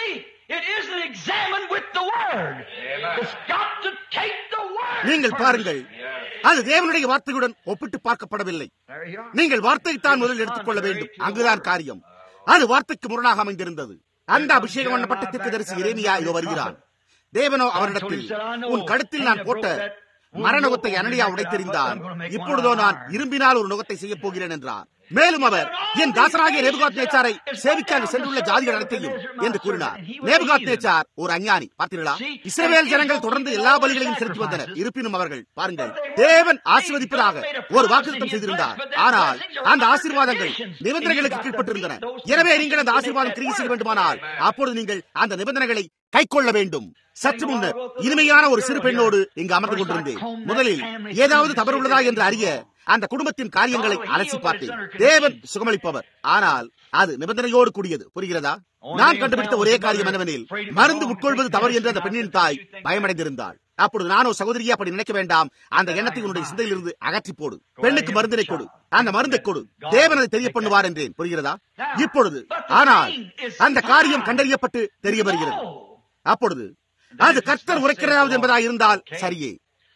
It isn't examined with the word. It's got to take the word. நீங்கள் பாருங்கள் அது தேவனுடைய வார்த்தையுடன் ஒப்பிட்டு பார்க்கப்படவில்லை நீங்கள் வார்த்தையைத்தான் முதலில் எடுத்துக்கொள்ள வேண்டும் அங்குதான் காரியம் அது வார்த்தைக்கு முரணாக அமைந்திருந்தது அந்த அபிஷேகம் பண்ணப்பட்ட தீர்க்கதரிசி இறைமையா இதோ வருகிறான் தேவனோ அவரிடத்தில் உன் கழுத்தில் நான் போட்ட மரணகுத்தை அனடியா உடைத்தெறிந்தான் இப்பொழுதோ நான் இரும்பினால் ஒரு நுகத்தை செய்ய போகிறேன் என்றார் மேலும் அவர் என் தாசராகிய நேபுகாத் நேச்சாரை சேவிக்க சென்றுள்ள ஜாதிகள் அனைத்தையும் என்று கூறினார் நேபுகாத் நேச்சார் ஒரு அஞ்ஞானி பார்த்தீர்களா இஸ்ரேல் ஜனங்கள் தொடர்ந்து எல்லா பலிகளையும் செலுத்தி வந்தனர் இருப்பினும் அவர்கள் பாருங்கள் தேவன் ஆசீர்வதிப்பதாக ஒரு வாக்குத்தம் செய்திருந்தார் ஆனால் அந்த ஆசீர்வாதங்கள் நிபந்தனைகளுக்கு கீழ்பட்டிருந்தன எனவே நீங்கள் அந்த ஆசீர்வாதம் கிரியை செய்ய வேண்டுமானால் அப்பொழுது நீங்கள் அந்த நிபந்தனைகளை கை கொள்ள வேண்டும் சற்று முன்னர் இனிமையான ஒரு சிறு பெண்ணோடு இங்கு அமர்ந்து கொண்டிருந்தேன் முதலில் ஏதாவது தவறு உள்ளதா என்று அறிய அந்த குடும்பத்தின் காரியங்களை அலசி பார்த்தேன் தேவன் சுகமளிப்பவர் ஆனால் அது நிபந்தனையோடு கூடியது புரிகிறதா நான் கண்டுபிடித்த ஒரே காரியம் என்னவெனில் மருந்து உட்கொள்வது தவறு என்று அந்த பெண்ணின் தாய் பயமடைந்திருந்தாள் அப்பொழுது நானோ சகோதரியா அப்படி நினைக்க வேண்டாம் அந்த எண்ணத்தை உன்னுடைய சிந்தையிலிருந்து அகற்றி போடு பெண்ணுக்கு மருந்தினை கொடு அந்த மருந்தை கொடு தேவன் அதை தெரிய பண்ணுவார் என்றேன் புரிகிறதா இப்பொழுது ஆனால் அந்த காரியம் கண்டறியப்பட்டு தெரிய வருகிறது அப்பொழுது அது கர்த்தர் உரைக்கிறாவது என்பதாக இருந்தால் சரியே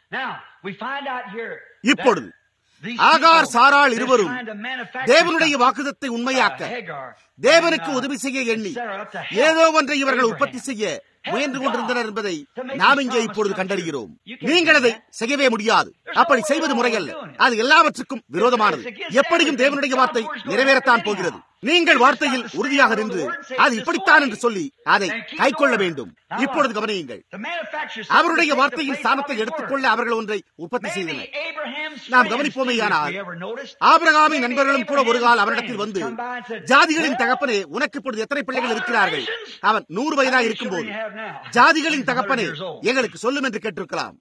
இப்பொழுது ஆகார் சாராள் இருவரும் தேவனுடைய வாக்குதத்தை உண்மையாக்க தேவனுக்கு உதவி செய்ய எண்ணி ஏதோ ஒன்றை இவர்கள் உற்பத்தி செய்ய முயன்று கொண்டிருந்தனர் என்பதை நாம் இங்கே இப்பொழுது கண்டறிகிறோம் நீங்கள் அதை செய்யவே முடியாது அப்படி செய்வது முறையல்ல அது எல்லாவற்றுக்கும் விரோதமானது எப்படியும் தேவனுடைய வார்த்தை நிறைவேறத்தான் போகிறது நீங்கள் வார்த்தையில் உறுதியாக நின்று அது இப்படித்தான் என்று சொல்லி அதை கை கொள்ள வேண்டும் இப்பொழுது கவனியுங்கள் அவருடைய வார்த்தையின் ஸ்தானத்தை எடுத்துக்கொள்ள அவர்கள் ஒன்றை உற்பத்தி செய்தனர் நாம் கவனிப்போமேயானால் ஆபிரகாமின் நண்பர்களும் கூட ஒரு கால் அவரிடத்தில் வந்து ஜாதிகளின் தகப்பனே உனக்கு இப்பொழுது எத்தனை பிள்ளைகள் இருக்கிறார்கள் அவன் நூறு வயதாக இருக்கும்போது ஜாதிகளின் தகப்பனே எங்களுக்கு சொல்லும் என்று கேட்டிருக்கலாம்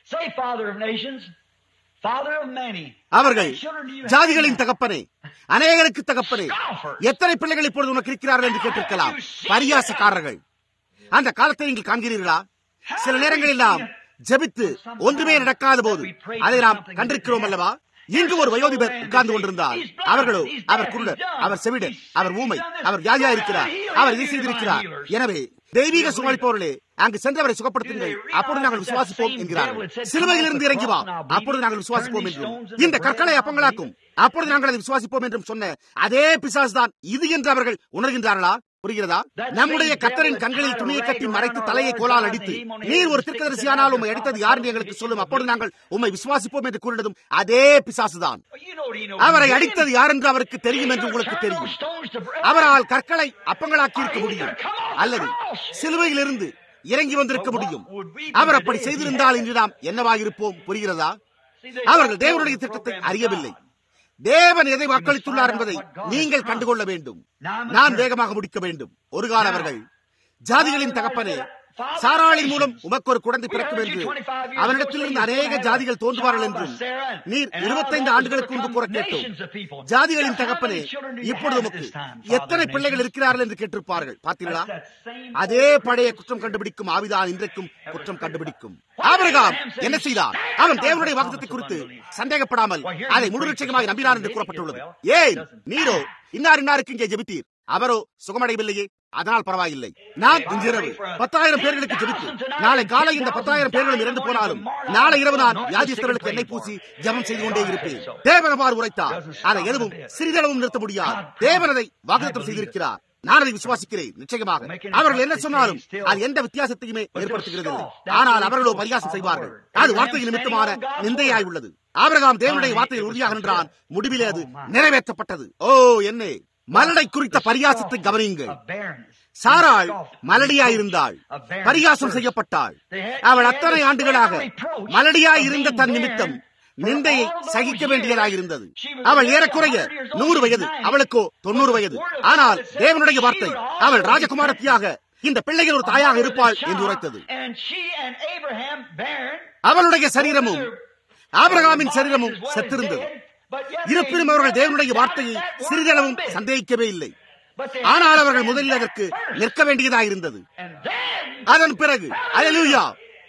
அவர்கள் ஜாதிகளின் தகப்பனே அநேகருக்கு தகப்பனே எத்தனை பிள்ளைகள் இப்பொழுது உனக்கு இருக்கிறார்கள் என்று கேட்டிருக்கலாம் பரியாசக்காரர்கள் அந்த காலத்தை நீங்கள் காண்கிறீர்களா சில நேரங்களில் நாம் ஜபித்து ஒன்றுமே நடக்காத போது அதை நாம் கண்டிருக்கிறோம் அல்லவா இங்கு ஒரு வயோதிபர் உட்கார்ந்து கொண்டிருந்தார் அவர்களோ அவர் குருடர் அவர் செவிடர் அவர் ஊமை அவர் வியாதியா இருக்கிறார் அவர் இதை செய்திருக்கிறார் எனவே தெய்வீக சுமளிப்பவர்களே அங்கு சென்றவரை சுகப்படுத்துங்கள் அப்பொழுது நாங்கள் விசுவாசிப்போம் என்கிறார்கள் சிலுவையிலிருந்து இறங்கி வா அப்பொழுது நாங்கள் விசுவாசிப்போம் என்றும் இந்த கற்களை அப்பங்களாக்கும் அப்பொழுது நாங்கள் அதை விசுவாசிப்போம் என்றும் சொன்ன அதே பிசாஸ் தான் இது என்று அவர்கள் உணர்கின்றார்களா புரிகிறதா நம்முடைய கத்தரின் கண்களில் துணியை கட்டி மறைத்து தலையை கோலால் அடித்து நீர் ஒரு திருக்கதரிசியானால் உண்மை அடித்தது யார் என்று எங்களுக்கு சொல்லும் அப்பொழுது நாங்கள் உண்மை விசுவாசிப்போம் என்று கூறினதும் அதே பிசாசுதான் அவரை அடித்தது யார் என்று அவருக்கு தெரியும் என்று உங்களுக்கு தெரியும் அவரால் கற்களை அப்பங்களாக்கி இருக்க முடியும் அல்லது சிலுவையிலிருந்து இறங்கி வந்திருக்க முடியும் அவர் அப்படி செய்திருந்தால் இன்று நாம் என்னவாயிருப்போம் புரிகிறதா அவர்கள் தேவனுடைய திட்டத்தை அறியவில்லை தேவன் எதை வாக்களித்துள்ளார் என்பதை நீங்கள் கண்டுகொள்ள வேண்டும் நான் வேகமாக முடிக்க வேண்டும் ஒரு கால அவர்கள் ஜாதிகளின் தகப்பனே சாராளின் மூலம் உமக்கு ஒரு குழந்தை பிறக்கும் என்று அவனிடத்திலிருந்து அநேக ஜாதிகள் தோன்றுவார்கள் என்றும் நீர் இருபத்தைந்து ஆண்டுகளுக்கு முன்பு கூற கேட்டோம் ஜாதிகளின் தகப்பனே இப்பொழுது உமக்கு எத்தனை பிள்ளைகள் இருக்கிறார்கள் என்று கேட்டிருப்பார்கள் பார்த்தீர்களா அதே பழைய குற்றம் கண்டுபிடிக்கும் ஆவிதான் இன்றைக்கும் குற்றம் கண்டுபிடிக்கும் ஆபிரகாம் என்ன செய்தார் அவன் தேவனுடைய வாக்குத்தத்தை குறித்து சந்தேகப்படாமல் அதை முழு நிச்சயமாக நம்பினார் என்று கூறப்பட்டுள்ளது ஏன் நீரோ இன்னார் இன்னாருக்கு இங்கே ஜெபித்தீர் அவரோ சுகமடையவில்லையே அதனால் பரவாயில்லை நான் இன்றிரவு பத்தாயிரம் பேர்களுக்கு ஜெபித்து நாளை காலை இந்த பத்தாயிரம் பேர்களும் இறந்து போனாலும் நாளை இரவு நான் யாதிஸ்தர்களுக்கு எண்ணெய் பூசி ஜெபம் செய்து கொண்டே இருப்பேன் தேவனவார் உரைத்தார் அதை எதுவும் சிறிதளவும் நிறுத்த முடியாது தேவனதை வாக்குத்தம் செய்திருக்கிறார் நான் அதை விசுவாசிக்கிறேன் நிச்சயமாக அவர்கள் என்ன சொன்னாலும் அது எந்த வித்தியாசத்தையுமே ஏற்படுத்துகிறது ஆனால் அவர்களோ பரிகாசம் செய்வார்கள் அது வார்த்தையின் நிமித்தமான நிந்தையாய் உள்ளது ஆபிரகாம் தேவனுடைய வார்த்தையில் உறுதியாக நின்றான் முடிவிலே அது நிறைவேற்றப்பட்டது ஓ என்ன மலடை குறித்த பரியாசத்தை கவனியுங்கள் சாராள் மலடியாயிருந்தாள் பரிகாசம் செய்யப்பட்டாள் அவள் அத்தனை ஆண்டுகளாக மலடியாய் இருந்த தன் நிமித்தம் நிந்தையை சகிக்க வேண்டியதாக இருந்தது அவள் ஏறக்குறைய நூறு வயது அவளுக்கோ தொண்ணூறு வயது ஆனால் தேவனுடைய வார்த்தை அவள் ராஜகுமாரத்தியாக இந்த பிள்ளைகள் ஒரு தாயாக இருப்பாள் என்று உரைத்தது அவளுடைய சரீரமும் ஆபிரகாமின் சரீரமும் செத்திருந்தது இருப்பினும் அவர்கள் தேவனுடைய வார்த்தையை சிறிதளவும் சந்தேகிக்கவே இல்லை ஆனால் அவர்கள் முதலில் அதற்கு நிற்க வேண்டியதாக இருந்தது அதன் பிறகு அயலூயா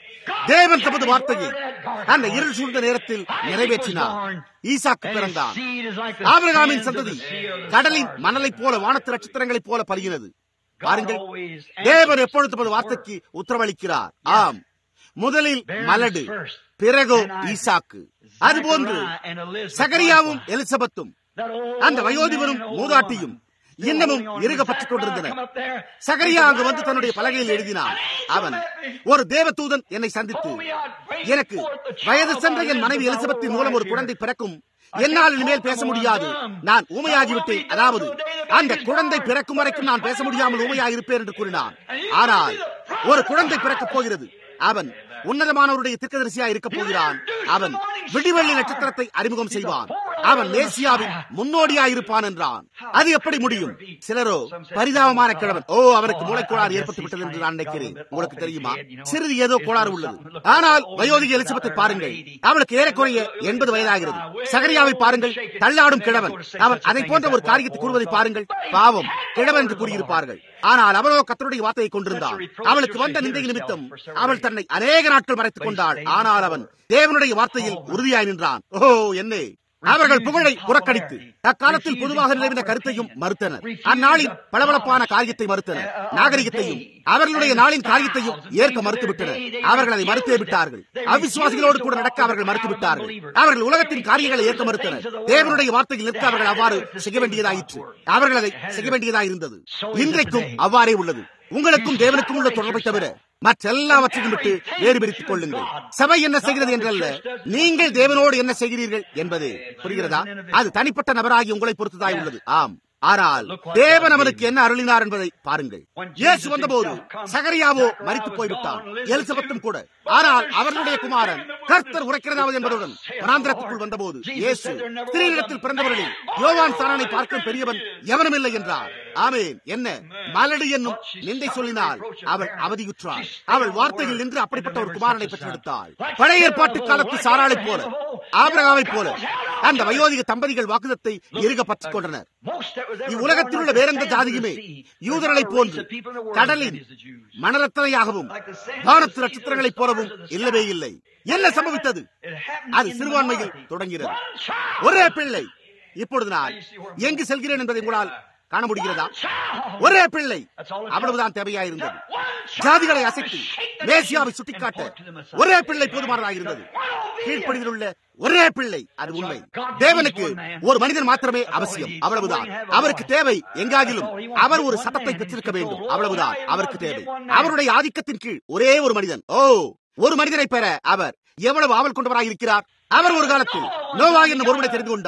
தேவன் தமது வார்த்தையை அந்த இருள் சூழ்ந்த நேரத்தில் நிறைவேற்றினார் ஈசாக்கு பிறந்தான் ஆபிரகாமின் சந்ததி கடலின் மணலைப் போல வானத்து நட்சத்திரங்களைப் போல பருகினது பாருங்கள் தேவன் எப்பொழுது தமது வார்த்தைக்கு உத்தரவளிக்கிறார் ஆம் முதலில் மலடு பிறகோ ஈசாக்கு அதுபோன்று சகரியாவும் எலிசபெத்தும் அந்த வயோதிபரும் மூதாட்டியும் இன்னமும் இருக பற்றிக் கொண்டிருந்தனர் சகரியா அங்கு வந்து தன்னுடைய பலகையில் எழுதினான் அவன் ஒரு தேவதூதன் என்னை சந்தித்து எனக்கு வயது சென்ற என் மனைவி எலிசபெத்தின் மூலம் ஒரு குழந்தை பிறக்கும் என்னால் இனிமேல் பேச முடியாது நான் ஊமையாகிவிட்டேன் அதாவது அந்த குழந்தை பிறக்கும் வரைக்கும் நான் பேச முடியாமல் ஊமையாயிருப்பேன் என்று கூறினான் ஆனால் ஒரு குழந்தை பிறக்கப் போகிறது அவன் உன்னதமானவருடைய திக்கதரிசியா இருக்க போகிறான் அவன் விடிவெள்ளி நட்சத்திரத்தை அறிமுகம் செய்வான் அவன் மேசியாவின் முன்னோடியாயிருப்பான் என்றான் அது எப்படி முடியும் சிலரோ பரிதாபமான கிழவன் ஓ அவருக்கு மூளைக்கோளாறு ஏற்பட்டு விட்டது என்று நான் நினைக்கிறேன் உங்களுக்கு தெரியுமா சிறிது ஏதோ கோளாறு உள்ளது ஆனால் வயோதிக எலிசபெத்தை பாருங்கள் அவளுக்கு ஏறக்குறைய எண்பது வயதாகிறது சகரியாவை பாருங்கள் தள்ளாடும் கிழவன் அவன் அதை போன்ற ஒரு காரியத்தை கூறுவதை பாருங்கள் பாவம் கிழவன் என்று கூறியிருப்பார்கள் ஆனால் அவரோ கத்தருடைய வார்த்தையை கொண்டிருந்தார் அவளுக்கு வந்த நிந்தை நிமித்தம் அவள் தன்னை அநேக நாட்கள் மறைத்துக் கொண்டாள் ஆனால் அவன் தேவனுடைய வார்த்தையில் உறுதியாய் நின்றான் ஓ என்னே அவர்கள் புகழை புறக்கணித்து அக்காலத்தில் பொதுவாக நிலவின கருத்தையும் மறுத்தனர் அந்நாளின் பளபளப்பான காரியத்தை மறுத்தனர் நாகரிகத்தையும் அவர்களுடைய நாளின் காரியத்தையும் ஏற்க மறுத்துவிட்டனர் அவர்கள் அதை மறுத்தே விட்டார்கள் அவிசுவாசிகளோடு கூட நடக்க அவர்கள் மறுத்து விட்டார்கள் அவர்கள் உலகத்தின் காரியங்களை ஏற்க மறுத்தனர் தேவனுடைய வார்த்தையில் நிற்க அவர்கள் அவ்வாறு செய்ய வேண்டியதாயிற்று அவர்கள் அதை செய்ய வேண்டியதாக இருந்தது இன்றைக்கும் அவ்வாறே உள்ளது உங்களுக்கும் தேவனுக்கும் உள்ள தொடர்பை தவிர மற்றெல்லாவற்றையும் விட்டு வேறு பிரித்துக் கொள்ளுங்கள் சபை என்ன செய்கிறது என்றல்ல நீங்கள் தேவனோடு என்ன செய்கிறீர்கள் என்பது புரிகிறதா அது தனிப்பட்ட நபராகி உங்களை பொறுத்ததாய் உள்ளது ஆம் ஆனால் தேவன் அவனுக்கு என்ன அருளினார் என்பதை பாருங்கள் இயேசு வந்தபோது சகரியாவோ மறித்து போய்விட்டான் எலிசபெத்தும் கூட ஆனால் அவர்களுடைய குமாரன் கர்த்தர் உரைக்கிறதாவது என்பதுடன் வனாந்திரத்துக்குள் வந்தபோது இயேசு ஸ்திரீனிடத்தில் பிறந்தவர்களில் யோவான் சாரனை பார்க்கும் பெரியவன் எவனும் இல்லை என்றார் ஆமேன் என்ன மலடு என்னும் நிந்தை சொல்லினால் அவள் அவதியுற்றாள் அவள் வார்த்தையில் நின்று அப்படிப்பட்ட ஒரு குமாரனை பெற்றெடுத்தாள் பழைய ஏற்பாட்டு காலத்து சாராளை போல ஆபிரகாவை போல அந்த வயோதிக தம்பதிகள் வாக்குதத்தை இருக பற்றிக் கொண்டனர் இவ்வுலகத்தில் உள்ள வேறெந்த ஜாதியுமே யூதர்களை போன்று கடலின் மணரத்தனையாகவும் வானத்து நட்சத்திரங்களைப் போலவும் இல்லவே இல்லை என்ன சம்பவித்தது அது சிறுபான்மையில் தொடங்கிறது ஒரே பிள்ளை இப்பொழுது நான் எங்கு செல்கிறேன் என்பதை உங்களால் காண முடிகிறதா ஒரே பிள்ளை அவ்வளவுதான் தேவையாயிருந்தது ஜாதிகளை அசைத்து மேசியாவை சுட்டிக்காட்ட ஒரே பிள்ளை போதுமானதாக இருந்தது கீழ்ப்படியில் உள்ள ஒரே பிள்ளை அது உண்மை தேவனுக்கு ஒரு மனிதன் மாத்திரமே அவசியம் அவ்வளவுதான் அவருக்கு தேவை எங்காகிலும் அவர் ஒரு சட்டத்தை பெற்றிருக்க வேண்டும் அவ்வளவுதான் அவருக்கு தேவை அவருடைய ஆதிக்கத்தின் கீழ் ஒரே ஒரு மனிதன் ஓ ஒரு மனிதனை பெற அவர் எவ்வளவு ஆவல் கொண்டவராக இருக்கிறார் அவர் ஒரு காலத்தில் நோவா என்னும் ஒருவனை தெரிந்து கொண்டார்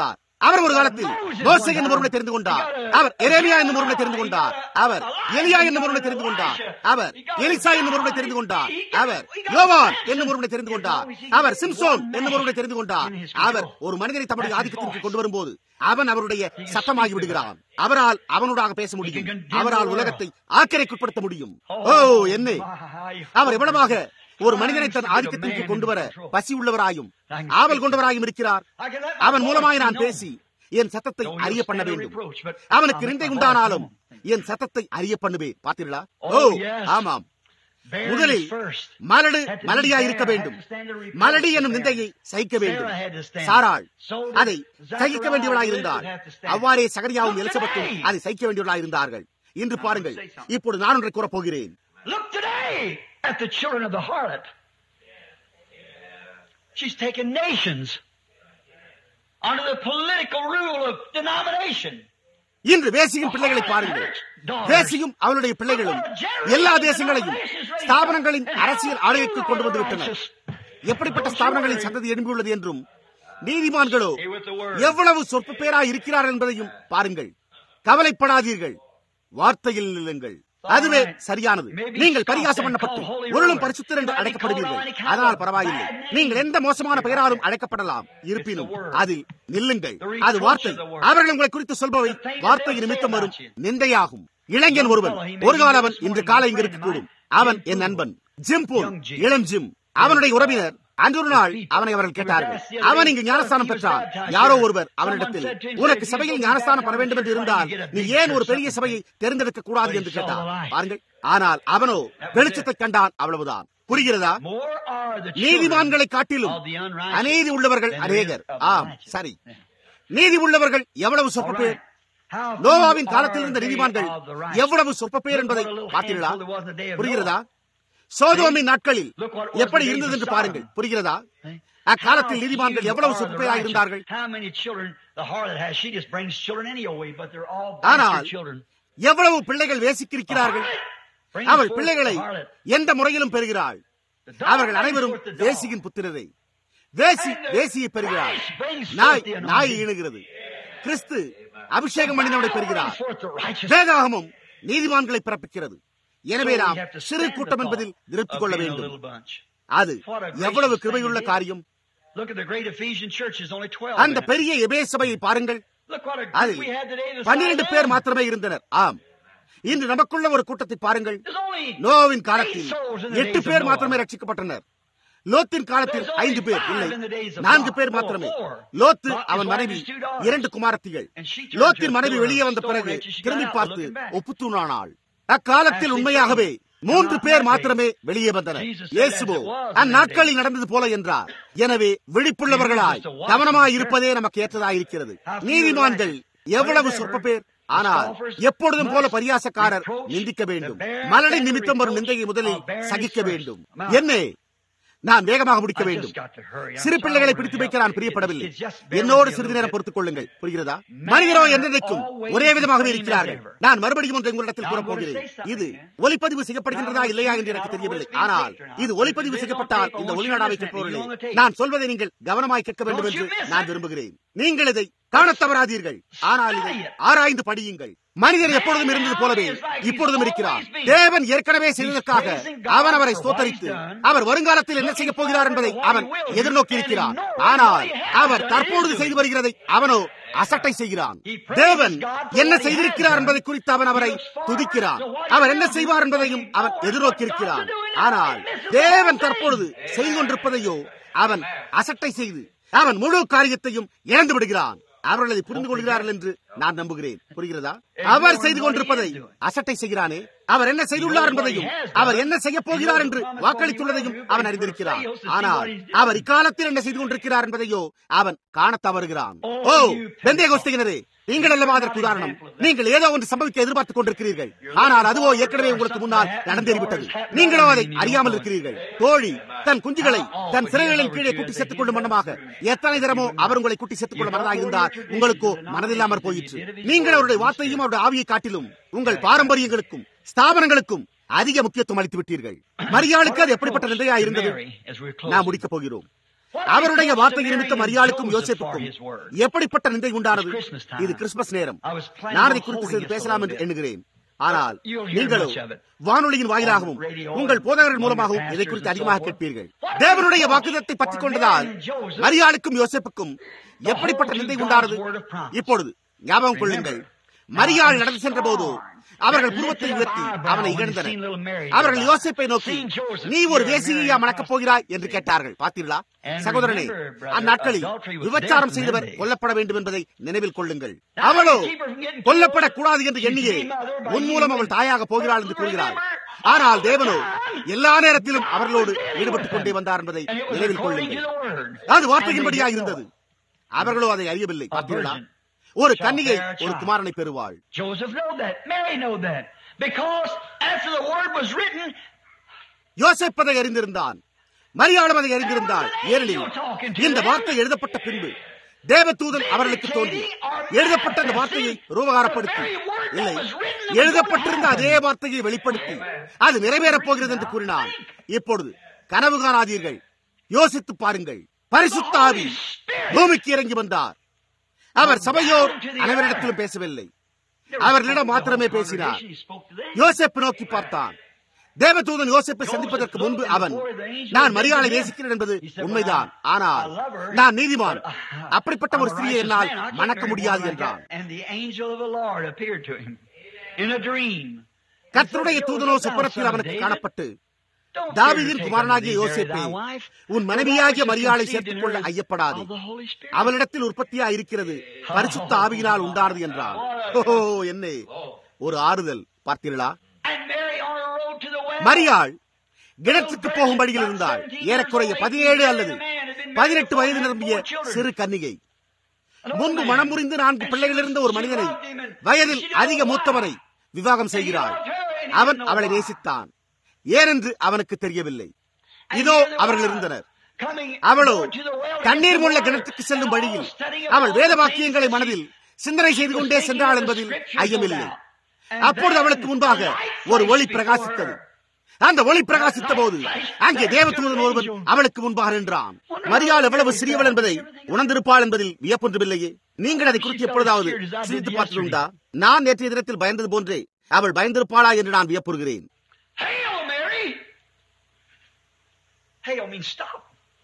அவர் ஒரு காலத்தில் மோசை என்னும் ஒருவனை தெரிந்து கொண்டார் அவர் எரேமியா என்னும் ஒருவனை தெரிந்து கொண்டார் அவர் எலியா என்னும் ஒருவனை தெரிந்து கொண்டார் அவர் எலிசா என்னும் ஒருவனை தெரிந்து கொண்டார் அவர் யோவான் என்னும் ஒருவனை தெரிந்து கொண்டார் அவர் சிம்சோன் என்னும் ஒருவனை தெரிந்து கொண்டார் அவர் ஒரு மனிதனை தம்முடைய ஆதிக்கத்திற்கு கொண்டு வரும்போது அவன் அவருடைய சத்தமாகி விடுகிறான் அவரால் அவனோடாக பேச முடியும் அவரால் உலகத்தை ஆக்கிரைக்குட்படுத்த முடியும் ஓ என்ன அவர் எவ்வளவாக ஒரு மனிதனை தன் ஆதிக்கத்திற்கு கொண்டு வர பசி உள்ளவராயும் ஆவல் கொண்டவராயும் இருக்கிறார் அவன் மூலமாய் நான் பேசி என் சத்தத்தை அறிய பண்ண வேண்டும் அவனுக்கு நிந்தை உண்டானாலும் என் சத்தத்தை அறிய பண்ணுவேன் பார்த்தீர்களா ஓ ஆமாம் முதலில் மலடு மலடியா இருக்க வேண்டும் மலடி என்னும் நிந்தையை சகிக்க வேண்டும் சாராள் அதை சகிக்க வேண்டியவளாக இருந்தால் அவ்வாறே சகரியாவும் எலிசபெத்தும் அதை சகிக்க வேண்டியவளாக இருந்தார்கள் இன்று பாருங்கள் இப்போது நான் ஒன்றை கூறப் போகிறேன் Look today at the children of the harlot. She's taken nations under the political rule of denomination. இன்று வேசியின் பிள்ளைகளை பாருங்கள் வேசியும் அவளுடைய பிள்ளைகளும் எல்லா தேசங்களையும் ஸ்தாபனங்களின் அரசியல் ஆணையத்தில் கொண்டு வந்து விட்டனர் எப்படிப்பட்ட ஸ்தாபனங்களின் சந்ததி எழும்பியுள்ளது என்றும் நீதிமான்களோ எவ்வளவு சொற்ப பேராய் இருக்கிறார் என்பதையும் பாருங்கள் கவலைப்படாதீர்கள் வார்த்தையில் நில்லுங்கள் அதுவே சரியானது நீங்கள் பரிகாசம் பண்ணப்பட்டு ஒருளும் பரிசுத்தர் என்று அழைக்கப்படுவீர்கள் அதனால் பரவாயில்லை நீங்கள் எந்த மோசமான பெயராலும் அழைக்கப்படலாம் இருப்பினும் அதில் நில்லுங்கள் அது வார்த்தை அவர்கள் உங்களை குறித்து சொல்பவை வார்த்தை நிமித்தம் வரும் நிந்தையாகும் இளைஞன் ஒருவன் ஒரு கால அவன் இன்று காலை இங்கு இருக்கக்கூடும் அவன் என் நண்பன் ஜிம் போல் இளம் ஜிம் அவனுடைய உறவினர் அன்று ஒரு நாள் அவனை அவர்கள் கேட்டார்கள் அவன் இங்கு ஞானஸ்தானம் பெற்றான் யாரோ ஒருவர் அவனிடத்தில் உனக்கு சபையில் ஞானஸ்தானம் பெற வேண்டும் என்று இருந்தால் நீ ஏன் ஒரு பெரிய சபையை தேர்ந்தெடுக்க கூடாது என்று கேட்டான் பாருங்கள் ஆனால் அவனோ வெளிச்சத்தை கண்டான் அவ்வளவுதான் புரிகிறதா நீதிமான்களை காட்டிலும் அநீதி உள்ளவர்கள் அநேகர் ஆம் சரி நீதி உள்ளவர்கள் எவ்வளவு சொற்ப பேர் நோவாவின் காலத்தில் இருந்த நீதிமான்கள் எவ்வளவு சொற்ப பேர் என்பதை பார்த்தீர்களா புரிகிறதா சோதோமின் நாட்களில் எப்படி இருந்தது என்று பாருங்கள் புரிகிறதா அக்காலத்தில் நீதிமான்கள் எவ்வளவு சொற்பையாக இருந்தார்கள் ஆனால் எவ்வளவு பிள்ளைகள் வேசிக்கிருக்கிறார்கள் அவள் பிள்ளைகளை எந்த முறையிலும் பெறுகிறாள் அவர்கள் அனைவரும் வேசியின் புத்திரரை வேசி வேசியை பெறுகிறாள் நாய் நாயை ஈணுகிறது கிறிஸ்து அபிஷேகம் பண்ணினவனை பெறுகிறார் வேதாகமும் நீதிமான்களை பிறப்பிக்கிறது எனவே நாம் சிறு கூட்டம் என்பதில் திருப்தி கொள்ள வேண்டும் அது எவ்வளவு கிருபையுள்ள காரியம் அந்த பெரிய எபே சபையை பாருங்கள் அதில் பன்னிரண்டு பேர் மாத்திரமே இருந்தனர் ஆம் இன்று நமக்குள்ள ஒரு கூட்டத்தை பாருங்கள் நோவின் காலத்தில் எட்டு பேர் மாத்திரமே ரட்சிக்கப்பட்டனர் லோத்தின் காலத்தில் ஐந்து பேர் இல்லை நான்கு பேர் மாத்திரமே லோத்து அவன் மனைவி இரண்டு குமாரத்திகள் லோத்தின் மனைவி வெளியே வந்த பிறகு திரும்பி பார்த்து ஒப்புத்தூணானாள் அக்காலத்தில் உண்மையாகவே மூன்று பேர் மாத்திரமே வெளியே வந்தனர் இயேசுவோ அந்நாட்களில் நடந்தது போல என்றார் எனவே விழிப்புள்ளவர்களாய் கவனமாய் இருப்பதே நமக்கு ஏற்றதாயிருக்கிறது நீதிமான்கள் எவ்வளவு சொற்ப பேர் ஆனால் எப்பொழுதும் போல பரியாசக்காரர் நிந்திக்க வேண்டும் மலடை நிமித்தம் வரும் நிந்தையை முதலில் சகிக்க வேண்டும் என்னே நான் வேகமாக முடிக்க வேண்டும் சிறு பிள்ளைகளை பிடித்து வைக்க நான் பிரியப்படவில்லை என்னோடு சிறிது நேரம் பொறுத்துக் கொள்ளுங்கள் புரிகிறதா மனிதரோ என்றைக்கும் ஒரே விதமாகவே இருக்கிறார்கள் நான் மறுபடியும் ஒன்று உங்களிடத்தில் கூறப் போகிறேன் இது ஒலிப்பதிவு செய்யப்படுகின்றதா இல்லையா என்று எனக்கு தெரியவில்லை ஆனால் இது ஒலிப்பதிவு செய்யப்பட்டால் இந்த ஒளிநாடாவை கேட்பவர்களே நான் சொல்வதை நீங்கள் கவனமாய் கேட்க வேண்டும் என்று நான் விரும்புகிறேன் நீங்கள் இதை காணத் தவறாதீர்கள் ஆனால் இதை ஆராய்ந்து படியுங்கள் மனிதர் எப்பொழுதும் இருந்தது போலவே இப்பொழுதும் இருக்கிறார் தேவன் ஏற்கனவே செய்ததற்காக அவன் அவரை ஸ்தோத்தரித்து அவர் வருங்காலத்தில் என்ன செய்ய போகிறார் என்பதை அவன் எதிர்நோக்கி இருக்கிறார் ஆனால் அவர் தற்பொழுது செய்து வருகிறதை அவனோ அசட்டை செய்கிறான் தேவன் என்ன செய்திருக்கிறார் என்பதை குறித்து அவன் அவரை துதிக்கிறான் அவர் என்ன செய்வார் என்பதையும் அவன் எதிர்நோக்கி இருக்கிறான் ஆனால் தேவன் தற்பொழுது செய்து கொண்டிருப்பதையோ அவன் அசட்டை செய்து அவன் முழு காரியத்தையும் இழந்து விடுகிறான் அவர்கள் அதை புரிந்து கொள்கிறார்கள் என்று நான் நம்புகிறேன் புரிகிறதா அவர் செய்து கொண்டிருப்பதை அசட்டை செய்கிறானே அவர் என்ன செய்துள்ளார் என்பதையும் அவர் என்ன செய்ய போகிறார் என்று வாக்களித்துள்ளதையும் அவன் அறிந்திருக்கிறார் ஆனால் அவர் இக்காலத்தில் என்ன செய்து கொண்டிருக்கிறார் என்பதையோ அவன் காண தவறுகிறான் ஓ வெந்தய கோஸ்தியினரே நீங்கள் அல்லவா அதற்கு உதாரணம் நீங்கள் ஏதோ ஒன்று சம்பவிக்க எதிர்பார்த்துக் கொண்டிருக்கிறீர்கள் ஆனால் அதுவோ ஏற்கனவே உங்களுக்கு முன்னால் நடந்தேறிவிட்டது நீங்களோ அதை அறியாமல் இருக்கிறீர்கள் தோழி தன் குஞ்சுகளை தன் சிறைகளின் கீழே கூட்டி சேர்த்துக் கொள்ளும் மன்னமாக எத்தனை தினமோ அவர் உங்களை கூட்டி சேர்த்துக் கொள்ள மனதாக இருந்தார் உங்களுக்கோ மனதில்லாமற் போயிற்று நீங்கள் அவருடைய வார்த்தையும் அவருடைய ஆவியை காட்டிலும் உங்கள் பாரம்பரியங்களுக்கும் ஸ்தாபனங்களுக்கும் அதிக முக்கியத்துவம் அளித்து விட்டீர்கள் மரியாளுக்கு அது எப்படிப்பட்ட நிலையா இருந்தது நாம் முடிக்கப் போகிறோம் அவருடைய வார்த்தை நிமித்த மரியாளுக்கும் யோசிப்புக்கும் எப்படிப்பட்ட நிந்தை உண்டானது இது கிறிஸ்துமஸ் நேரம் நான் அதை குறித்து சிறிது பேசலாம் என்று எண்ணுகிறேன் ஆனால் நீங்களோ வானொலியின் வாயிலாகவும் உங்கள் போதகர்கள் மூலமாகவும் இதை குறித்து அதிகமாக கேட்பீர்கள் தேவனுடைய வாக்குதத்தை பற்றிக் கொண்டதால் மரியாளுக்கும் யோசிப்புக்கும் எப்படிப்பட்ட நிந்தை உண்டானது இப்பொழுது ஞாபகம் கொள்ளுங்கள் மரியாள் நடந்து சென்ற போது அவர்கள் புருவத்தை உயர்த்தி அவனை இகழ்ந்தனர் அவர்கள் யோசிப்பை நோக்கி நீ ஒரு வேசியா மணக்கப் போகிறாய் என்று கேட்டார்கள் பார்த்தீர்களா சகோதரனே அந்நாட்களில் விபச்சாரம் செய்தவர் கொல்லப்பட வேண்டும் என்பதை நினைவில் கொள்ளுங்கள் அவளோ கொல்லப்படக்கூடாது என்று எண்ணியே உன் மூலம் அவள் தாயாக போகிறாள் என்று கூறுகிறாள் ஆனால் தேவனோ எல்லா நேரத்திலும் அவர்களோடு ஈடுபட்டுக் கொண்டே வந்தார் என்பதை நினைவில் கொள்ளுங்கள் அது வார்த்தையின்படியாக இருந்தது அவர்களோ அதை அறியவில்லை பார்த்தீர்களா ஒரு கன்னிகை ஒரு குமாரனை பெறுவாள் Joseph know that. Mary know that. Because after the word was written, யோசிப்பதை அறிந்திருந்தான் மரியாளும் அதை அறிந்திருந்தாள் ஏனெனில் இந்த வார்த்தை எழுதப்பட்ட பின்பு தேவதூதன் அவர்களுக்கு தோன்றி எழுதப்பட்ட அந்த வார்த்தையை ரூபகாரப்படுத்தி இல்லை எழுதப்பட்டிருந்த அதே வார்த்தையை வெளிப்படுத்தி அது நிறைவேறப் போகிறது என்று கூறினான் இப்பொழுது கனவு காணாதீர்கள் யோசித்து பாருங்கள் பரிசுத்த ஆவி பூமிக்கு இறங்கி வந்தார் அவர் சபையோர் அனைவரிடத்திலும் பேசவில்லை அவர்களிடம் மாத்திரமே பேசினார் யோசேப்பு நோக்கி பார்த்தான் தேவதூதன் யோசேப்பை சந்திப்பதற்கு முன்பு அவன் நான் மரியாதை நேசிக்கிறேன் என்பது உண்மைதான் ஆனால் நான் நீதிமான் அப்படிப்பட்ட ஒரு ஸ்திரியை என்னால் மணக்க முடியாது என்றான் And the angel of the Lord appeared to him in a dream. கர்த்தருடைய தூதனோ சுப்பரத்தில் அவனுக்கு காணப்பட்டு தாவீதின் குமாரனாகிய யோசேப்பே உன் மனைவியாகிய மரியாதை சேர்த்துக் கொள்ள ஐயப்படாதே அவளிடத்தில் உற்பத்தியா இருக்கிறது பரிசுத்த ஆவியினால் உண்டானது என்றான் ஓஹோ என்ன ஒரு ஆறுதல் பார்த்தீர்களா And Mary on her road to the well. மரியாள் கிணற்றுக்கு போகும் வழியில் இருந்தாள் ஏறக்குறைய பதினேழு அல்லது பதினெட்டு வயது நிரம்பிய சிறு கன்னிகை முன்பு மனம் முறிந்து நான்கு பிள்ளைகள் இருந்த ஒரு மனிதனை வயதில் அதிக மூத்தவரை விவாகம் செய்கிறாள் அவன் அவளை நேசித்தான் ஏனென்று அவனுக்கு தெரியவில்லை இதோ அவர்கள் இருந்தனர் அவளோ தண்ணீர் முள்ள கிணற்றுக்கு செல்லும் வழியில் அவள் வேத வாக்கியங்களை மனதில் சிந்தனை செய்து கொண்டே சென்றாள் என்பதில் ஐயமில்லை அப்பொழுது அவளுக்கு முன்பாக ஒரு ஒளி பிரகாசித்தது அந்த ஒளி பிரகாசித்த போது அங்கே தேவதூதன் ஒருவன் அவளுக்கு முன்பாக நின்றான் மரியாள் எவ்வளவு சிறியவள் என்பதை உணர்ந்திருப்பாள் என்பதில் வியப்பொன்றுமில்லையே நீங்கள் அதை குறித்து எப்பொழுதாவது சிந்தித்து பார்த்ததுண்டா நான் நேற்றைய தினத்தில் பயந்தது போன்றே அவள் பயந்திருப்பாளா என்று நான் வியப்புறுகிறேன் Hail, Mary! Hail means stop.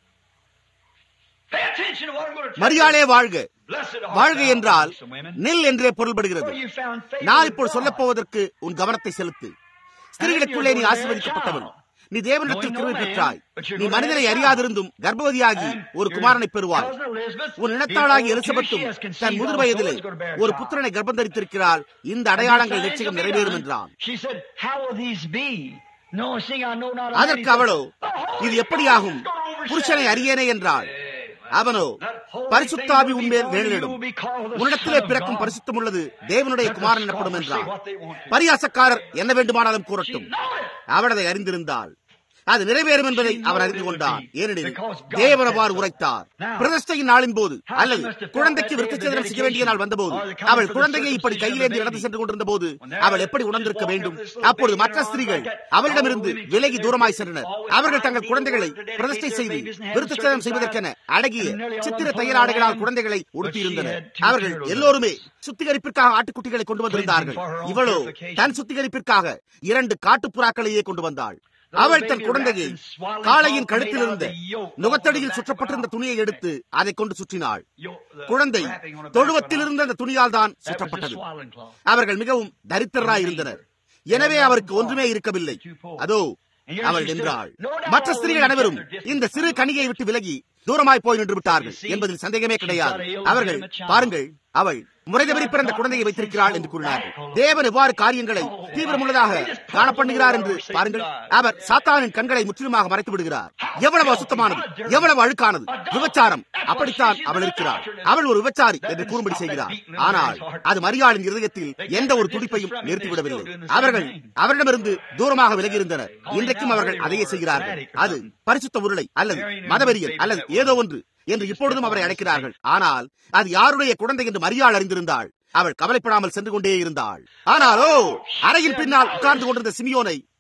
Pay attention to what I'm going to tell மரியாளே you. வாழ்க Blessed art வாழ்க thou என்றால் amongst the women, நில் என்றே பொருள்படுகிறது for you found favor நான் with இப்போ God. சொல்லப் போவதற்கு உன் கவனத்தை செலுத்து ஸ்திரீகளுக்குள்ளே நீ ஆசீர்வதிக்கப்பட்டவள் நீ தேவனிடத்தில் கிருபை பெற்றாய் நீ மனிதனை அறியாதிருந்தும் கர்ப்பவதியாகி ஒரு குமாரனை பெறுவாய் உன் இனத்தாளாகி எலிசபெத்தும் தன் முதிர் வயதிலே ஒரு புத்திரனை கர்ப்பம் தரித்திருக்கிறாள் இந்த அடையாளங்கள் நிச்சயம் நிறைவேறும் என்றான் She said, How will these be? No, seeing I know not a man. அதற்கு அவளோ இது எப்படியாகும் புருஷனை அறியேனே என்றாள் அவனோ பரிசுத்தாவி உன்மேல் நேரிடும் உன்னிடத்திலே பிறக்கும் பரிசுத்தம் உள்ளது தேவனுடைய குமாரன் எனப்படும் என்றான் பரியாசக்காரர் என்ன வேண்டுமானாலும் கூறட்டும் அவள் அதை அறிந்திருந்தாள் அது நிறைவேறும் என்பதை அவர் அறிந்து கொண்டார் ஏனெனில் தேவனவார் உரைத்தார் பிரதிஷ்டையின் நாளின் போது அல்லது குழந்தைக்கு விருத்தச்சேதனம் செய்ய வேண்டிய நாள் வந்தபோது அவள் குழந்தையை இப்படி கையிலேந்தி நடந்து சென்று கொண்டிருந்த போது அவள் எப்படி உணர்ந்திருக்க வேண்டும் அப்பொழுது மற்ற ஸ்திரீகள் அவளிடமிருந்து விலகி தூரமாய் சென்றனர் அவர்கள் தங்கள் குழந்தைகளை பிரதிஷ்டை செய்து விருத்தச்சேதனம் செய்வதற்கென அடகிய சித்திர தையலாடைகளால் குழந்தைகளை உடுத்தியிருந்தனர் அவர்கள் எல்லோருமே சுத்திகரிப்பிற்காக ஆட்டுக்குட்டிகளை கொண்டு வந்திருந்தார்கள் இவளோ தன் சுத்திகரிப்பிற்காக இரண்டு காட்டுப்புறாக்களையே கொண்டு வந்தாள் அவள் தன் குழந்தையை காளையின் கழுத்தில் இருந்த நுகத்தடியில் சுற்றப்பட்டிருந்த துணியை எடுத்து அதை கொண்டு சுற்றினாள் குழந்தை தொழுவத்தில் இருந்த அந்த துணியால் தான் சுற்றப்பட்டது அவர்கள் மிகவும் தரித்திரராய் இருந்தனர் எனவே அவருக்கு ஒன்றுமே இருக்கவில்லை அதோ அவள் நின்றாள் மற்ற ஸ்திரீகள் அனைவரும் இந்த சிறு கனியை விட்டு விலகி தூரமாய் போய் நின்று விட்டார்கள் என்பதில் சந்தேகமே கிடையாது அவர்கள் பாருங்கள் அவள் முறை தவறி பிறந்த குழந்தையை வைத்திருக்கிறாள் என்று கூறினார்கள் தேவன் எவ்வாறு காரியங்களை தீவிரமுள்ளதாக காணப்படுகிறார் என்று பாருங்கள் அவர் சாத்தானின் கண்களை முற்றிலுமாக மறைத்து விடுகிறார் எவ்வளவு அசுத்தமானது எவ்வளவு அழுக்கானது விபச்சாரம் அப்படித்தான் அவள் இருக்கிறார் அவள் ஒரு விபச்சாரி என்று கூறும்படி செய்கிறார் ஆனால் அது மரியாளின் இருதயத்தில் எந்த ஒரு துடிப்பையும் நிறுத்திவிடவில்லை அவர்கள் அவரிடமிருந்து தூரமாக விலகி இருந்தனர் இன்றைக்கும் அவர்கள் அதையே செய்கிறார்கள் அது பரிசுத்த உருளை அல்லது மதவெறியல் அல்லது ஏதோ ஒன்று என்று இப்பொழுதும் அவரை அழைக்கிறார்கள் ஆனால் அது யாருடைய குழந்தை என்று மரியாள் அறிந்திருந்தாள் அவள் கவலைப்படாமல் சென்று கொண்டே இருந்தாள் ஆனாலோ அறையின் பின்னால் உட்கார்ந்து கொண்டிருந்த சிமியோனை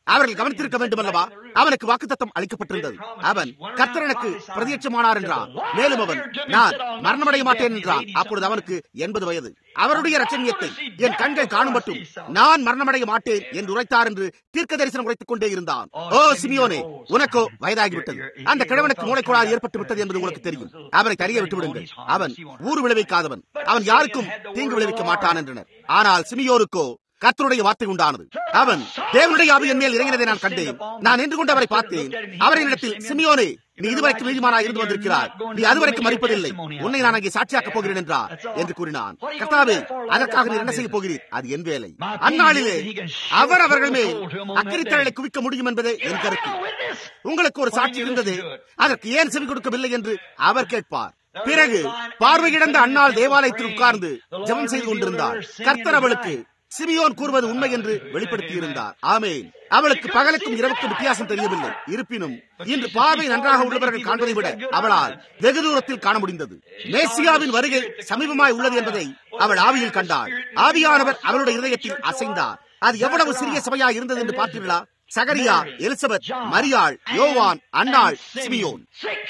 அவர்கள் கவனித்திருக்க வேண்டும் அல்லவா அவனுக்கு வாக்குத்தத்தம் அளிக்கப்பட்டிருந்தது அவன் கர்த்தர் எனக்கு பிரதியட்சமானார் என்றான் மேலும் அவன் நான் மரணமடைய மாட்டேன் என்றான் அப்பொழுது அவனுக்கு எண்பது வயது அவருடைய ரச்சனியத்தை என் கண்கள் காணும் மட்டும் நான் மரணமடைய மாட்டேன் என்று உரைத்தார் என்று தீர்க்க தரிசனம் உரைத்துக் கொண்டே இருந்தான் ஓ சிமியோனே உனக்கோ வயதாகிவிட்டது அந்த கிழவனுக்கு மூளைக்கோளாறு ஏற்பட்டு விட்டது என்பது உங்களுக்கு தெரியும் அவரை தரிய விட்டு விடுங்கள் அவன் ஊர் விளைவிக்காதவன் அவன் யாருக்கும் தீங்கு விளைவிக்க மாட்டான் என்றனர் ஆனால் சிமியோருக்கோ கர்த்தருடைய வார்த்தை உண்டானது அவன் தேவனுடைய ஆவி என் மேல் இறங்கினதை நான் கண்டேன் நான் நின்று கொண்டு அவரை பார்த்தேன் அவரின் இடத்தில் சிமியோனே நீ இதுவரைக்கும் நீதிமானா இருந்து வந்திருக்கிறாய் நீ அதுவரைக்கும் மறிப்பதில்லை உன்னை நான் அங்கே சாட்சியாக்கப் போகிறேன் என்றார் என்று கூறினான் கர்த்தாவே அதற்காக நீர் என்ன செய்ய போகிறீர் அது என் வேலை அந்நாளிலே அவர் அவர்கள் மேல் அக்கறித்தழலை குவிக்க முடியும் என்பதே என் கருத்து உங்களுக்கு ஒரு சாட்சி இருந்தது அதற்கு ஏன் செவி கொடுக்கவில்லை என்று அவர் கேட்பார் பிறகு பார்வையிழந்த அன்னாள் தேவாலயத்தில் உட்கார்ந்து ஜெபம் செய்து கொண்டிருந்தார் கர்த்தர் அவளுக்கு சிமியோன் கூறுவது உண்மை என்று வெளிப்படுத்தி இருந்தார் ஆமேன் அவளுக்கு பகலுக்கும் இரவுக்கும் வித்தியாசம் தெரியவில்லை இருப்பினும் இன்று பார்வை நன்றாக உள்ளவர்கள் காண்பதை விட அவளால் வெகு தூரத்தில் காண முடிந்தது மேசியாவின் வருகை சமீபமாய் உள்ளது என்பதை அவள் ஆவியில் கண்டாள் ஆவியானவர் அவளுடைய இதயத்தில் அசைந்தார் அது எவ்வளவு சிறிய சபையா இருந்தது என்று பார்த்தீர்களா சகரியா எலிசபெத் மரியாள் யோவான் அன்னாள் சிமியோன்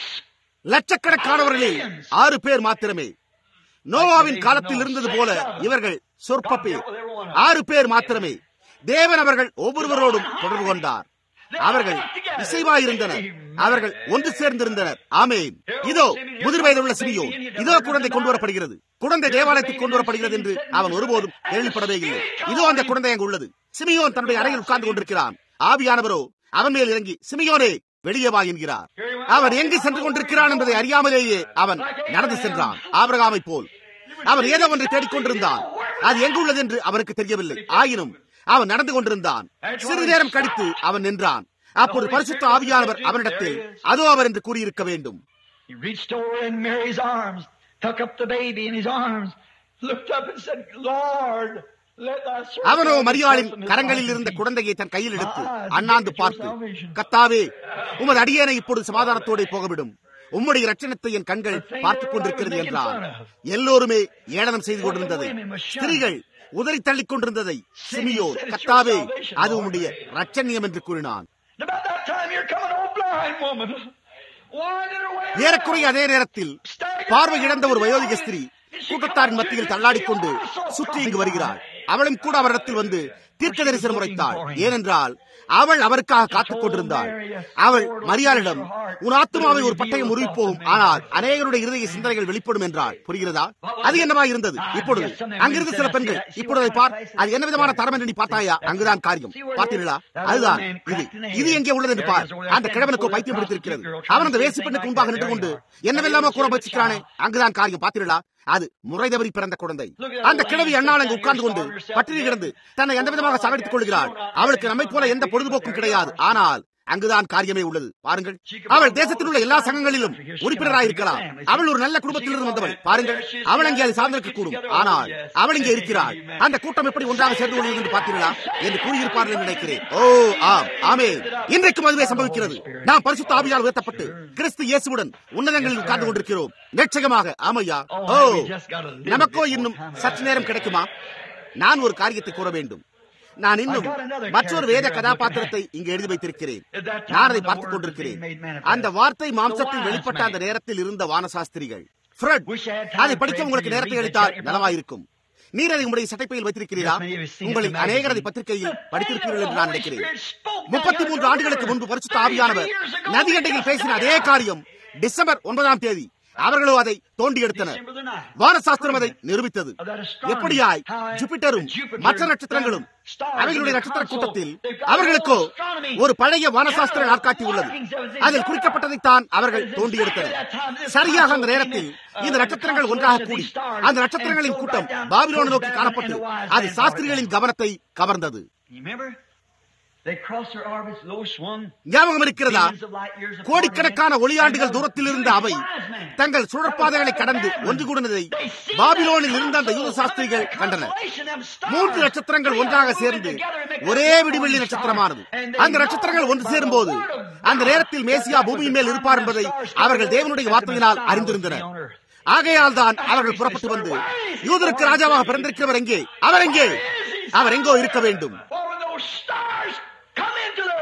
லட்சக்கணக்கானவர்களில் ஆறு பேர் மாத்திரமே நோவாவின் காலத்தில் இருந்தது போல இவர்கள் சொற்ப பேர் ஆறு பேர் மாத்திரமே தேவன் அவர்கள் ஒவ்வொருவரோடும் தொடர்பு கொண்டார் அவர்கள் இசைவாயிருந்தனர் அவர்கள் ஒன்று சேர்ந்திருந்தனர் ஆமேன் இதோ முதிர் வயதுள்ள சிமியோன் இதோ குழந்தை கொண்டு வரப்படுகிறது குழந்தை தேவாலயத்துக்கு கொண்டு வரப்படுகிறது என்று அவன் ஒருபோதும் கேள்விப்படவே இல்லை இதோ அந்த குழந்தை அங்கு உள்ளது சிமியோன் தன்னுடைய அறையில் உட்கார்ந்து கொண்டிருக்கிறான் ஆவியானவரோ அவன் மேல் இறங்கி சிமியோனே வெளியே வா என்கிறார் அவன் எங்கு சென்று கொண்டிருக்கிறான் என்பதை அறியாமலேயே அவன் நடந்து சென்றான் ஆபிரகாமை போல் அவன் ஏதோ ஒன்றை தேடிக்கொண்டிருந்தான் அது எங்கு உள்ளது என்று அவனுக்கு தெரியவில்லை ஆயினும் அவன் நடந்து கொண்டிருந்தான் சிறிது நேரம் கழித்து அவன் நின்றான் அப்போது பரிசுத்த ஆவியானவர் அவனிடத்தில் அதோ அவர் என்று கூறியிருக்க வேண்டும் He reached over in Mary's arms, took up the baby in his arms, looked up and said, Lord, let thy servant அவனோ have மரியாளின் his கரங்களில் life இருந்த in peace." குழந்தையை தன் கையில் எடுத்து அண்ணாந்து பார்த்து கத்தாவே உமது அடியேனை இப்பொழுது சமாதானத்தோടെ போகவிடும் உம்முடைய ரட்சணத்தை என் கண்கள் பார்த்துக் கொண்டிருக்கிறது என்றார் எல்லோருமே ஏளனம் செய்து கொண்டிருந்ததை ஸ்திரீகள் உதறி தள்ளிக் கொண்டிருந்ததை சிமியோன் கத்தாவே அது உம்முடைய ரட்சண்யம் என்று கூறினான் And about that time here come an old blind woman. Winding her way around. ஏறக்குறைய அதே நேரத்தில் பார்வை இழந்த ஒரு வயோதிக ஸ்திரீ கூட்டத்தாரின் மத்தியில் தள்ளாடிக்கொண்டு சுற்றி இங்கு வருகிறாள் அவளும் கூட அவரிடத்தில் வந்து தீர்க்க தரிசனம் உரைத்தாள் ஏனென்றால் அவள் அவருக்காக காத்துக் கொண்டிருந்தாள் அவள் மரியாளிடம் உன் ஆத்மாவை ஒரு பட்டயம் உருவி போகும் ஆனால் அநேகருடைய இருதய சிந்தனைகள் வெளிப்படும் என்றாள் புரிகிறதா அது என்னவா இருந்தது இப்பொழுது அங்கிருந்து சில பெண்கள் இப்பொழுது அதை பார் அது என்ன விதமான தரம் என்று நீ பார்த்தாயா அங்குதான் காரியம் பார்த்தீர்களா அதுதான் இது இது எங்கே உள்ளது என்று பார் அந்த கிழவனுக்கு பைத்தியம் பிடித்திருக்கிறது அவன் அந்த வேசி பெண்ணுக்கு முன்பாக நின்று கொண்டு என்னவெல்லாமோ கூற முயற்சிக்கிறானே அங்குதான் காரியம் பார்த்தீர்களா அது முறை தவறி பிறந்த குழந்தை அந்த கிழவி அண்ணாள் அங்கு உட்கார்ந்து கொண்டு பட்டினி கிடந்து தன்னை எந்த விதமாக சாகடித்துக் கொள்கிறாள் அவளுக்கு நம்மை போல எந்த பொழுதுபோக்கும் கிடையாது ஆனால் அங்குதான் காரியமே உள்ளது பாருங்கள் அவள் தேசத்தில் உள்ள எல்லா சங்கங்களிலும் உறுப்பினராயிருக்கலாம் அவள் ஒரு நல்ல குடும்பத்திலிருந்து வந்தவள் பாருங்கள் அவள் அங்கே அதை சார்ந்திருக்க கூடும் ஆனால் அவள் இங்கே இருக்கிறாள் அந்த கூட்டம் எப்படி ஒன்றாக சேர்ந்து கொள்வது என்று பார்த்தீர்களா என்று கூறியிருப்பார்கள் என்று நினைக்கிறேன் ஓ ஆம் ஆமே இன்றைக்கும் அதுவே சம்பவிக்கிறது நாம் பரிசுத்த ஆவியால் உயர்த்தப்பட்டு கிறிஸ்து இயேசுவுடன் உன்னதங்களில் உட்கார்ந்து கொண்டிருக்கிறோம் நிச்சயமாக ஆமையா ஓ நமக்கோ இன்னும் சற்று நேரம் கிடைக்குமா நான் ஒரு காரியத்தை கூற வேண்டும் நான் இன்னும் மற்றொரு வேத கதாபாத்திரத்தை இங்கு எழுதி வைத்திருக்கிறேன் நான் அதை பார்த்துக் கொண்டிருக்கிறேன் அந்த வார்த்தை மாம்சத்தில் வெளிப்பட்ட அந்த நேரத்தில் இருந்த வானசாஸ்திரிகள் ஃப்ரெட் அதை படிக்க உங்களுக்கு நேரத்தை அளித்தால் நலவாயிருக்கும் நீர் அதை உங்களுடைய சட்டைப்பையில் வைத்திருக்கிறீரா உங்களில் அநேகர் அதை பத்திரிகையில் படித்திருக்கிறீர்கள் என்று நான் நினைக்கிறேன் முப்பத்தி மூன்று ஆண்டுகளுக்கு முன்பு பரிசுத்த ஆவியானவர் நதியண்டையில் பேசின அதே காரியம் டிசம்பர் ஒன்பதாம் தேதி அவர்களோ அதை தோண்டி எடுத்தனர் வானசாஸ்திரம் அதை நிரூபித்தது எப்படியாய் ஜூபிட்டரும் மற்ற நட்சத்திரங்களும் அவைகளுடைய நட்சத்திர கூட்டத்தில் அவர்களுக்கோ ஒரு பழைய வானசாஸ்திர நாட்காட்டி உள்ளது அதில் குறிக்கப்பட்டதைத்தான் அவர்கள் தோண்டி எடுத்தனர் சரியாக அந்த நேரத்தில் இந்த நட்சத்திரங்கள் ஒன்றாக கூடி அந்த நட்சத்திரங்களின் கூட்டம் பாபிலோனை நோக்கி காணப்பட்டு அது சாஸ்திரிகளின் கவனத்தை கவர்ந்தது You remember? They crossed their orbits, low swung. ஞாபகம் இருக்கிறதா billions of light years apart கோடிக்கணக்கான again. ஒளியாண்டுகள் And தூரத்தில் the இருந்த அவை wise man. தங்கள் சுழற்பாதைகளை கடந்து ஒன்று கூடினதை பாபிலோனில் இருந்த அந்த யூத சாஸ்திரிகள் கண்டனர் மூன்று நட்சத்திரங்கள் ஒன்றாக சேர்ந்து ஒரே விடிவெள்ளி நட்சத்திரமானது அந்த நட்சத்திரங்கள் ஒன்று சேரும் போது அந்த நேரத்தில் மேசியா பூமியின் மேல் இருப்பார் என்பதை அவர்கள் தேவனுடைய வார்த்தையினால் அறிந்திருந்தனர் ஆகையால் தான் அவர்கள் புறப்பட்டு வந்து யூதருக்கு ராஜாவாக பிறந்திருக்கிறவர் எங்கே அவர் எங்கே அவர் எங்கோ இருக்க வேண்டும் For when those stars come into the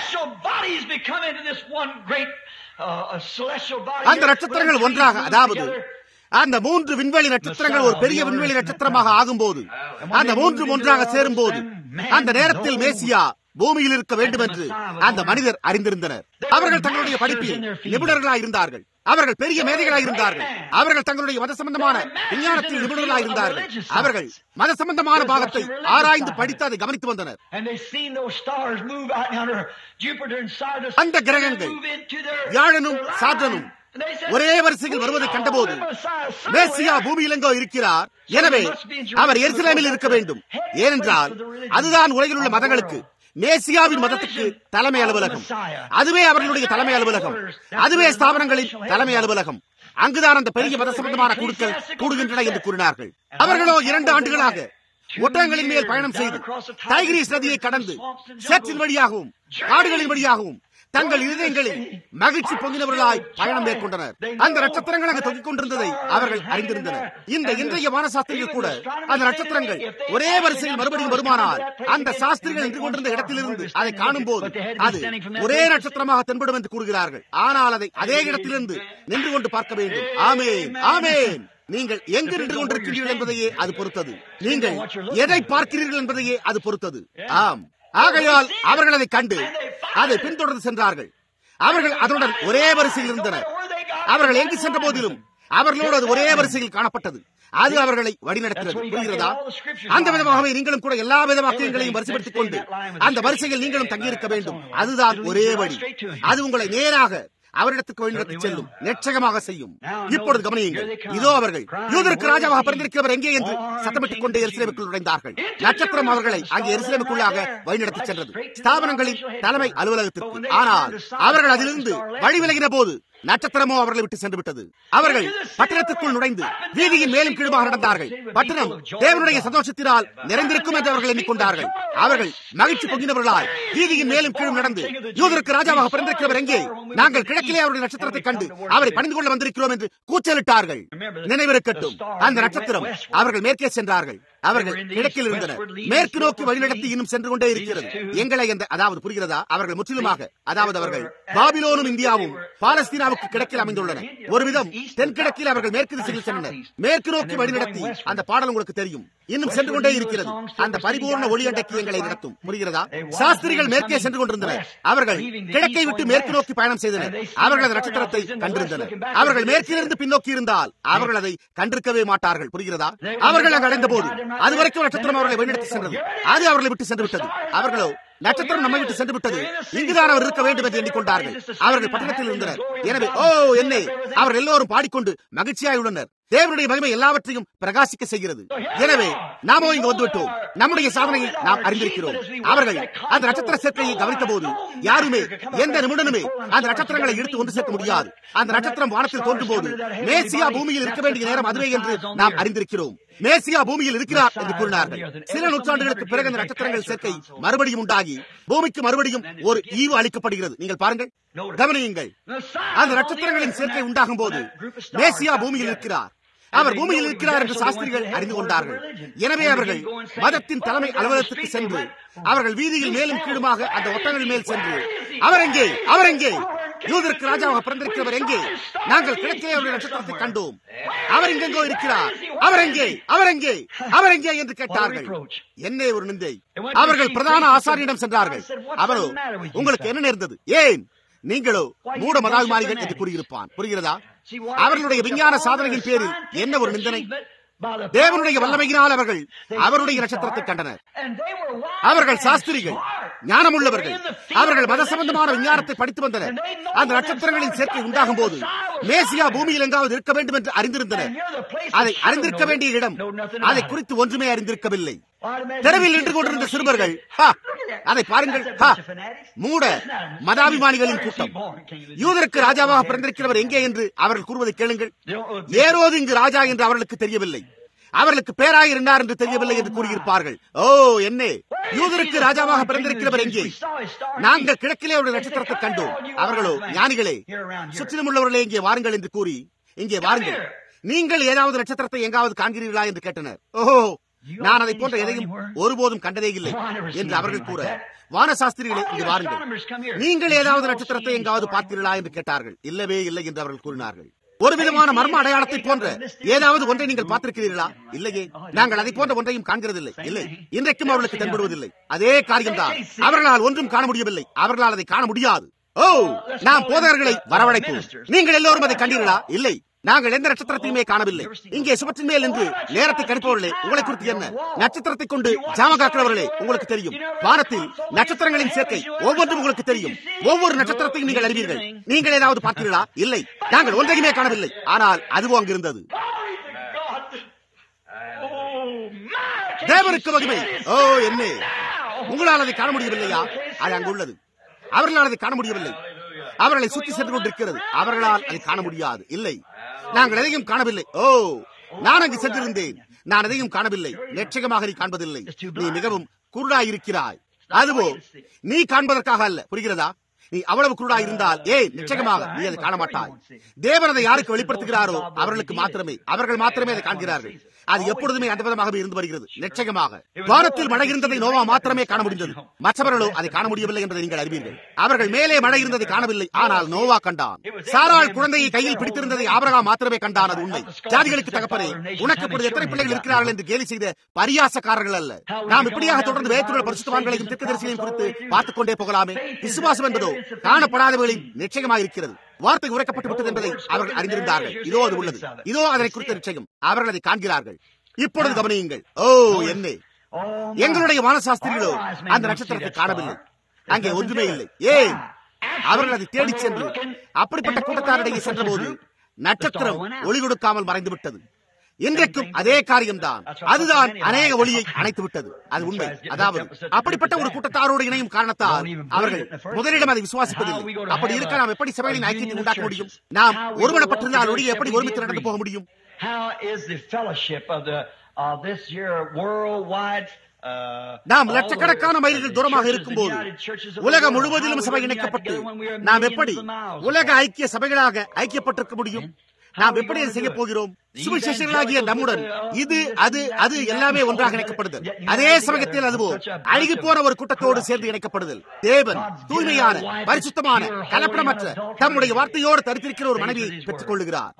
celestial bodies become into this one great uh, celestial body. அந்த நட்சத்திரங்கள் ஒன்றாக அதாவது அந்த மூன்று விண்வெளி நட்சத்திரங்கள் ஒரு பெரிய விண்வெளி நட்சத்திரமாக ஆகும்போது அந்த மூன்றும் ஒன்றாக சேரும் போது அந்த நேரத்தில் மேசியா பூமியில் இருக்க வேண்டும் என்று அந்த மனிதர் அறிந்திருந்தனர் அவர்கள் தங்களுடைய படிப்பில் நிபுணர்களாக இருந்தார்கள் அவர்கள் பெரிய மேதைகளாக இருந்தார்கள் அவர்கள் தங்களுடைய மத சம்பந்தமான விஞ்ஞானத்தில் நிபுணர்களாக இருந்தார்கள் அவர்கள் மத சம்பந்தமான பாகத்தை ஆராய்ந்து படித்து அதை கவனித்து வந்தனர் அந்த கிரகங்கள் வியாழனும் சாதனும் ஒரே வரிசையில் வருவதை கண்டபோது மேசியா பூமியில் எங்கோ இருக்கிறார் எனவே அவர் எருசலேமில் இருக்க வேண்டும் ஏனென்றால் அதுதான் உலகில் உள்ள மதங்களுக்கு மேசியாவின் மதத்துக்கு தலைமை அலுவலகம் அதுவே அவர்களுடைய தலைமை அலுவலகம் அதுவே ஸ்தாபனங்களின் தலைமை அலுவலகம் அங்குதான் அந்த பெரிய மத சம்பந்தமான குழுக்கள் கூடுகின்றன என்று கூறினார்கள் அவர்களோ இரண்டு ஆண்டுகளாக ஒட்டகங்களின் மேல் பயணம் செய்து டைகிரிஸ் நதியை கடந்து சேற்றின் வழியாகவும் காடுகளின் வழியாகவும் தங்கள் இதயங்களில் மகிழ்ச்சி பொங்கினவர்களாய் பயணம் மேற்கொண்டனர் அந்த நட்சத்திரங்கள் அங்கு தொங்கிக் கொண்டிருந்ததை அவர்கள் அறிந்திருந்தனர் இந்த இன்றைய வானசாஸ்திரிகள் கூட அந்த நட்சத்திரங்கள் ஒரே வரிசையில் மறுபடியும் வருமானால் அந்த சாஸ்திரிகள் நின்று கொண்டிருந்த இடத்திலிருந்து அதை காணும் போது அது ஒரே நட்சத்திரமாக தென்படும் என்று கூறுகிறார்கள் ஆனால் அதை அதே இடத்திலிருந்து நின்று கொண்டு பார்க்க வேண்டும் ஆமேன் ஆமேன் நீங்கள் எங்கு நின்று கொண்டிருக்கிறீர்கள் என்பதையே அது பொறுத்தது நீங்கள் எதை பார்க்கிறீர்கள் என்பதையே அது பொறுத்தது ஆம் ஆகையால் அவர்கள் அதை கண்டு அதை பின்தொடர்ந்து சென்றார்கள் அவர்கள் அதனுடன் ஒரே வரிசையில் இருந்தனர் அவர்கள் எங்கு சென்ற போதிலும் அவர்களோடு அது ஒரே வரிசையில் காணப்பட்டது அது அவர்களை வழிநடத்தினது புரிகிறதா அந்த விதமாகவே நீங்களும் கூட எல்லா வித வாக்கியங்களையும் வரிசைப்படுத்திக் கொண்டு அந்த வரிசையில் நீங்களும் தங்கியிருக்க வேண்டும் அதுதான் ஒரே வழி அது உங்களை நேராக அவரிடத்துக்கு வழிநடத்தி செல்லும் நிச்சயமாக செய்யும் இப்பொழுது கவனியுங்கள் இதோ அவர்கள் யூதருக்கு ராஜாவாக பிறந்திருக்கிறவர் எங்கே என்று சத்தமிட்டுக் கொண்டே எருசலேமுக்குள் நுழைந்தார்கள் நட்சத்திரம் அவர்களை அங்கே எருசலேமுக்குள்ளாக வழிநடத்தி சென்றது ஸ்தாபனங்களின் தலைமை அலுவலகத்திற்கு ஆனால் அவர்கள் அதிலிருந்து வழி விலகின போது நட்சத்திரமோ அவர்களை விட்டு சென்று விட்டது அவர்கள் பட்டணத்திற்குள் நுழைந்து வீதியின் மேலும் கீழுமாக நடந்தார்கள் பட்டணம் தேவனுடைய சந்தோஷத்தினால் நிறைந்திருக்கும் என்று அவர்கள் எண்ணிக்கொண்டார்கள் அவர்கள் மகிழ்ச்சி பொங்கினவர்களாய் வீதியின் மேலும் கீழும் நடந்து யூதருக்கு ராஜாவாக பிறந்திருக்கிறவர் எங்கே நாங்கள் கிழக்கிலே அவருடைய நட்சத்திரத்தை கண்டு அவரை பணிந்து கொள்ள வந்திருக்கிறோம் என்று கூச்சலிட்டார்கள் நினைவிருக்கட்டும் அந்த நட்சத்திரம் அவர்கள் மேற்கே சென்றார்கள் அவர்கள் கிழக்கில் இருந்தனர் மேற்கு நோக்கி வழிநடத்தி இன்னும் சென்று கொண்டே இருக்கிறது எங்களை என்ற அதாவது புரிகிறதா அவர்கள் முற்றிலுமாக அதாவது அவர்கள் பாபிலோனும் இந்தியாவும் பாலஸ்தீனாவுக்கு கிழக்கில் அமைந்துள்ளன ஒருவிதம் தென்கிழக்கில் அவர்கள் மேற்கு திசையில் சென்றனர் மேற்கு நோக்கி வழிநடத்தி அந்த பாடல் உங்களுக்கு தெரியும் இன்னும் சென்று கொண்டே இருக்கிறது அந்த பரிபூர்ண ஒளியண்டைக்கு எங்களை நடத்தும் புரிகிறதா சாஸ்திரிகள் மேற்கே சென்று கொண்டிருந்தனர் அவர்கள் கிழக்கை விட்டு மேற்கு நோக்கி பயணம் செய்தனர் அவர்கள் அந்த நட்சத்திரத்தை கண்டிருந்தனர் அவர்கள் மேற்கிலிருந்து பின்னோக்கி இருந்தால் அவர்கள் அதை கண்டிருக்கவே மாட்டார்கள் புரிகிறதா அவர்கள் அங்கு அடைந்த போது அதுவரைக்கும் நட்சத்திரம் அவர்களை வழிநடத்தி சென்றது அது அவர்களை விட்டு சென்று விட்டது அவர்களோ நட்சத்திரம் நம்மை விட்டு சென்று விட்டது இங்குதான் அவர் இருக்க வேண்டும் என்று எண்ணிக்கொண்டார்கள் அவர்கள் பட்டணத்தில் இருந்தனர் எனவே ஓ என்னே அவர் எல்லோரும் பாடிக்கொண்டு மகிழ்ச்சியாய் உள்ளனர் தேவனுடைய மகிமை எல்லாவற்றையும் பிரகாசிக்க செய்கிறது எனவே நாமோ இங்கு வந்துவிட்டோம் நம்முடைய சாதனையை நாம் அறிந்திருக்கிறோம் அவர்கள் அந்த நட்சத்திர சேர்க்கையை கவனித்த போது யாருமே எந்த நிமிடனுமே அந்த நட்சத்திரங்களை எடுத்து ஒன்று சேர்க்க முடியாது அந்த நட்சத்திரம் வானத்தில் தோன்றும் போது மேசியா பூமியில் இருக்க வேண்டிய நேரம் அதுவே என்று நாம் அறிந்திருக்கிறோம் மேசியா பூமியில் இருக்கிறார் என்று கூறினார்கள் சில நூற்றாண்டுகளுக்கு பிறகு அந்த நட்சத்திரங்கள் சேர்க்கை மறுபடியும் உண்டாகி பூமிக்கு மறுபடியும் ஒரு ஈவு அளிக்கப்படுகிறது நீங்கள் பாருங்கள் கவனியுங்கள் அந்த நட்சத்திரங்களின் சேர்க்கை உண்டாகும் போது மேசியா பூமியில் இருக்கிறார் அவர் பூமியில் இருக்கிறார் என்று சாஸ்திரிகள் அறிந்து கொண்டார்கள் எனவே அவர்கள் மதத்தின் தலைமை அலுவலகத்துக்கு சென்று அவர்கள் வீதியில் மேலும் கீழுமாக அந்த ஒட்டங்கள் மேல் சென்று அவர் எங்கே அவர் எங்கே யூதருக்கு ராஜாவாக பிறந்திருக்கிறவர் எங்கே நாங்கள் கிழக்கிலே அவருடைய நட்சத்திரத்தை கண்டோம் அவர் எங்கெங்கோ இருக்கிறார் அவர் எங்கே அவர் எங்கே அவர் எங்கே என்று கேட்டார்கள் என்னே ஒரு நிந்தை அவர்கள் பிரதான ஆசாரியிடம் சென்றார்கள் அவரோ உங்களுக்கு என்ன நேர்ந்தது ஏன் நீங்களோ மூட மதாபிமானிகள் என்று கூறியிருப்பான் புரிகிறதா அவர்களுடைய விஞ்ஞான சாதனையின் பேரில் என்ன ஒரு நிந்தனை தேவனுடைய வல்லமையினால் அவர்கள் அவருடைய நட்சத்திரத்தை கண்டனர் அவர்கள் சாஸ்திரிகள் ஞானமுள்ளவர்கள் அவர்கள் மத சம்பந்தமான விஞ்ஞானத்தை படித்து வந்தனர் அந்த நட்சத்திரங்களின் சேர்க்கை உண்டாகும் போது மேசியா பூமியில் எங்காவது இருக்க வேண்டும் என்று அறிந்திருந்தனர் அதை அறிந்திருக்க வேண்டிய இடம் அதை குறித்து ஒன்றுமே அறிந்திருக்கவில்லை தெருவில் நின்று கொண்டிருந்த சிறுவர்கள் அதை பாருங்கள் மூட மதாபிமானிகளின் கூட்டம் யூதருக்கு ராஜாவாக பிறந்திருக்கிறவர் எங்கே என்று அவர்கள் கூறுவதை கேளுங்கள் ஏரோது இங்கு ராஜா என்று அவர்களுக்கு தெரியவில்லை அவர்களுக்கு பேராயர் இருந்தார் என்று தெரியவில்லை என்று கூறியிருப்பார்கள் ஓ என்ன யூதருக்கு ராஜாவாக பிறந்திருக்கிறவர் எங்கே நாங்கள் கிழக்கிலே ஒரு நட்சத்திரத்தை கண்டோம் அவர்களோ ஞானிகளே சுற்றிலும் உள்ளவர்களே இங்கே வாருங்கள் என்று கூறி இங்கே வாருங்கள் நீங்கள் ஏதாவது நட்சத்திரத்தை எங்காவது காண்கிறீர்களா என்று கேட்டனர் ஓஹோ நான் அதை போன்ற எதையும் ஒருபோதும் கண்டதே இல்லை என்று அவர்கள் கூற வானசாஸ்திரிகளே இங்கு வாருங்கள் நீங்கள் ஏதாவது நட்சத்திரத்தை எங்காவது பார்த்தீர்களா என்று கேட்டார்கள் இல்லவே இல்லை என்று அவர்கள் கூறினார்கள் ஒரு விதமான மர்ம அடையாளத்தை போன்ற ஏதாவது ஒன்றை நீங்கள் பார்த்திருக்கிறீர்களா இல்லையே நாங்கள் அதை போன்ற ஒன்றையும் காண்கிறதில்லை இல்லை இன்றைக்கும் அவர்களுக்கு தென்படுவதில்லை அதே காரியம்தான் அவர்களால் ஒன்றும் காண முடியவில்லை அவர்களால் அதை காண முடியாது ஓ நாம் போதகர்களை வரவழைப்போம் நீங்கள் எல்லோரும் அதை கண்டீர்களா இல்லை நாங்கள் எந்த நட்சத்திரத்தையுமே காணவில்லை இங்கே சுபத்தின் மேல் நின்று நேரத்தை கணிப்பவர்களே உங்களை குறித்து என்ன நட்சத்திரத்தை கொண்டு ஜாம காக்கிறவர்களே உங்களுக்கு தெரியும் வானத்தில் நட்சத்திரங்களின் சேர்க்கை ஒவ்வொன்றும் உங்களுக்கு தெரியும் ஒவ்வொரு நட்சத்திரத்தையும் நீங்கள் அறிவீர்கள் நீங்கள் ஏதாவது பார்த்தீர்களா இல்லை நாங்கள் ஒன்றையுமே காணவில்லை ஆனால் அதுவும் அங்கிருந்தது தேவனுக்கு மகிமை ஓ என்ன உங்களால் அதை காண முடியவில்லையா அது அங்குள்ளது அவர்களால் அதை காண முடியவில்லை அவர்களை சுற்றி சென்று கொண்டிருக்கிறது அவர்களால் அதை காண முடியாது இல்லை நாங்கள் எதையும் காணவில்லை ஓ நான் அங்கு சென்றிருந்தேன் நான் எதையும் காணவில்லை நிச்சயமாக நீ காண்பதில்லை நீ மிகவும் குருடாயிருக்கிறாய் அதுவோ நீ காண்பதற்காக அல்ல புரிகிறதா நீ அவ்வளவு குருடா இருந்தால் ஏன் நிச்சயமாக நீ அதை காண மாட்டாய் தேவன் அதை யாருக்கு வெளிப்படுத்துகிறாரோ அவர்களுக்கு மாத்திரமே அவர்கள் மாத்திரமே அதை காண்கிறார்கள் அது எப்பொழுதுமே அந்த விதமாகவே இருந்து வருகிறது நிச்சயமாக வானத்தில் மழை இருந்ததை நோவா மாத்திரமே காண முடிந்தது மற்றவர்களோ அதை காண முடியவில்லை என்பதை நீங்கள் அறிவீர்கள் அவர்கள் மேலே மழை இருந்ததை காணவில்லை ஆனால் நோவா கண்டான் சாராள் குழந்தையை கையில் பிடித்திருந்ததை ஆபரகா மாத்திரமே கண்டான் அது உண்மை ஜாதிகளுக்கு தகப்பனே உனக்கு இப்பொழுது எத்தனை பிள்ளைகள் இருக்கிறார்கள் என்று கேலி செய்த பரியாசக்காரர்கள் அல்ல நாம் இப்படியாக தொடர்ந்து வேற்றுள்ள பரிசுத்தவான்களையும் திட்டதரிசிகளையும் குறித்து பார்த்துக் கொண்டே போகலாமே விசுவாசம் என்பதோ காணப்படாதவர்களின் நிச்சயமாக இருக்கிறது வார்த்தை உரைக்கப்பட்டு விட்டது என்பதை அவர்கள் அறிந்திருந்தார்கள் இதோ அது உள்ளது இதோ அதனை குறித்த நிச்சயம் அவர்கள் அதை காண்கிறார்கள் இப்பொழுது கவனியுங்கள் ஓ என்ன எங்களுடைய வானசாஸ்திரிகளோ அந்த நட்சத்திரத்தை காணவில்லை அங்கே ஒன்றுமே இல்லை ஏன் அவர்கள் அதை தேடிச் சென்று அப்படிப்பட்ட கூட்டத்தாரிடையே சென்றபோது நட்சத்திரம் ஒளி கொடுக்காமல் மறைந்து விட்டது இன்றைக்கும் அதே காரியம்தான் அதுதான் அநேக ஒளியை அணைத்து விட்டது அது உண்மை அதாவது அப்படிப்பட்ட ஒரு கூட்டத்தாரோடு இணையும் காரணத்தால் அவர்கள் முதலிடம் அதை விசுவாசிப்பதில்லை அப்படி இருக்க நாம் எப்படி சபைகளின் ஐக்கியத்தை உண்டாக்க முடியும் நாம் ஒருவனப்பட்டிருந்தால் ஒளி எப்படி ஒருமித்து நடந்து போக முடியும் How is the fellowship of the of this here worldwide நாம் லட்சக்கணக்கான மைல்கள் தூரமாக இருக்கும்போது உலகம் முழுவதிலும் சபை இணைக்கப்பட்டு நாம் எப்படி உலக ஐக்கிய சபைகளாக ஐக்கியப்பட்டிருக்க முடியும் நாம் எப்படி அதை செய்ய போகிறோம் சுவிசேஷர்களாகிய நம்முடன் இது அது அது எல்லாமே ஒன்றாக இணைக்கப்படுதல் அதே சமயத்தில் அதுவோ அழுகி போன ஒரு கூட்டத்தோடு சேர்ந்து இணைக்கப்படுதல் தேவன் தூய்மையான பரிசுத்தமான கலப்படமற்ற தம்முடைய வார்த்தையோடு தரித்திருக்கிற ஒரு மனைவியை பெற்றுக் கொள்ளுகிறார்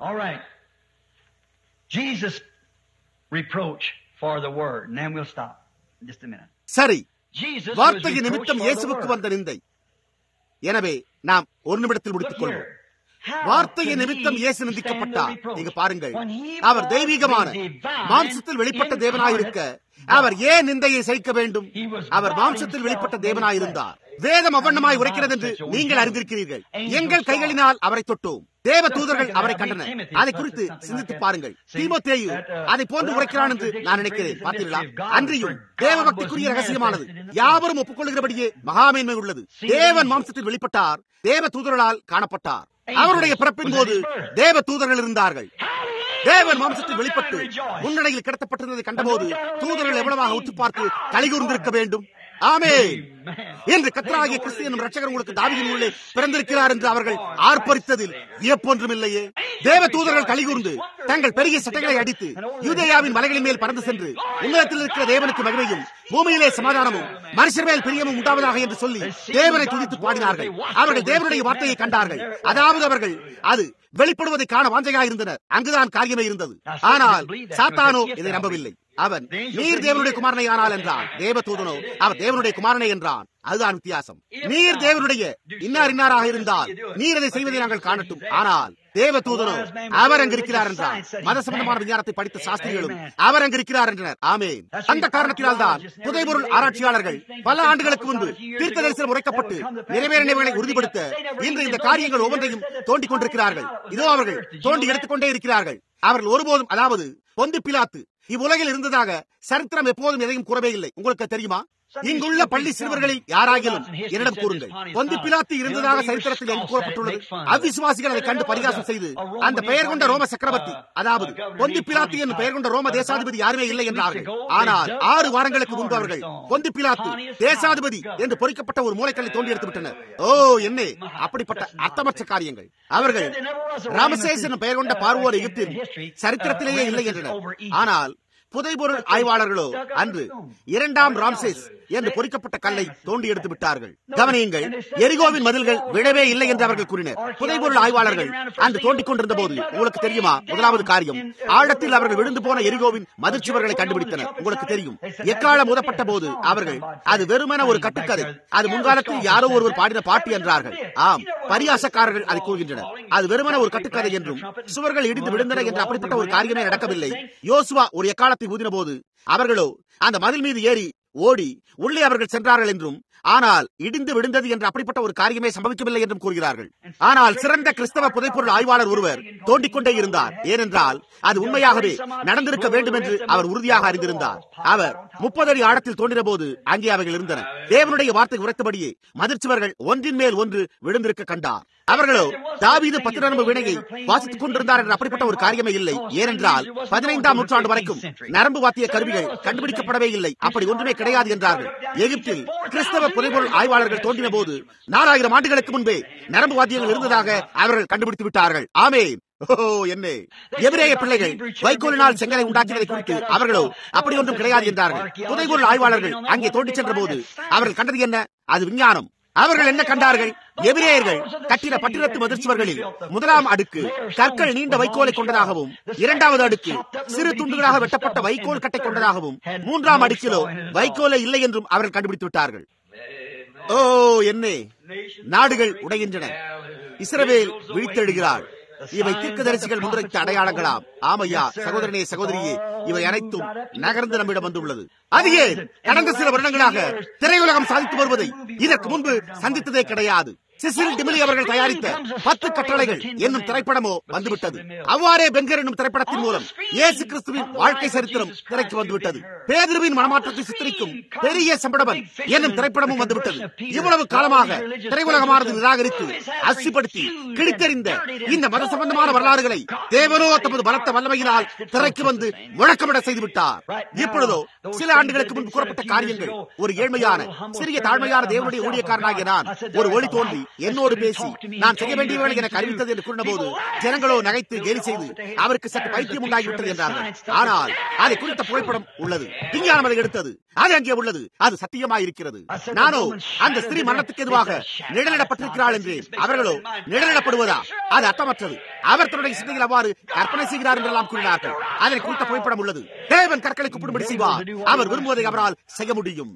Jesus reproach for the word and then we'll stop in just a minute. சரி Jesus வார்த்தையின் நிமித்தம் இயேசுவுக்கு வந்த நிந்தை எனவே நாம் ஒரு நிமிடத்தில் முடித்துக் கொள்வோம் வார்த்தையின் நிமித்தம் இயேசு நிந்திக்கப்பட்டார் நீங்க பாருங்கள் அவர் தெய்வீகமான மாம்சத்தில் வெளிப்பட்ட தேவனாயிருக்க அவர் ஏன் நிந்தையை சகிக்க வேண்டும் அவர் மாம்சத்தில் வெளிப்பட்ட தேவனாயிருந்தார் வேதம் அவ்வண்ணமாய் உரைக்கிறது என்று நீங்கள் அறிந்திருக்கிறீர்கள் எங்கள் கைகளினால் அவரை தொட்டோம் தேவ தூதர்கள் அவரை கண்டனர் அதை குறித்து சிந்தித்து பாருங்கள் தீமோத்தேயு அதை போன்று உரைக்கிறான் என்று நான் நினைக்கிறேன் பார்த்தீர்களா அன்றியும் தேவ பக்திக்குரிய ரகசியமானது யாவரும் ஒப்புக்கொள்கிறபடியே மகாமேன்மை உள்ளது தேவன் மாம்சத்தில் வெளிப்பட்டார் தேவ தூதர்களால் காணப்பட்டார் அவருடைய பிறப்பின் போது தேவ தூதர்கள் இருந்தார்கள் தேவன் மாம்சத்தில் வெளிப்பட்டு முன்னடையில் கிடத்தப்பட்டிருந்ததை கண்டபோது தூதர்கள் எவ்வளவாக உற்று பார்த்து கலிகூர்ந்திருக்க வேண்டும் ஆமே என்று கத்தராகிய கிறிஸ்து என்னும் ரட்சகர் உங்களுக்கு தாவியின் உள்ளே பிறந்திருக்கிறார் என்று அவர்கள் ஆர்ப்பரித்ததில் வியப்பொன்றும் இல்லையே தேவ தூதர்கள் கலிகூர்ந்து தங்கள் பெரிய சட்டைகளை அடித்து யூதேயாவின் மலைகளின் மேல் பறந்து சென்று உன்னதத்தில் இருக்கிற தேவனுக்கு மகிமையும் பூமியிலே சமாதானமும் மனுஷர் மேல் பிரியமும் உண்டாவதாக என்று சொல்லி தேவனை துதித்து பாடினார்கள் அவர்கள் தேவனுடைய வார்த்தையை கண்டார்கள் அதாவது அவர்கள் அது வெளிப்படுவதை காண வாஞ்சையாக இருந்தனர் அங்குதான் காரியமே இருந்தது ஆனால் சாத்தானோ இதை நம்பவில்லை அவன் நீர் தேவனுடைய குமாரனை ஆனால் என்றான் தேவ தூதனோ அவர் தேவனுடைய குமாரனை என்றான் அதுதான் வித்தியாசம் நீர் தேவனுடைய இன்னார் இன்னாராக இருந்தால் நீர் அதை செய்வதை நாங்கள் காணட்டும் ஆனால் தேவ தூதனோ அவர் அங்கு இருக்கிறார் என்றார் மத சம்பந்தமான விஞ்ஞானத்தை படித்த சாஸ்திரிகளும் அவர் அங்கு இருக்கிறார் என்றனர் ஆமே அந்த காரணத்தினால் தான் புதைபொருள் ஆராய்ச்சியாளர்கள் பல ஆண்டுகளுக்கு முன்பு தீர்க்க தரிசனம் உரைக்கப்பட்டு நிறைவேறினவைகளை உறுதிப்படுத்த இன்று இந்த காரியங்கள் ஒவ்வொன்றையும் தோண்டிக் கொண்டிருக்கிறார்கள் இதோ அவர்கள் தோண்டி எடுத்துக்கொண்டே இருக்கிறார்கள் அவர்கள் ஒருபோதும் அதாவது பொந்து பிலாத்து இவ்வுலகில் இருந்ததாக சரித்திரம் எப்போதும் எதையும் கூறவே இல்லை உங்களுக்கு தெரியுமா இங்குள்ள பள்ளி சிறுவர்களில் யாராகிலும் என்னிடம் கூறுங்கள் பொந்தி பிலாத்து இருந்ததாக சரித்திரத்தில் எங்கு கூறப்பட்டுள்ளது அவிசுவாசிகள் அதை கண்டு பரிகாசம் செய்து அந்த பெயர் கொண்ட ரோம சக்கரவர்த்தி அதாவது பொந்தி பிலாத்து என்னும் பெயர் கொண்ட ரோம தேசாதிபதி யாருமே இல்லை என்றார்கள் ஆனால் ஆறு வாரங்களுக்கு முன்பு அவர்கள் பொந்தி பிலாத்து தேசாதிபதி என்று பொறிக்கப்பட்ட ஒரு மூளைக்கல்லை தோண்டி எடுத்து விட்டனர் ஓ என்ன அப்படிப்பட்ட அர்த்தமற்ற காரியங்கள் அவர்கள் ராமசேஸ் என்னும் பெயர் கொண்ட பார்வோர் எகிப்தின் சரித்திரத்திலேயே இல்லை என்றனர் ஆனால் புதைபொருள் ஆய்வாளர்களோ அன்று இரண்டாம் ராம்சேஸ் என்று பொறிக்கப்பட்ட கல்லை தோண்டி எடுத்து விட்டார்கள் கவனியுங்கள் எரிகோவின் மதில்கள் விழவே இல்லை என்று அவர்கள் கூறினர் புதைபொருள் ஆய்வாளர்கள் அன்று தோண்டிக் கொண்டிருந்த போது உங்களுக்கு தெரியுமா முதலாவது காரியம் ஆழத்தில் அவர்கள் விழுந்து போன எரிகோவின் மதிர்ச்சுவர்களை கண்டுபிடித்தனர் உங்களுக்கு தெரியும் எக்காலம் உதப்பட்ட போது அவர்கள் அது வெறுமன ஒரு கட்டுக்கதை அது முன்காலத்தில் யாரோ ஒருவர் பாடின பாட்டு என்றார்கள் ஆம் பரியாசக்காரர்கள் அதை கூறுகின்றனர் அது வெறுமன ஒரு கட்டுக்கதை என்றும் சுவர்கள் இடிந்து விழுந்தன என்று அப்படிப்பட்ட ஒரு காரியமே நடக்கவில்லை யோசுவா ஒரு எக்காலத்தை ஊதின போது அவர்களோ அந்த மதில் மீது ஏறி ஓடி உள்ளே அவர்கள் சென்றார்கள் என்றும் ஆனால் இடிந்து விழுந்தது என்று அப்படிப்பட்ட ஒரு காரியமே சம்பவிக்கவில்லை என்றும் கூறுகிறார்கள் ஆனால் சிறந்த கிறிஸ்தவ புதைப்பொருள் ஆய்வாளர் ஒருவர் தோண்டிக் கொண்டே இருந்தார் ஏனென்றால் அது உண்மையாகவே நடந்திருக்க வேண்டும் என்று அவர் உறுதியாக அறிந்திருந்தார் அவர் முப்பது அடி ஆழத்தில் தோண்டின போது அங்கே அவைகள் இருந்தன தேவனுடைய வார்த்தை உரைத்தபடியே மதிர்ச்சுவர்கள் ஒன்றின் மேல் ஒன்று விழுந்திருக்க கண்டார் அவர்களோ தாவீது பத்திரம்பு வினையை வாசித்துக் கொண்டிருந்தார் என்ற அப்படிப்பட்ட ஒரு காரியமே இல்லை ஏனென்றால் பதினைந்தாம் நூற்றாண்டு வரைக்கும் நரம்பு வாத்திய கருவிகள் கண்டுபிடிக்கப்படவே இல்லை அப்படி ஒன்றுமே கிடையாது என்றார்கள் எகிப்தில் கிறிஸ்தவ புதைபொருள் ஆய்வாளர்கள் தோன்றின போது நாலாயிரம் ஆண்டுகளுக்கு முன்பே நரம்பு வாத்தியங்கள் இருந்ததாக அவர்கள் கண்டுபிடித்து விட்டார்கள் ஆமே ஓ என்ன எபிரேய பிள்ளைகள் வைக்கோலினால் செங்கலை உண்டாக்கியதை குறித்து அவர்களோ அப்படி ஒன்றும் கிடையாது என்றார்கள் புதைபொருள் ஆய்வாளர்கள் அங்கே தோண்டி சென்ற போது அவர்கள் கண்டது என்ன அது விஞ்ஞானம் அவர்கள் என்ன கண்டார்கள் எபிரேயர்கள் கட்டிட பட்டினத்து மதிர்ச்சுவர்களில் முதலாம் அடுக்கு கற்கள் நீண்ட வைக்கோலை கொண்டதாகவும் இரண்டாவது அடுக்கு சிறு துண்டுகளாக வெட்டப்பட்ட வைக்கோல் கட்டை கொண்டதாகவும் மூன்றாம் அடுக்கிலோ வைக்கோலை இல்லை என்றும் அவர்கள் கண்டுபிடித்து விட்டார்கள் ஓ என்ன நாடுகள் உடைகின்றன இஸ்ரவேல் விழித்தெழுகிறாள் இவை தீர்க்கதரிசிகள் முன்வைத்த அடையாளங்களாம் ஆமையா சகோதரனே சகோதரியே இவை அனைத்தும் நகர்ந்து நம்மிடம் வந்துள்ளது அது ஏன் கடந்த சில வருடங்களாக திரையுலகம் சாதித்து வருவதை இதற்கு முன்பு சந்தித்ததே கிடையாது சிசில் டிமிலி அவர்கள் தயாரித்த பத்து கட்டளைகள் என்னும் திரைப்படமோ வந்துவிட்டது அவ்வாறே பெங்கர் என்னும் திரைப்படத்தின் மூலம் இயேசு கிறிஸ்துவின் வாழ்க்கை சரித்திரம் திரைக்கு வந்துவிட்டது பேதிருவின் மனமாற்றத்தை சித்தரிக்கும் பெரிய சம்படவன் என்னும் திரைப்படமும் வந்துவிட்டது இவ்வளவு காலமாக திரையுலகமானது நிராகரித்து அசிப்படுத்தி கிழித்தறிந்த இந்த மத சம்பந்தமான வரலாறுகளை தேவனோ தமது பலத்த வல்லமையினால் திரைக்கு வந்து முழக்கமிட செய்துவிட்டார் இப்பொழுதோ சில ஆண்டுகளுக்கு முன்பு கூறப்பட்ட காரியங்கள் ஒரு ஏழ்மையான சிறிய தாழ்மையான தேவனுடைய ஊழியக்காரனாகிய நான் ஒரு ஒளி தோன்றி என்னோடு பேசி நான் செய்ய வேண்டியவர்களை எனக்கு அறிவித்தது என்று கூறினபோது ஜனங்களோ நகைத்து கேலி செய்து அவருக்கு சற்று பைத்தியம் உண்டாகிவிட்டது என்றார்கள் ஆனால் அதை குறித்த புகைப்படம் உள்ளது விஞ்ஞானம் அதை எடுத்தது அது அங்கே உள்ளது அது சத்தியமாயிருக்கிறது நானோ அந்த ஸ்திரீ மரணத்துக்கு எதுவாக நிழலிடப்பட்டிருக்கிறாள் என்றேன் அவர்களோ நிழலிடப்படுவதா அது அர்த்தமற்றது அவர் தன்னுடைய சிந்தையில் அவ்வாறு கற்பனை செய்கிறார் என்றெல்லாம் கூறினார்கள் அதனை குறித்த புகைப்படம் உள்ளது தேவன் கற்களை கூப்பிடும்படி செய்வார் அவர் விரும்புவதை அவரால் செய்ய முடியும்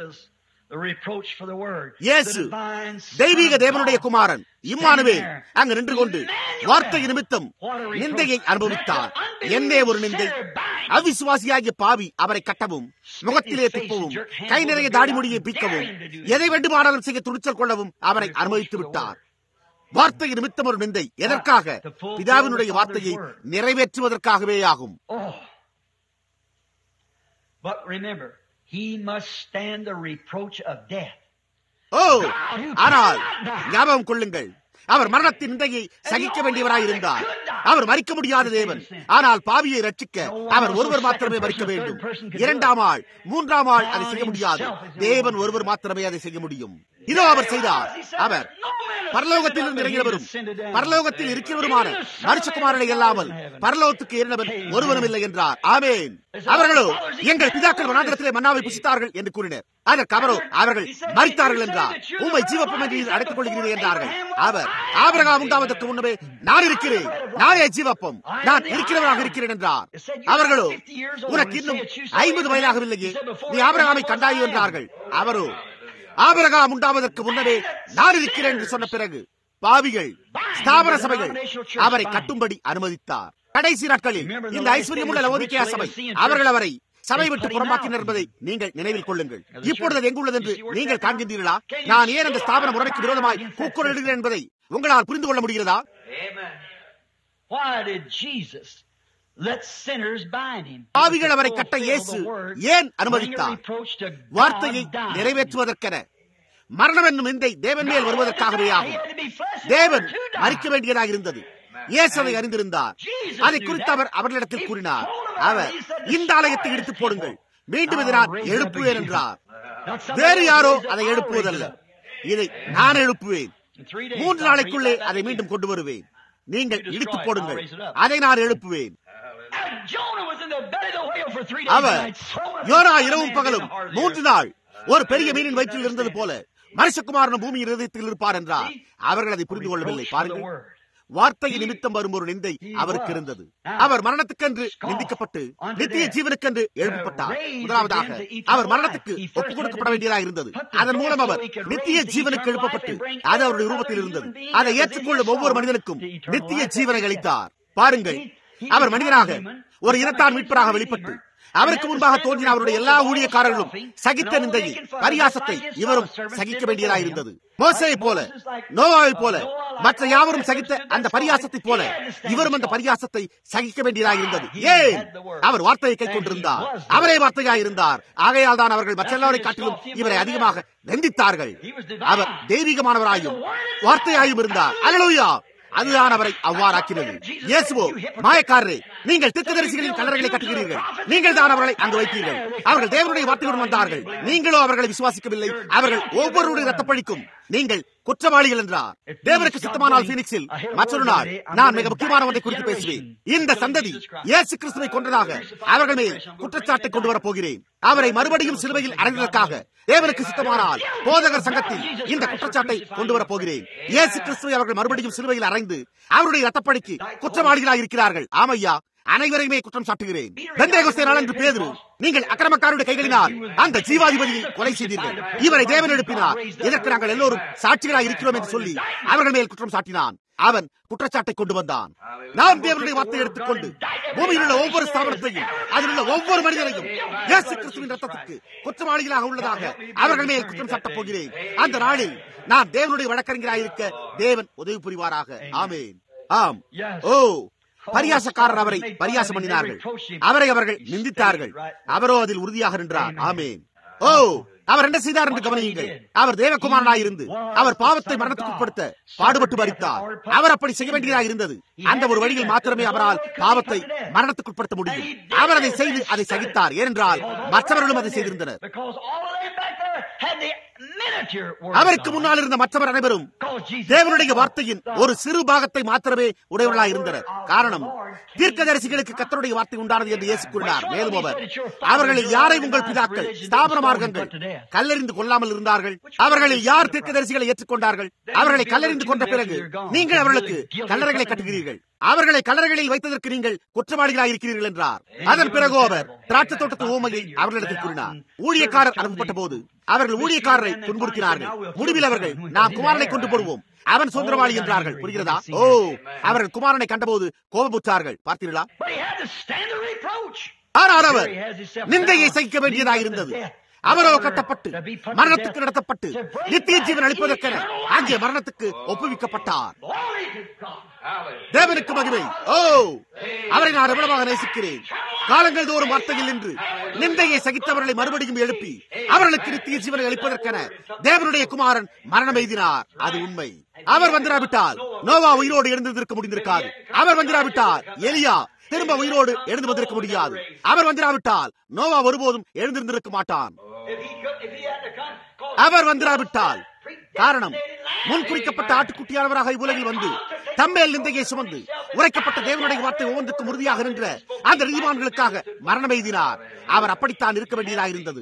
இயேசு தெய்வீக தேவனுடைய குமாரன் இம்மானுவே அங்கு நின்று கொண்டு வார்த்தை நிமித்தம் நிந்தையை அனுபவித்தார் என்னே ஒரு நிந்தை அவிசுவாசியாகிய பாவி அவரை கட்டவும் முகத்திலே துப்பவும் கை நிறைய தாடிமொழியை பீக்கவும் எதை வேண்டுமானாலும் செய்ய துணிச்சல் கொள்ளவும் அவரை அனுமதித்து விட்டார் வார்த்தை நிமித்தம் ஒரு நிந்தை எதற்காக பிதாவினுடைய வார்த்தையை நிறைவேற்றுவதற்காகவே ஆகும் But remember, he must stand the reproach of death. ஓ ஆனால் ஞாபகம் கொள்ளுங்கள் அவர் மரணத்தின் நிந்தையை சகிக்க வேண்டியவராய் இருந்தார் அவர் மறிக்க முடியாத தேவன் ஆனால் பாவியை ரட்சிக்க அவர் ஒருவர் மாத்திரமே மறிக்க வேண்டும் இரண்டாம் ஆள் மூன்றாம் ஆள் அதை செய்ய முடியாது தேவன் ஒருவர் மாத்திரமே அதை செய்ய முடியும் இதோ அவர் செய்தார் அவர் பரலோகத்திலிருந்து இறங்கினவரும் பரலோகத்தில் இருக்கிறவருமான மனுஷகுமாரனை இல்லாமல் பரலோகத்துக்கு ஏறினவன் ஒருவரும் இல்லை என்றார் ஆமேன் அவர்களோ எங்கள் பிதாக்கள் வனாந்திரத்திலே மன்னாவை புசித்தார்கள் என்று கூறினர் அதற்கு அவரோ அவர்கள் மறித்தார்கள் என்றார் உண்மை ஜீவப்பம் என்று அடைத்துக் கொள்கிறீர்கள் என்றார்கள் அவர் ஆபரகாம் உண்டாவதற்கு முன்னமே நான் இருக்கிறேன் நானே ஜீவப்பம் நான் இருக்கிறவராக இருக்கிறேன் என்றார் அவர்களோ உனக்கு இன்னும் ஐம்பது வயதாகவில்லையே நீ ஆபரகாமை கண்டாயோ என்றார்கள் அவரோ ஆபரகாம் உண்டாவதற்கு முன்னரே நான் இருக்கிறேன் என்று சொன்ன பிறகு பாவிகள் ஸ்தாபன சபைகள் அவரை கட்டும்படி அனுமதித்தார் கடைசி நாட்களில் இந்த ஐஸ்வர்யமுள்ள லவோதிக்கேயா சபை அவர்கள் அவரை சபை விட்டு புறம்பாக்கினர் என்பதை நீங்கள் நினைவில் கொள்ளுங்கள் இப்பொழுது அது எங்குள்ளது என்று நீங்கள் காண்கின்றீர்களா நான் ஏன் அந்த ஸ்தாபன முறைக்கு விரோதமாய் கூக்குரலிடுகிறேன் என்பதை உங்களால் புரிந்து கொள்ள முடிகிறதா பாவிகள் அவரை கட்ட இயேசு ஏன் அனுமதித்தார் வார்த்தையை நிறைவேற்றுவதற்கென மரணம் என்னும் நிந்தை தேவன் மேல் வருவதற்காகவே ஆகும் தேவன் மறிக்க வேண்டியதாக இருந்தது இயேசு அதை அறிந்திருந்தார் அதை குறித்து அவர் அவர்களிடத்தில் கூறினார் அவர் இந்த ஆலயத்தை இடித்து போடுங்கள் மீண்டும் இதை நான் எழுப்புவேன் என்றார் வேறு யாரோ அதை எழுப்புவதல்ல இதை நான் எழுப்புவேன் மூன்று நாளைக்குள்ளே அதை மீண்டும் கொண்டு வருவேன் நீங்கள் இடித்து போடுங்கள் அதை நான் எழுப்புவேன் அவர் யோனா இரவும் பகலும் மூன்று நாள் ஒரு பெரிய மீனின் வயிற்றில் இருந்தது போல மனுஷகுமாரனும் பூமியின் இருதயத்தில் இருப்பார் என்றார் அவர்கள் அதை புரிந்து கொள்ளவில்லை பாருங்கள் வார்த்தை நிமித்தம் வரும் ஒரு நிந்தை அவருக்கு இருந்தது அவர் மரணத்துக்கென்று நிந்திக்கப்பட்டு நித்திய ஜீவனுக்கென்று எழுப்பப்பட்டார் முதலாவதாக அவர் மரணத்துக்கு ஒப்புக் கொடுக்கப்பட வேண்டியதாக இருந்தது அதன் மூலம் அவர் நித்திய ஜீவனுக்கு எழுப்பப்பட்டு அது அவருடைய ரூபத்தில் இருந்தது அதை ஏற்றுக்கொள்ளும் ஒவ்வொரு மனிதனுக்கும் நித்திய ஜீவனை அளித்தார் பாருங்கள் அவர் மனிதனாக ஒரு இனத்தான் மீட்பராக வெளிப்பட்டு அவருக்கு முன்பாக தோன்றின அவருடைய எல்லா ஊழியக்காரர்களும் சகித்த நிந்தையை பரியாசத்தை இவரும் சகிக்க வேண்டியதாக இருந்தது மோசையை போல நோவாவை போல மற்ற யாவரும் சகித்த அந்த பரியாசத்தை போல இவரும் அந்த பரியாசத்தை சகிக்க வேண்டியதாக இருந்தது ஏன் அவர் வார்த்தையை கை கொண்டிருந்தார் அவரே வார்த்தையாக இருந்தார் ஆகையால் தான் அவர்கள் மற்ற எல்லாரை காட்டிலும் இவரை அதிகமாக நிந்தித்தார்கள் அவர் தெய்வீகமானவராயும் வார்த்தையாயும் இருந்தார் அலலுயா அதுதான் அவரை அவ்வாறாக்கினது இயேசுவோ மாயக்காரரே நீங்கள் தீர்க்கதரிசிகளின் கல்லறைகளை கட்டுகிறீர்கள் நீங்கள் தான் அவர்களை அங்கு வைத்தீர்கள் அவர்கள் தேவனுடைய வார்த்தையுடன் வந்தார்கள் நீங்களோ அவர்களை விசுவாசிக்கவில்லை அவர்கள் ஒவ்வொருடைய ரத்தப்பழிக்கும் நீங்கள் குற்றவாளிகள் என்றார் தேவனுக்கு சித்தமானால் பீனிக்ஸில் மற்றொரு நாள் நான் மிக முக்கியமான ஒன்றை குறித்து பேசுவேன் இந்த சந்ததி இயேசு கிறிஸ்துவை கொன்றதாக அவர்கள் மேல் குற்றச்சாட்டை கொண்டு வரப் போகிறேன் அவரை மறுபடியும் சிலுவையில் அடைந்ததற்காக தேவனுக்கு சித்தமானால் போதகர் சங்கத்தில் இந்த குற்றச்சாட்டை கொண்டு வரப் போகிறேன் இயேசு கிறிஸ்துவை அவர்கள் மறுபடியும் சிலுவையில் அறைந்து அவருடைய ரத்தப்படிக்கு குற்றவாளிகளாக இருக்கிறார்கள் ஆமையா அனைவரையுமே குற்றம் சாட்டுகிறேன் பெந்தேகோஸ்தே நாளன்று பேதுரு நீங்கள் அக்கிரமக்காருடைய கைகளினால் அந்த ஜீவாதிபதியை கொலை செய்தீர்கள் இவரை தேவன் எழுப்பினார் இதற்கு நாங்கள் எல்லோரும் சாட்சிகளாக இருக்கிறோம் என்று சொல்லி அவர்கள் மேல் குற்றம் சாட்டினான் அவன் குற்றச்சாட்டை கொண்டு வந்தான் நாம் தேவனுடைய வார்த்தை எடுத்துக்கொண்டு பூமியில் உள்ள ஒவ்வொரு ஸ்தாபனத்தையும் அதில் உள்ள ஒவ்வொரு மனிதனையும் இயேசு கிறிஸ்துவின் ரத்தத்துக்கு குற்றவாளிகளாக உள்ளதாக அவர்கள் மேல் குற்றம் சாட்டப் போகிறேன் அந்த நாளில் நான் தேவனுடைய வழக்கறிஞராக இருக்க தேவன் உதவி புரிவாராக ஆமேன் ஆம் ஓ பரியாசக்காரர் அவரை பரியாசம் பண்ணினார்கள் அவரை அவர்கள் நிந்தித்தார்கள் அவரோ அதில் உறுதியாக நின்றார் ஆமேன் ஓ அவர் என்ன செய்தார் என்று கவனியுங்கள் அவர் தேவகுமாரனாய் இருந்து அவர் பாவத்தை மரணத்துக்கு உட்படுத்த பாடுபட்டு மறித்தார் அவர் அப்படி செய்ய வேண்டியதாக இருந்தது அந்த ஒரு வழியில் மாத்திரமே அவரால் பாவத்தை மரணத்துக்கு உட்படுத்த முடியும் அவர் அதை செய்து அதை சகித்தார் ஏனென்றால் மற்றவர்களும் அதை செய்திருந்தனர் அவருக்கு முன்னால் இருந்த மற்றவர் அனைவரும் தேவனுடைய வார்த்தையின் ஒரு சிறு பாகத்தை மாத்திரமே உடையவர்களாக இருந்தனர் காரணம் தீர்க்கதரிசிகளுக்கு கத்தருடைய வார்த்தை உண்டானது என்று இயேசு கூறினார் மேலும் அவர் அவர்களில் யாரை உங்கள் பிதாக்கள் ஸ்தாபன மார்க்கங்கள் கல்லறிந்து கொள்ளாமல் இருந்தார்கள் அவர்களில் யார் தீர்க்கதரிசிகளை ஏற்றுக்கொண்டார்கள் அவர்களை கல்லறிந்து கொண்ட பிறகு நீங்கள் அவர்களுக்கு கல்லறைகளை கட்டுகிறீர்கள் அவர்களை கல்லறைகளில் வைத்ததற்கு நீங்கள் குற்றவாளிகளாக இருக்கிறீர்கள் என்றார் அதன் பிறகு அவர் திராட்சை தோட்டத்து ஊமையை அவர்களிடத்தில் கூறினார் ஊழியக்காரர் அனுப்பப்பட்ட போது அவர்கள் ஊழியக்காரரை துன்புறுத்தினார்கள் முடிவில் அவர்கள் நாம் குமாரனை கொண்டு போடுவோம் அவன் சுதந்திரவாளி என்றார்கள் புரிகிறதா ஓ அவர்கள் குமாரனை கண்டபோது கோபமுற்றார்கள் பார்த்தீர்களா ஆனால் அவர் நிந்தையை சகிக்க வேண்டியதாக இருந்தது அவரோ கட்டப்பட்டு மரணத்துக்கு நடத்தப்பட்டு நித்திய ஜீவன் அளிப்பதற்கென அங்கே மரணத்துக்கு ஒப்புவிக்கப்பட்டார் தேவனுக்கு மகிமை ஓ அவரை நான் எவ்வளவாக நேசிக்கிறேன் காலங்கள் தோறும் வார்த்தையில் நின்று நிந்தையை சகித்தவர்களை மறுபடியும் எழுப்பி அவர்களுக்கு நித்திய ஜீவனை அளிப்பதற்கென தேவனுடைய குமாரன் மரணம் எய்தினார் அது உண்மை அவர் வந்திராவிட்டால் நோவா உயிரோடு எழுந்திருக்க முடிந்திருக்காது அவர் வந்திராவிட்டால் எலியா திரும்ப உயிரோடு எழுந்து வந்திருக்க முடியாது அவர் வந்திராவிட்டால் நோவா ஒருபோதும் எழுந்திருந்திருக்க மாட்டான் அவர் வந்திராவிட்டால் காரணம் முன்குறிக்கப்பட்ட ஆட்டுக்குட்டியானவராக இவ்வுலகில் வந்து தம்மேல் நிந்தையை சுமந்து உரைக்கப்பட்ட தேவனுடைய வார்த்தை ஒவ்வொன்றுக்கும் உறுதியாக நின்ற அந்த நீதிமான்களுக்காக மரணம் எய்தினார் அவர் அப்படித்தான் இருக்க வேண்டியதாக இருந்தது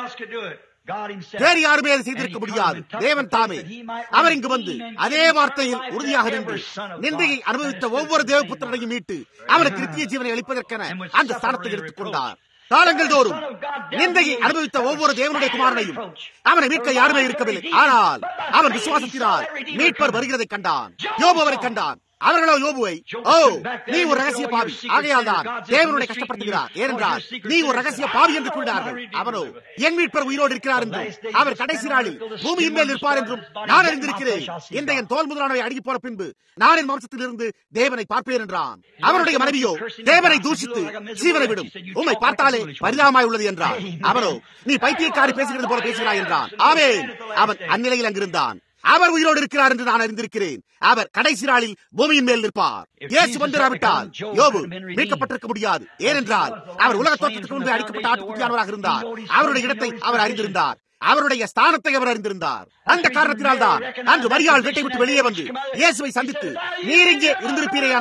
வேறு யாருமே அதை செய்திருக்க முடியாது தேவன் தாமே அவர் இங்கு வந்து அதே வார்த்தையில் உறுதியாக நின்று நிந்தையை அனுபவித்த ஒவ்வொரு தேவபுத்திரனையும் மீட்டு அவனுக்கு நித்திய ஜீவனை அளிப்பதற்கென அந்த ஸ்தானத்தை எடுத்துக் கொண்டார் காலங்கள் தோறும் நிந்தையை அனுபவித்த ஒவ்வொரு தேவனுடைய குமாரனையும் அவனை மீட்க யாருமே இருக்கவில்லை ஆனால் அவன் விசுவாசத்தினால் மீட்பர் வருகிறதை கண்டான் யோபு அவரை கண்டான் அவர்களோ யோபுவை ஓ நீ ஒரு ரகசிய பாவி ஆகையால் தான் தேவனுடைய கஷ்டப்படுத்துகிறார் ஏனென்றால் நீ ஒரு ரகசிய பாவி என்று கூறினார்கள் அவனோ என் மீட்பர் உயிரோடு இருக்கிறார் என்றும் அவர் கடைசி நாளில் பூமியின் மேல் இருப்பார் என்றும் நான் அறிந்திருக்கிறேன் இந்த என் தோல் முதலானவை அடங்கி போன பின்பு நான் என் வம்சத்தில் இருந்து தேவனை பார்ப்பேன் என்றான் அவருடைய மனைவியோ தேவனை தூஷித்து ஜீவனை விடும் உண்மை பார்த்தாலே பரிதாபமாய் உள்ளது என்றார் அவனோ நீ பைத்தியக்காரி பேசுகிறது போல பேசுகிறாய் என்றான் ஆவேன் அவன் அந்நிலையில் அங்கிருந்தான் அவர் உயிரோடு இருக்கிறார் என்று நான் அறிந்திருக்கிறேன் அவர் கடைசி நாளில் பூமியின் மேல் நிற்பார் இயேசு வந்திராவிட்டால் யோபு மீட்கப்பட்டிருக்க முடியாது ஏனென்றால் அவர் உலக தோற்றத்துக்கு முன்பு அடிக்கப்பட்ட ஆட்டுக்குட்டியானவராக இருந்தார் அவருடைய இடத்தை அவர் அறிந்திருந்தார் அவருடைய ஸ்தானத்தை அவர் அறிந்திருந்தார் அந்த காரணத்தினால் தான் அன்று மரியாள் வீட்டை விட்டு வெளியே வந்து இயேசுவை சந்தித்து நீர் இங்கே இருந்திருப்பீரையானால்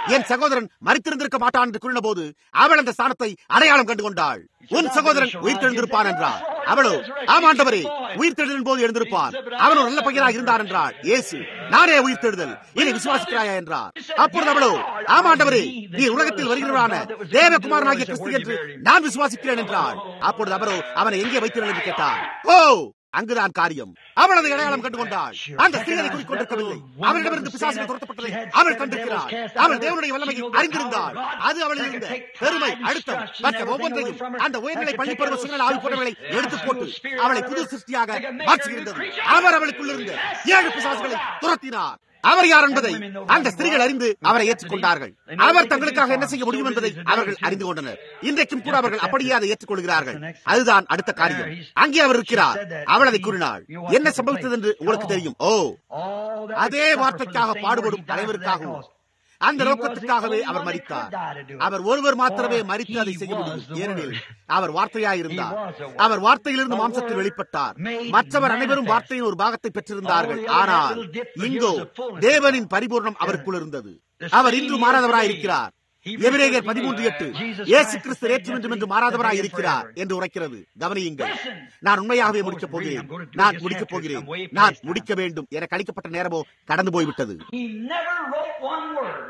என் சகோதரன் மறித்திருந்திருக்க மாட்டான் என்று கூறினபோது அவள் அந்த ஸ்தானத்தை அடையாளம் கண்டு கொண்டாள் உன் சகோதரன் உயிர்த்தெழுந்திருப்பான் என்றார் அவளோ ஆமாண்டவரே உயிர்த்தெழுதலின் போது எழுந்திருப்பான் அவன் ஒரு நல்ல பையனாக இருந்தார் என்றார் இயேசு நானே உயிர்த்தெழுதல் இதை விசுவாசிக்கிறாயா என்றார் அப்பொழுது அவளோ ஆமாண்டவரே நீ உலகத்தில் வருகிறவரான தேவகுமாரனாகிய கிறிஸ்து என்று நான் விசுவாசிக்கிறேன் என்றார் அப்பொழுது அவரோ அவனை எங்கே வைத்தீர்கள் என்று கேட்டார் ஓ அங்குதான் காரியம் அவள் அதை அடையாளம் கண்டு கொண்டாள் அந்த ஸ்திரீகளை குறிக்கொண்டிருக்கவில்லை அவளிடமிருந்து பிசாசுகள் துரத்தப்பட்டதை அவள் கண்டிருக்கிறாள் அவள் தேவனுடைய வல்லமையை அறிந்திருந்தாள் அது அவளில் இருந்த பெருமை அழுத்தம் மற்ற ஒவ்வொன்றையும் அந்த உயர்நிலை பள்ளி பருவ சூழ்நிலை ஆய்வு போன்றவர்களை எடுத்து போட்டு அவளை புது சிருஷ்டியாக மாற்றுகின்றது அவர் அவளுக்குள் இருந்த ஏழு பிசாசுகளை துரத்தினார் அவர் யார் என்பதை அந்த ஸ்திரீகள் அறிந்து அவரை ஏற்றுக்கொண்டார்கள் அவர் தங்களுக்காக என்ன செய்ய முடியும் என்பதை அவர்கள் அறிந்து கொண்டனர் இன்றைக்கும் கூட அவர்கள் அப்படியே அதை ஏற்றுக்கொள்கிறார்கள் அதுதான் அடுத்த காரியம் அங்கே அவர் இருக்கிறார் அவள் அதை கூறினாள் என்ன சம்பவித்தது என்று உங்களுக்கு தெரியும் ஓ அதே வார்த்தைக்காக பாடுபடும் அனைவருக்காகவும் அந்த நோக்கத்துக்காகவே அவர் மறித்தார் அவர் ஒருவர் மாத்திரமே மறித்து அதை செய்ய முடியும் ஏனெனில் அவர் வார்த்தையாயிருந்தார் அவர் வார்த்தையிலிருந்து மாம்சத்தில் வெளிப்பட்டார் மற்றவர் அனைவரும் வார்த்தையின் ஒரு பாகத்தை பெற்றிருந்தார்கள் ஆனால் இங்கோ தேவனின் பரிபூர்ணம் அவருக்குள் இருந்தது அவர் இன்று மாறாதவராயிருக்கிறார் எபிரேயர் பதிமூன்று எட்டு இயேசு கிறிஸ்து ஏற்றும் என்றும் என்று மாறாதவராய் இருக்கிறார் என்று உரைக்கிறது கவனியுங்கள் நான் உண்மையாகவே முடிக்கப் போகிறேன் நான் முடிக்கப் போகிறேன் நான் முடிக்க வேண்டும் என கழிக்கப்பட்ட நேரமோ கடந்து போய்விட்டது He never wrote one word.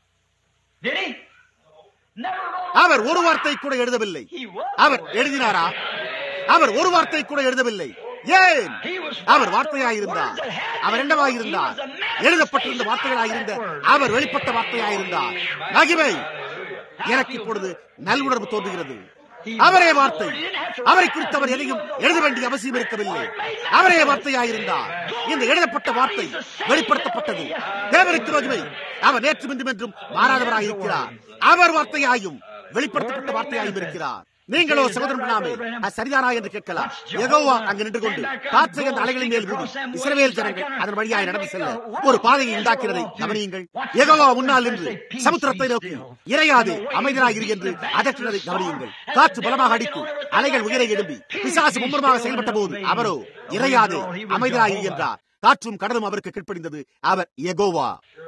Did he? Never wrote அவர் ஒரு வார்த்தை கூட எழுதவில்லை He was. அவர் எழுதினாரா அவர் ஒரு வார்த்தை கூட எழுதவில்லை ஏன் அவர் வார்த்தையாயிருந்தார் அவர் என்னவாயிருந்தார் எழுதப்பட்டிருந்த வார்த்தைகளாயிருந்த அவர் வெளிப்பட்ட வார்த்தையாயிருந்தார் மகிமை எனக்கு இப்பொழுது நல்வுணர்வு தோன்றுகிறது அவரே வார்த்தை அவரை குறித்து அவர் எதையும் எழுத வேண்டிய அவசியம் இருக்கவில்லை அவரே வார்த்தையாயிருந்தார் இந்த எழுதப்பட்ட வார்த்தை வெளிப்படுத்தப்பட்டது தேவனுக்கு மகிமை அவர் நேற்று மின்றும் என்றும் மாறாதவராயிருக்கிறார் அவர் வார்த்தையாயும் வெளிப்படுத்தப்பட்ட வார்த்தையாயும் இருக்கிறார் நீங்களோ சகோதரன் நாமே அது சரிதானா என்று கேட்கலாம் யெகோவா அங்கு நின்று கொண்டு காற்றை அந்த அலைகளின் மேல் ஊதி இஸ்ரவேல் ஜனங்கள் அதன் வழியாய் நடந்து செல்ல ஒரு பாதையை உண்டாக்கிறதை கவனியுங்கள் யெகோவா முன்னால் நின்று சமுத்திரத்தை நோக்கி இறையாது அமைதலாய் இரு என்று அதற்றினதை கவனியுங்கள் காற்று பலமாக அடித்து அலைகள் உயரை எழும்பி பிசாசு மும்முரமாக செயல்பட்ட போது அவரோ இறையாது அமைதலாய் இரு என்றார் காற்றும் கடலும் அவருக்கு கீழ்ப்படிந்தது அவர் Jehovah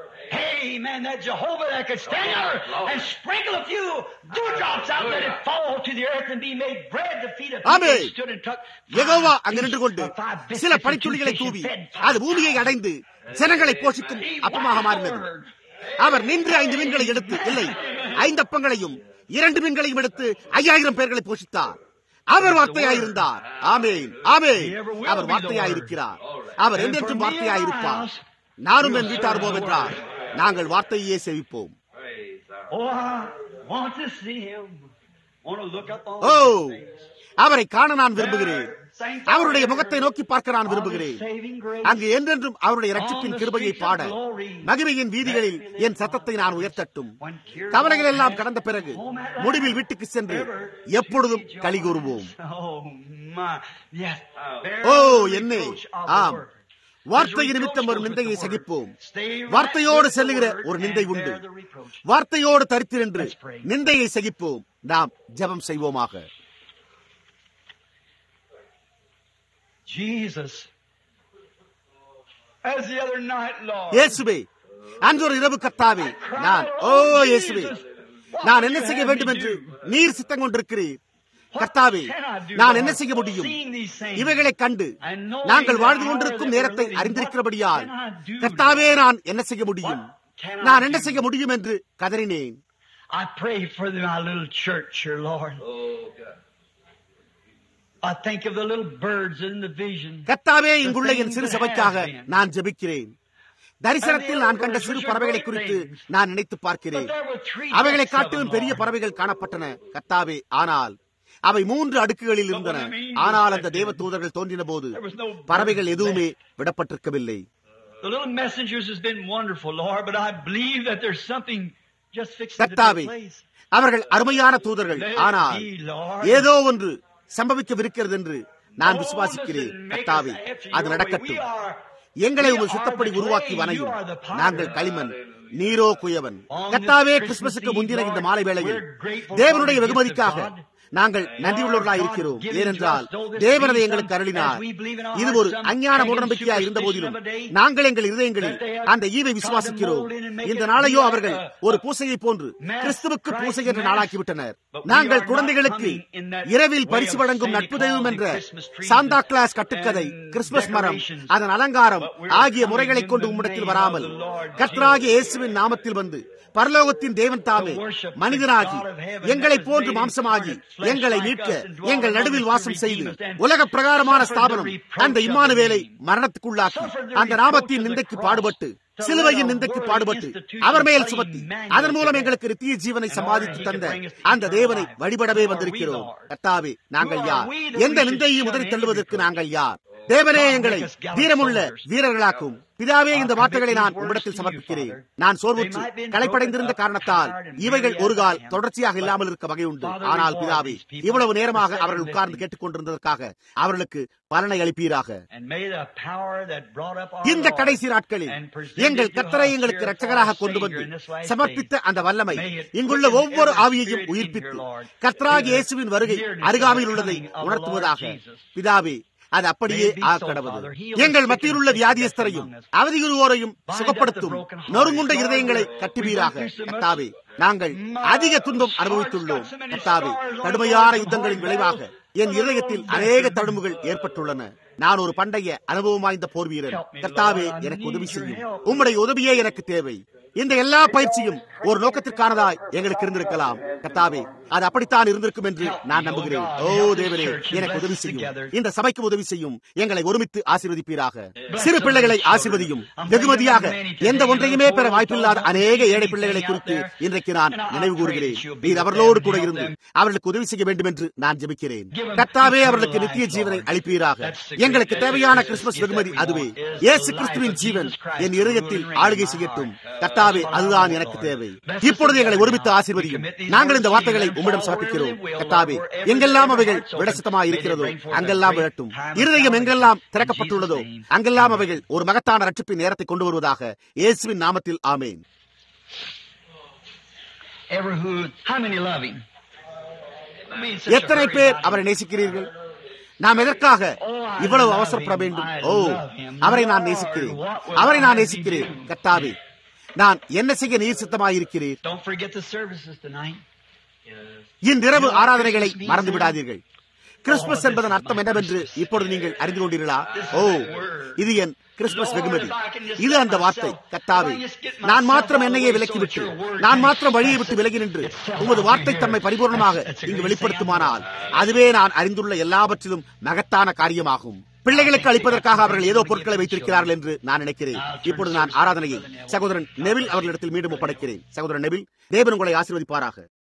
Amen. That Jehovah that could stand there and sprinkle a few dewdrops out, let it fall to the earth and be made bread to feed a people Amen. who stood and took Jehovah five அங்கு நின்று fish, கொண்டு or five biscuits சில and two பனித்துளிகளை fish and தூவி fed அது five பூமியை thousand. அடைந்து ஜனங்களை போஷிக்கும் அப்பமாக மாறினது அவர் நின்று ஐந்து மீன்களை எடுத்து இல்லை ஐந்து அப்பங்களையும் இரண்டு மீன்களையும் எடுத்து ஐயாயிரம் பேர்களை போஷித்தார் அவர் வார்த்தையாயிருந்தார் ஆமேன் ஆமேன் அவர் வார்த்தையாயிருக்கிறார் அவர் என்றென்றும் வார்த்தையாயிருப்பார் நானும் என் வீட்டார் போம் என்றார் நாங்கள் வார்த்தையே செவிப்போம் Oh, I want to see him. Want to look up on O his face. அவரை காண நான் விரும்புகிறேன் அவருடைய முகத்தை நோக்கி பார்க்க நான் விரும்புகிறேன் Saving grace. அங்கு என்றென்றும் அவருடைய ரட்சிப்பின் கிருபையை பாட மகிமையின் வீதிகளில் என் சத்தத்தை நான் உயர்த்தட்டும் கவலைகள் எல்லாம் கடந்த பிறகு முடிவில் வீட்டுக்கு சென்று எப்பொழுதும் களி கூறுவோம் Oh, my. Yes. ஓ என்னே ஆம் வார்த்தை நிமித்தம் ஒரு நிந்தையை சகிப்போம் வார்த்தையோடு செல்லுகிற ஒரு நிந்தை உண்டு வார்த்தையோடு தரித்து நின்று நிந்தையை சகிப்போம் நாம் ஜெபம் செய்வோமாக Jesus. As the other night, Lord. இயேசுவே அன்று ஒரு இரவு கத்தாவே நான் ஓ இயேசுவே நான் என்ன செய்ய வேண்டும் என்று நீர் சித்தம் கொண்டிருக்கிறீர் கர்த்தாவே நான் என்ன செய்ய முடியும் இவைகளை கண்டு நாங்கள் வாழ்ந்து கொண்டிருக்கும் நேரத்தை அறிந்திருக்கிறபடியால் கர்த்தாவே நான் என்ன செய்ய முடியும் நான் என்ன செய்ய முடியும் என்று கதறினேன் I pray for my little church here, Lord. I think of the little birds in the vision. கர்த்தாவே இங்குள்ள என் சிறு சபைக்காக நான் ஜெபிக்கிறேன் தரிசனத்தில் நான் கண்ட சிறு பறவைகளை குறித்து நான் நினைத்து பார்க்கிறேன் அவைகளை காட்டிலும் பெரிய பறவைகள் காணப்பட்டன கர்த்தாவே ஆனால் அவை மூன்று அடுக்குகளில் இருந்தன ஆனால் அந்த தேவ தூதர்கள் தோன்றின போது பறவைகள் எதுவுமே விடப்பட்டிருக்கவில்லை The little messengers has been wonderful, Lord, but I believe that there's something just fixing to கர்த்தாவே take place. அவர்கள் அருமையான தூதர்கள் ஆனால் ஏதோ ஒன்று சம்பவிக்கவிருக்கிறது என்று நான் விசுவாசிக்கிறேன் கர்த்தாவே அது நடக்கட்டும் எங்களை உங்கள் சுத்தப்படி உருவாக்கி வனையும் நாங்கள் களிமண் நீரோ குயவன் கர்த்தாவே கிறிஸ்துமஸுக்கு முந்தின இந்த மாலை வேளையில் தேவனுடைய வெகுமதிக்காக நாங்கள் நன்றியுள்ளவர்களாக இருக்கிறோம் ஏனென்றால் தேவனதை எங்களுக்கு அருளினார் இது ஒரு அஞ்ஞான உடன்படிக்கையா இருந்த போதிலும் நாங்கள் எங்கள் இதயங்களில் அந்த ஈவை விசுவாசிக்கிறோம் இந்த நாளையோ அவர்கள் ஒரு பூசையை போன்று கிறிஸ்துவுக்கு பூசை என்று நாளாக்கிவிட்டனர் நாங்கள் குழந்தைகளுக்கு இரவில் பரிசு வழங்கும் நட்பு தெய்வம் என்ற சாந்தா கிளாஸ் கட்டுக்கதை கிறிஸ்துமஸ் மரம் அதன் அலங்காரம் ஆகிய முறைகளை கொண்டு உம்மிடத்தில் வராமல் கர்த்தராகிய இயேசுவின் நாமத்தில் வந்து பரலோகத்தின் தேவன் தாமே மனிதனாகி எங்களை போன்று மாம்சமாகி எங்களை மீட்க எங்கள் நடுவில் வாசம் செய்து உலக பிரகாரமான ஸ்தாபனம் அந்த இம்மானுவேலை மரணத்துக்குள்ளாக்கி அந்த நாமத்தின் நிந்தைக்கு பாடுபட்டு சிலுவையின் நிந்தைக்கு பாடுபட்டு அவர் மேல் சுமத்தி அதன் மூலம் எங்களுக்கு நித்திய ஜீவனை சம்பாதித்து தந்த அந்த தேவனை வழிபடவே வந்திருக்கிறோம் கர்த்தாவே நாங்கள் யார் எந்த நிந்தையையும் உதறி தள்ளுவதற்கு நாங்கள் யார் தேவனே எங்களை வீரமுள்ள வீரர்களாக்கும் பிதாவே இந்த வார்த்தைகளை நான் உம்மிடத்தில் சமர்ப்பிக்கிறேன் நான் சோர்வுற்று களைப்படைந்திருந்த காரணத்தால் இவைகள் ஒரு கால் தொடர்ச்சியாக இல்லாமல் இருக்க வகை உண்டு ஆனால் பிதாவே இவ்வளவு நேரமாக அவர்கள் உட்கார்ந்து கேட்டுக் கொண்டிருந்ததற்காக அவர்களுக்கு பலனை அளிப்பீராக இந்த கடைசி நாட்களில் எங்கள் கத்தரை எங்களுக்கு ரட்சகராக கொண்டு வந்து சமர்ப்பித்த அந்த வல்லமை இங்குள்ள ஒவ்வொரு ஆவியையும் உயிர்ப்பித்து கர்த்தராக இயேசுவின் வருகை அருகாமையில் உள்ளதை உணர்த்துவதாக பிதாவே அது அப்படியே ஆக்கடவது எங்கள் மத்தியில் உள்ள வியாதியஸ்தரையும் அவதியுறுவோரையும் சுகப்படுத்தும் நொறுங்குண்ட இருதயங்களை கட்டுவீராக கத்தாவே நாங்கள் அதிக துன்பம் அனுபவித்துள்ளோம் கத்தாவே கடுமையான யுத்தங்களின் விளைவாக என் இருதயத்தில் அநேக தழும்புகள் ஏற்பட்டுள்ளன நான் ஒரு பண்டைய அனுபவம் வாய்ந்த போர் வீரன் கர்த்தாவே எனக்கு உதவி செய்யும் உம்முடைய உதவியே எனக்கு தேவை இந்த எல்லா பயிற்சியும் ஒரு நோக்கத்திற்கானதாய் எங்களுக்கு இருந்திருக்கலாம் கர்த்தாவே அது அப்படித்தான் இருந்திருக்கும் என்று நான் நம்புகிறேன் ஓ தேவரே எனக்கு உதவி செய்யும் இந்த சபைக்கு உதவி செய்யும் எங்களை ஒருமித்து ஆசீர்வதிப்பீராக சிறு பிள்ளைகளை ஆசீர்வதியும் வெகுமதியாக எந்த ஒன்றையுமே பெற வாய்ப்பில்லாத அநேக ஏழை பிள்ளைகளை குறித்து இன்றைக்கு நான் நினைவு கூறுகிறேன் நீர் அவர்களோடு கூட இருந்து அவர்களுக்கு உதவி செய்ய வேண்டும் என்று நான் ஜெபிக்கிறேன் கர்த்தாவே அவர்களுக்கு நித்திய ஜீவனை அளிப்பீராக எங்களுக்கு தேவையான கிறிஸ்துமஸ் வெகுமதி அதுவே இயேசு கிறிஸ்துவின் ஜீவன் என் இருதயத்தில் ஆளுகை செய்யட்டும் கர்த்தாவே அதுதான் எனக்கு தேவை இப்பொழுது எங்களை ஒருமித்து ஆசீர்வதியும் நாங்கள் இந்த வார்த்தைகளை உம்மிடம் சமர்ப்பிக்கிறோம் கர்த்தாவே எங்கெல்லாம் அவைகள் விடசித்தமாக இருக்கிறதோ அங்கெல்லாம் விழட்டும் இருதயம் எங்கெல்லாம் திறக்கப்பட்டுள்ளதோ அங்கெல்லாம் அவைகள் ஒரு மகத்தான ரட்சிப்பின் நேரத்தை கொண்டு வருவதாக இயேசுவின் நாமத்தில் ஆமேன் எத்தனை பேர் அவரை நேசிக்கிறீர்கள் நாம் எதற்காக இவ்வளவு அவசரப்பட வேண்டும் ஓ அவரை நான் நேசிக்கிறேன் அவரை நான் நேசிக்கிறேன் கத்தாவே நான் என்ன செய்ய நீர் சித்தமாயிருக்கிறேன் இன்றிரவு ஆராதனைகளை மறந்து விடாதீர்கள் கிறிஸ்துமஸ் என்பதன் அர்த்தம் என்னவென்று இப்பொழுது நீங்கள் அறிந்து கொண்டீர்களா ஓ இது என் கிறிஸ்துமஸ் வெகுமதி இது அந்த வார்த்தை கத்தாவே நான் மாத்திரம் என்னையே விலக்கிவிட்டு நான் மாத்திரம் வழியை விட்டு விலகி நின்று உமது வார்த்தை தம்மை பரிபூர்ணமாக இங்கு வெளிப்படுத்துமானால் அதுவே நான் அறிந்துள்ள எல்லாவற்றிலும் மகத்தான காரியமாகும் பிள்ளைகளுக்கு அளிப்பதற்காக அவர்கள் ஏதோ பொருட்களை வைத்திருக்கிறார்கள் என்று நான் நினைக்கிறேன் இப்பொழுது நான் ஆராதனையை சகோதரன் நெவில் அவர்களிடத்தில் மீண்டும் ஒப்படைக்கிறேன் சகோதரன் நெவில் தேவன் உங்களை ஆசீர்வதிப்பாராக